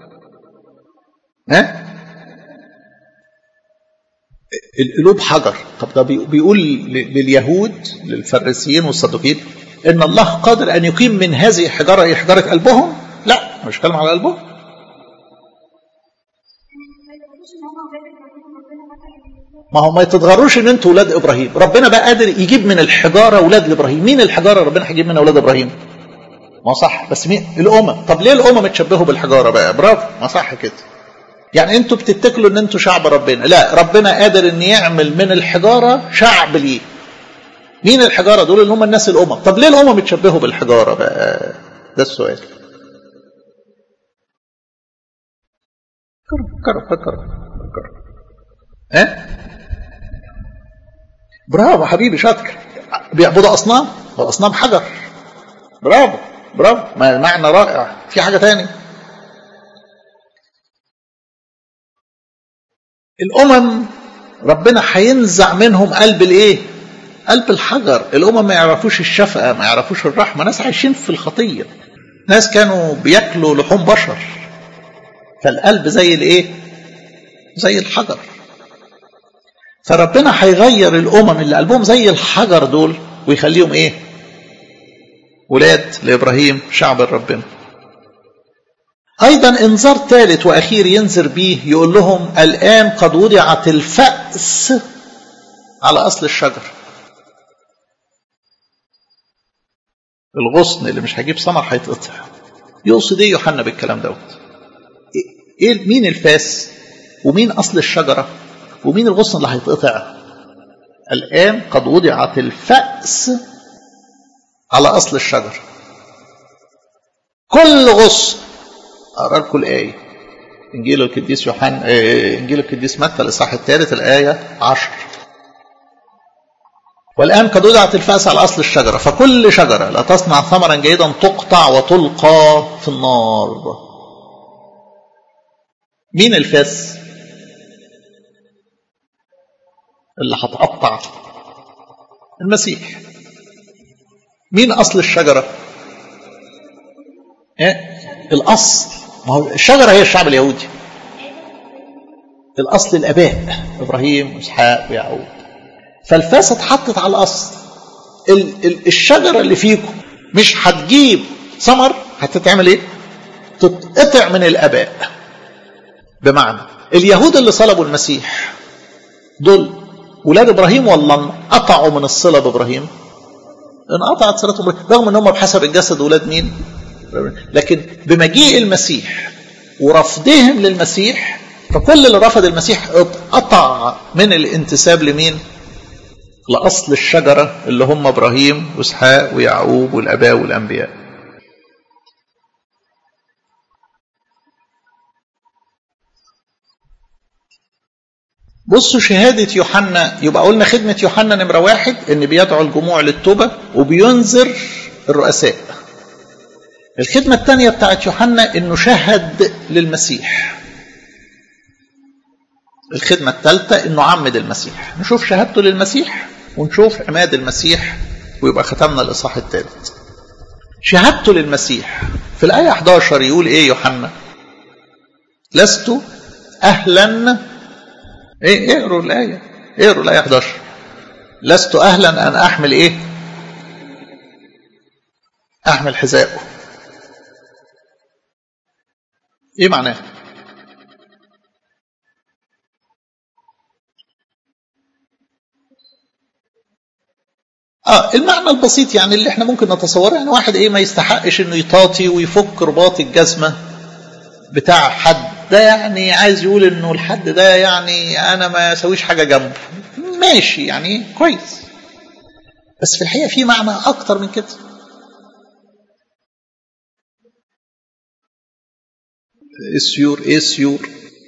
ها القلوب حجر طب ده بيقول لليهود للفريسيين والصدوقيين ان الله قادر ان يقيم من هذه الحجاره هي حجاره قلبهم لا مش كلام على قلبهم ما هو ما تتغروش ان انتوا ولاد ابراهيم ربنا بقى قادر يجيب من الحجاره اولاد ابراهيم مين الحجاره ربنا هيجيب من اولاد ابراهيم ما صح بس مين الامم طب ليه الامم اتشبهوا بالحجاره بقى برافو ما صح كده يعني انتوا بتتكلوا ان انتوا شعب ربنا لا ربنا قادر ان يعمل من الحجاره شعب ليه مين الحجاره دول اللي هم الناس الامم طب ليه الامم اتشبهوا بالحجاره بقى ده السؤال فكر فكر فكر فكر ها برافو حبيبي شاطر بيعبدوا اصنام اصنام حجر برافو برافو معنى رائع في حاجه تاني الامم ربنا هينزع منهم قلب الايه قلب الحجر الامم ما يعرفوش الشفقه ما يعرفوش الرحمه ناس عايشين في الخطيه ناس كانوا بياكلوا لحوم بشر فالقلب زي الايه زي الحجر فربنا هيغير الامم اللي قلبهم زي الحجر دول ويخليهم ايه ولاد لابراهيم شعب ربنا ايضا انذار ثالث واخير ينذر به يقول لهم الان قد وضعت الفأس على اصل الشجر الغصن اللي مش هيجيب ثمر هيتقطع يقصد ايه يوحنا بالكلام دوت ايه مين الفاس ومين اصل الشجره ومين الغصن اللي هيتقطع الان قد وضعت الفأس على اصل الشجر كل غصن اقرا لكم الايه انجيل القديس يوحنا انجيل القديس متى الاصحاح الثالث الايه 10 والان قد وضعت الفأس على اصل الشجره فكل شجره لا تصنع ثمرا جيدا تقطع وتلقى في النار مين الفاس اللي هتقطع المسيح مين اصل الشجره إيه؟ الاصل ما هو الشجره هي الشعب اليهودي الاصل الاباء ابراهيم واسحاق ويعقوب فالفاس اتحطت على الاصل ال ال الشجره اللي فيكم مش هتجيب ثمر هتتعمل ايه تتقطع من الاباء بمعنى اليهود اللي صلبوا المسيح دول ولاد ابراهيم ولا انقطعوا من الصله بابراهيم انقطعت صلتهم رغم ان هم بحسب الجسد ولاد مين لكن بمجيء المسيح ورفضهم للمسيح فكل اللي رفض المسيح اتقطع من الانتساب لمين لاصل الشجره اللي هم ابراهيم واسحاق ويعقوب والاباء والانبياء بصوا شهادة يوحنا يبقى قلنا خدمة يوحنا نمرة واحد إن بيدعو الجموع للتوبة وبينذر الرؤساء. الخدمة الثانية بتاعت يوحنا إنه شهد للمسيح. الخدمة الثالثة إنه عمد المسيح. نشوف شهادته للمسيح ونشوف عماد المسيح ويبقى ختمنا الإصحاح الثالث. شهادته للمسيح في الآية 11 يقول إيه يوحنا؟ لست أهلا ايه اقروا الآية اقروا الآية 11 لست أهلا أن أحمل إيه أحمل حذاءه إيه معناه اه المعنى البسيط يعني اللي احنا ممكن نتصوره يعني واحد ايه ما يستحقش انه يطاطي ويفك رباط الجزمه بتاع حد ده يعني عايز يقول انه الحد ده يعني انا ما اسويش حاجه جنبه ماشي يعني كويس بس في الحقيقه في معنى اكتر من كده السيور ايه السيور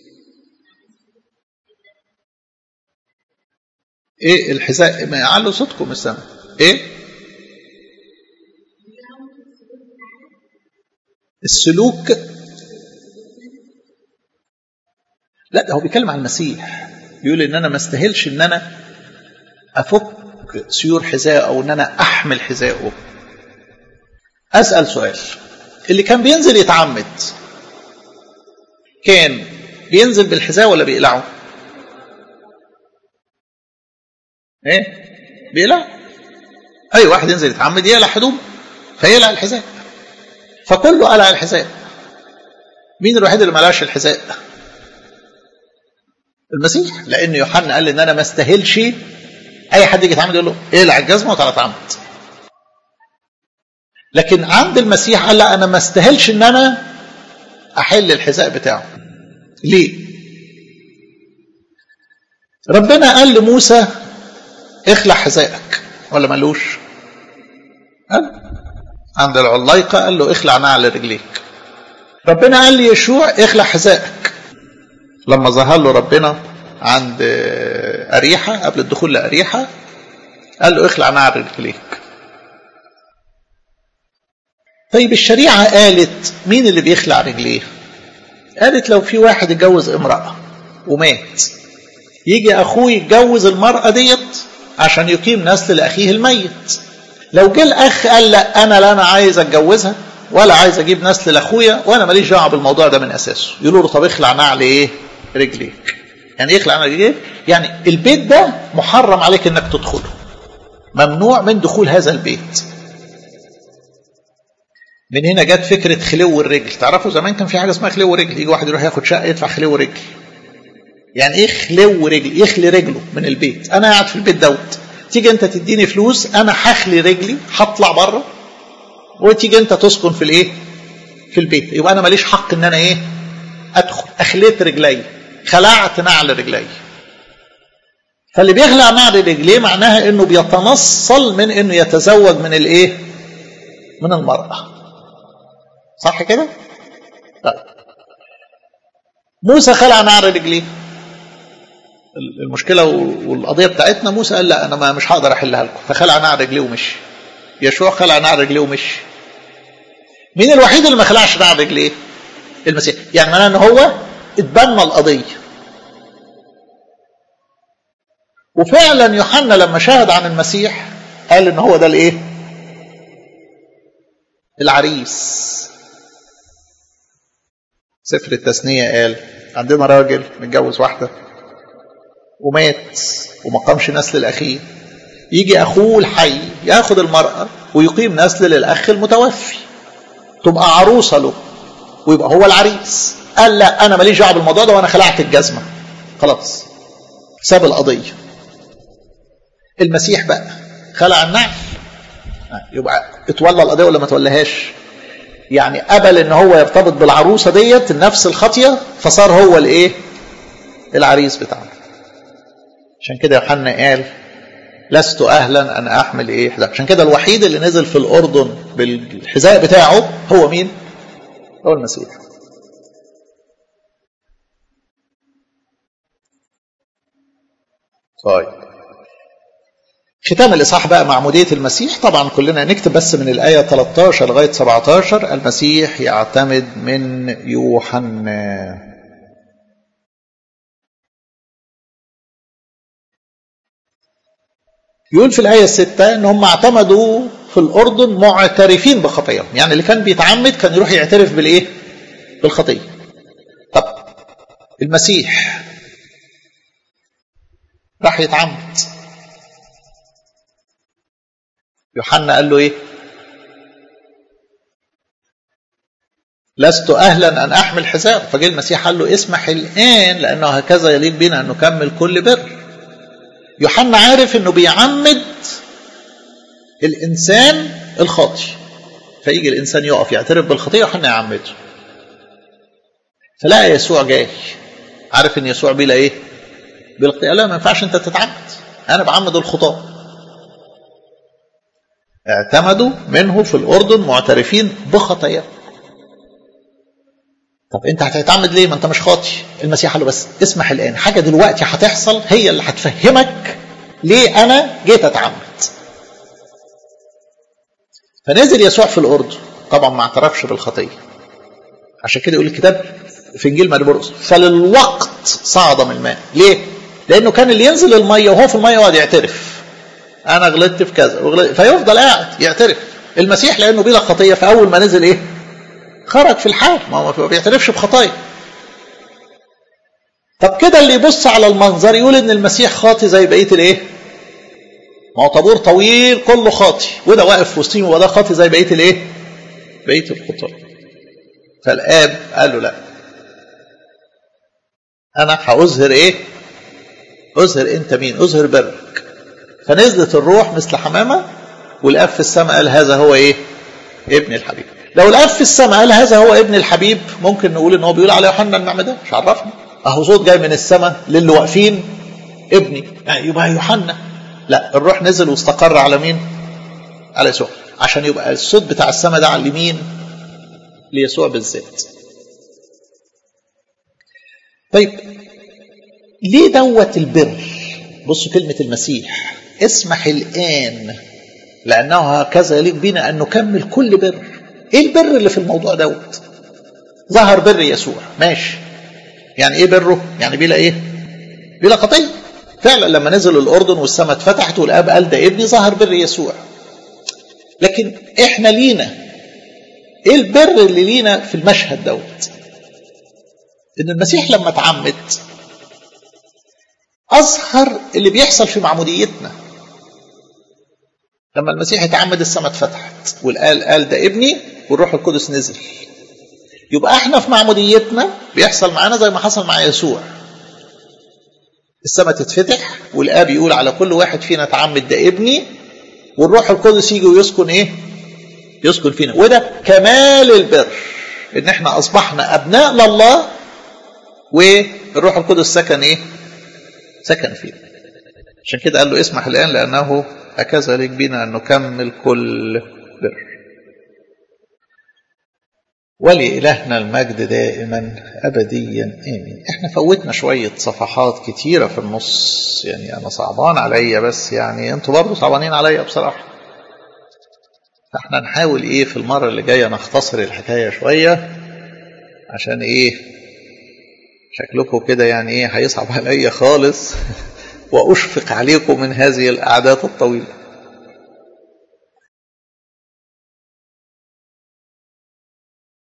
ايه الحذاء ما يعلوا صوتكم السنة ايه السلوك لا ده هو بيتكلم عن المسيح بيقول ان انا ما استاهلش ان انا افك سيور حذاء او ان انا احمل حذاءه اسال سؤال اللي كان بينزل يتعمد كان بينزل بالحذاء ولا بيقلعه ايه بيقلع اي واحد ينزل يتعمد يقلع هدوم فيقلع الحذاء فكله قلع الحذاء مين الوحيد اللي ما قلعش الحذاء المسيح لان يوحنا قال ان انا ما استاهلش اي حد يجي يتعمد يقول له اقلع الجزمه وتعالى اتعمد لكن عند المسيح قال لا انا ما استاهلش ان انا احل الحذاء بتاعه ليه ربنا قال لموسى اخلع حذائك ولا ملوش قال عند العلايقة قال له اخلع نعل رجليك ربنا قال ليشوع اخلع حذائك لما ظهر له ربنا عند أريحة قبل الدخول لأريحة قال له اخلع نعل رجليك طيب الشريعة قالت مين اللي بيخلع رجليه قالت لو في واحد اتجوز امرأة ومات يجي أخوه يتجوز المرأة ديت عشان يقيم نسل لأخيه الميت لو جه الأخ قال لا أنا لا أنا عايز أتجوزها ولا عايز أجيب نسل لأخويا وأنا ماليش دعوة بالموضوع ده من أساسه يقولوا له طب اخلع نعل إيه رجليك يعني ايه اخلع نعل رجليك يعني البيت ده محرم عليك إنك تدخله ممنوع من دخول هذا البيت من هنا جت فكرة خلو الرجل تعرفوا زمان كان في حاجة اسمها خلو رجل يجي واحد يروح ياخد شقة يدفع خلو رجل يعني ايه خلو رجل يخلي رجله من البيت انا قاعد في البيت دوت تيجي انت تديني فلوس انا هخلي رجلي هطلع بره وتيجي انت تسكن في الايه في البيت يبقى انا ماليش حق ان انا ايه ادخل اخليت رجلي خلعت نعل رجلي فاللي بيخلع نعل رجليه معناها انه بيتنصل من انه يتزوج من الايه من المرأة صح كده طيب موسى خلع نعل رجليه المشكله والقضيه بتاعتنا موسى قال لا انا ما مش هقدر احلها لكم فخلع نعل رجليه ومشي يشوع خلع نعل رجليه ومشي مين الوحيد اللي ما خلعش نعل رجليه المسيح يعني معناه ان هو اتبنى القضيه وفعلا يوحنا لما شاهد عن المسيح قال ان هو ده الايه العريس سفر التثنيه قال عندنا راجل متجوز واحده ومات وما قامش نسل الأخير يجي أخوه الحي ياخد المرأة ويقيم نسل للأخ المتوفي تبقى عروسة له ويبقى هو العريس قال لا أنا ماليش دعوة بالموضوع ده وأنا خلعت الجزمة خلاص ساب القضية المسيح بقى خلع النعل يبقى اتولى القضية ولا ما تولهاش يعني قبل ان هو يرتبط بالعروسة ديت نفس الخطية فصار هو الايه العريس بتاعنا عشان كده يوحنا قال لست اهلا ان احمل ايه حذاء عشان كده الوحيد اللي نزل في الاردن بالحذاء بتاعه هو مين هو المسيح طيب ختام الاصحاح بقى معموديه المسيح طبعا كلنا نكتب بس من الايه 13 لغايه 17 المسيح يعتمد من يوحنا يقول في الآية الستة إن هم اعتمدوا في الأردن معترفين بخطاياهم يعني اللي كان بيتعمد كان يروح يعترف بالإيه بالخطية طب المسيح راح يتعمد يوحنا قال له إيه لست أهلا أن أحمل حذاء فجاء المسيح قال له اسمح الآن لأنه هكذا يليق بنا أن نكمل كل بر يوحنا عارف انه بيعمد الانسان الخاطي فيجي الانسان يقف يعترف بالخطيه وحنا يعمته فلقى يسوع جاي عارف ان يسوع بلا ايه بالقيامة لا ما ينفعش انت تتعمد انا بعمد الخطاه اعتمدوا منه في الاردن معترفين بخطاياهم طب انت هتتعمد ليه ما انت مش خاطي المسيح قال له بس اسمح الان حاجه دلوقتي هتحصل هي اللي هتفهمك ليه انا جيت اتعمد فنزل يسوع في الاردن طبعا ما اعترفش بالخطيه عشان كده يقول الكتاب في انجيل مرقس فللوقت صعد من الماء ليه لانه كان اللي ينزل الميه وهو في الميه يقعد يعترف انا غلطت في كذا وغلطت فيفضل قاعد يعترف المسيح لانه بلا خطيه فاول ما نزل ايه خرج في الحال ما هو ما بيعترفش بخطايا طب كده اللي يبص على المنظر يقول ان المسيح خاطي زي بقيه الايه ما هو طابور طويل كله خاطي وده واقف في وسطهم وده خاطي زي بقيه الايه بقيه الخطاه فالاب قال له لا انا هاظهر ايه اظهر انت مين اظهر برك فنزلت الروح مثل حمامه والاب في السماء قال هذا هو ايه ابن الحبيب لو الاب في السماء قال هذا هو ابن الحبيب ممكن نقول ان هو بيقول على يوحنا المعمدان مش عرفنا اهو صوت جاي من السماء للي واقفين ابني يبقى يوحنا لا الروح نزل واستقر على مين على يسوع عشان يبقى الصوت بتاع السماء ده على اليمين ليسوع بالذات طيب ليه دوت البر بصوا كلمة المسيح اسمح الآن لأنه هكذا يليق بنا أن نكمل كل بر إيه البر اللي في الموضوع دوت ظهر بر يسوع ماشي يعني إيه بره يعني بلا إيه بلا خطية فعلا لما نزل الأردن والسماء اتفتحت والآب قال ده ابني ظهر بر يسوع لكن إحنا لينا إيه البر اللي لينا في المشهد دوت إن المسيح لما اتعمد أظهر اللي بيحصل في معموديتنا لما المسيح اتعمد السماء اتفتحت والقال قال ده ابني والروح القدس نزل يبقى احنا في معموديتنا بيحصل معانا زي ما حصل مع يسوع السماء تتفتح والاب يقول على كل واحد فينا اتعمد ده ابني والروح القدس يجي ويسكن ايه يسكن فينا وده كمال البر ان احنا اصبحنا ابناء لله والروح القدس سكن ايه سكن فينا عشان كده قال له اسمح الآن لأنه هكذا لك بنا أن نكمل كل بر ولإلهنا المجد دائما أبديا آمين احنا فوتنا شوية صفحات كتيرة في النص يعني أنا صعبان عليا بس يعني انتوا برضه صعبانين عليا بصراحة فاحنا نحاول ايه في المرة اللي جاية نختصر الحكاية شوية عشان ايه شكلكم كده يعني ايه هيصعب عليا خالص واشفق عليكم من هذه الاعداد الطويله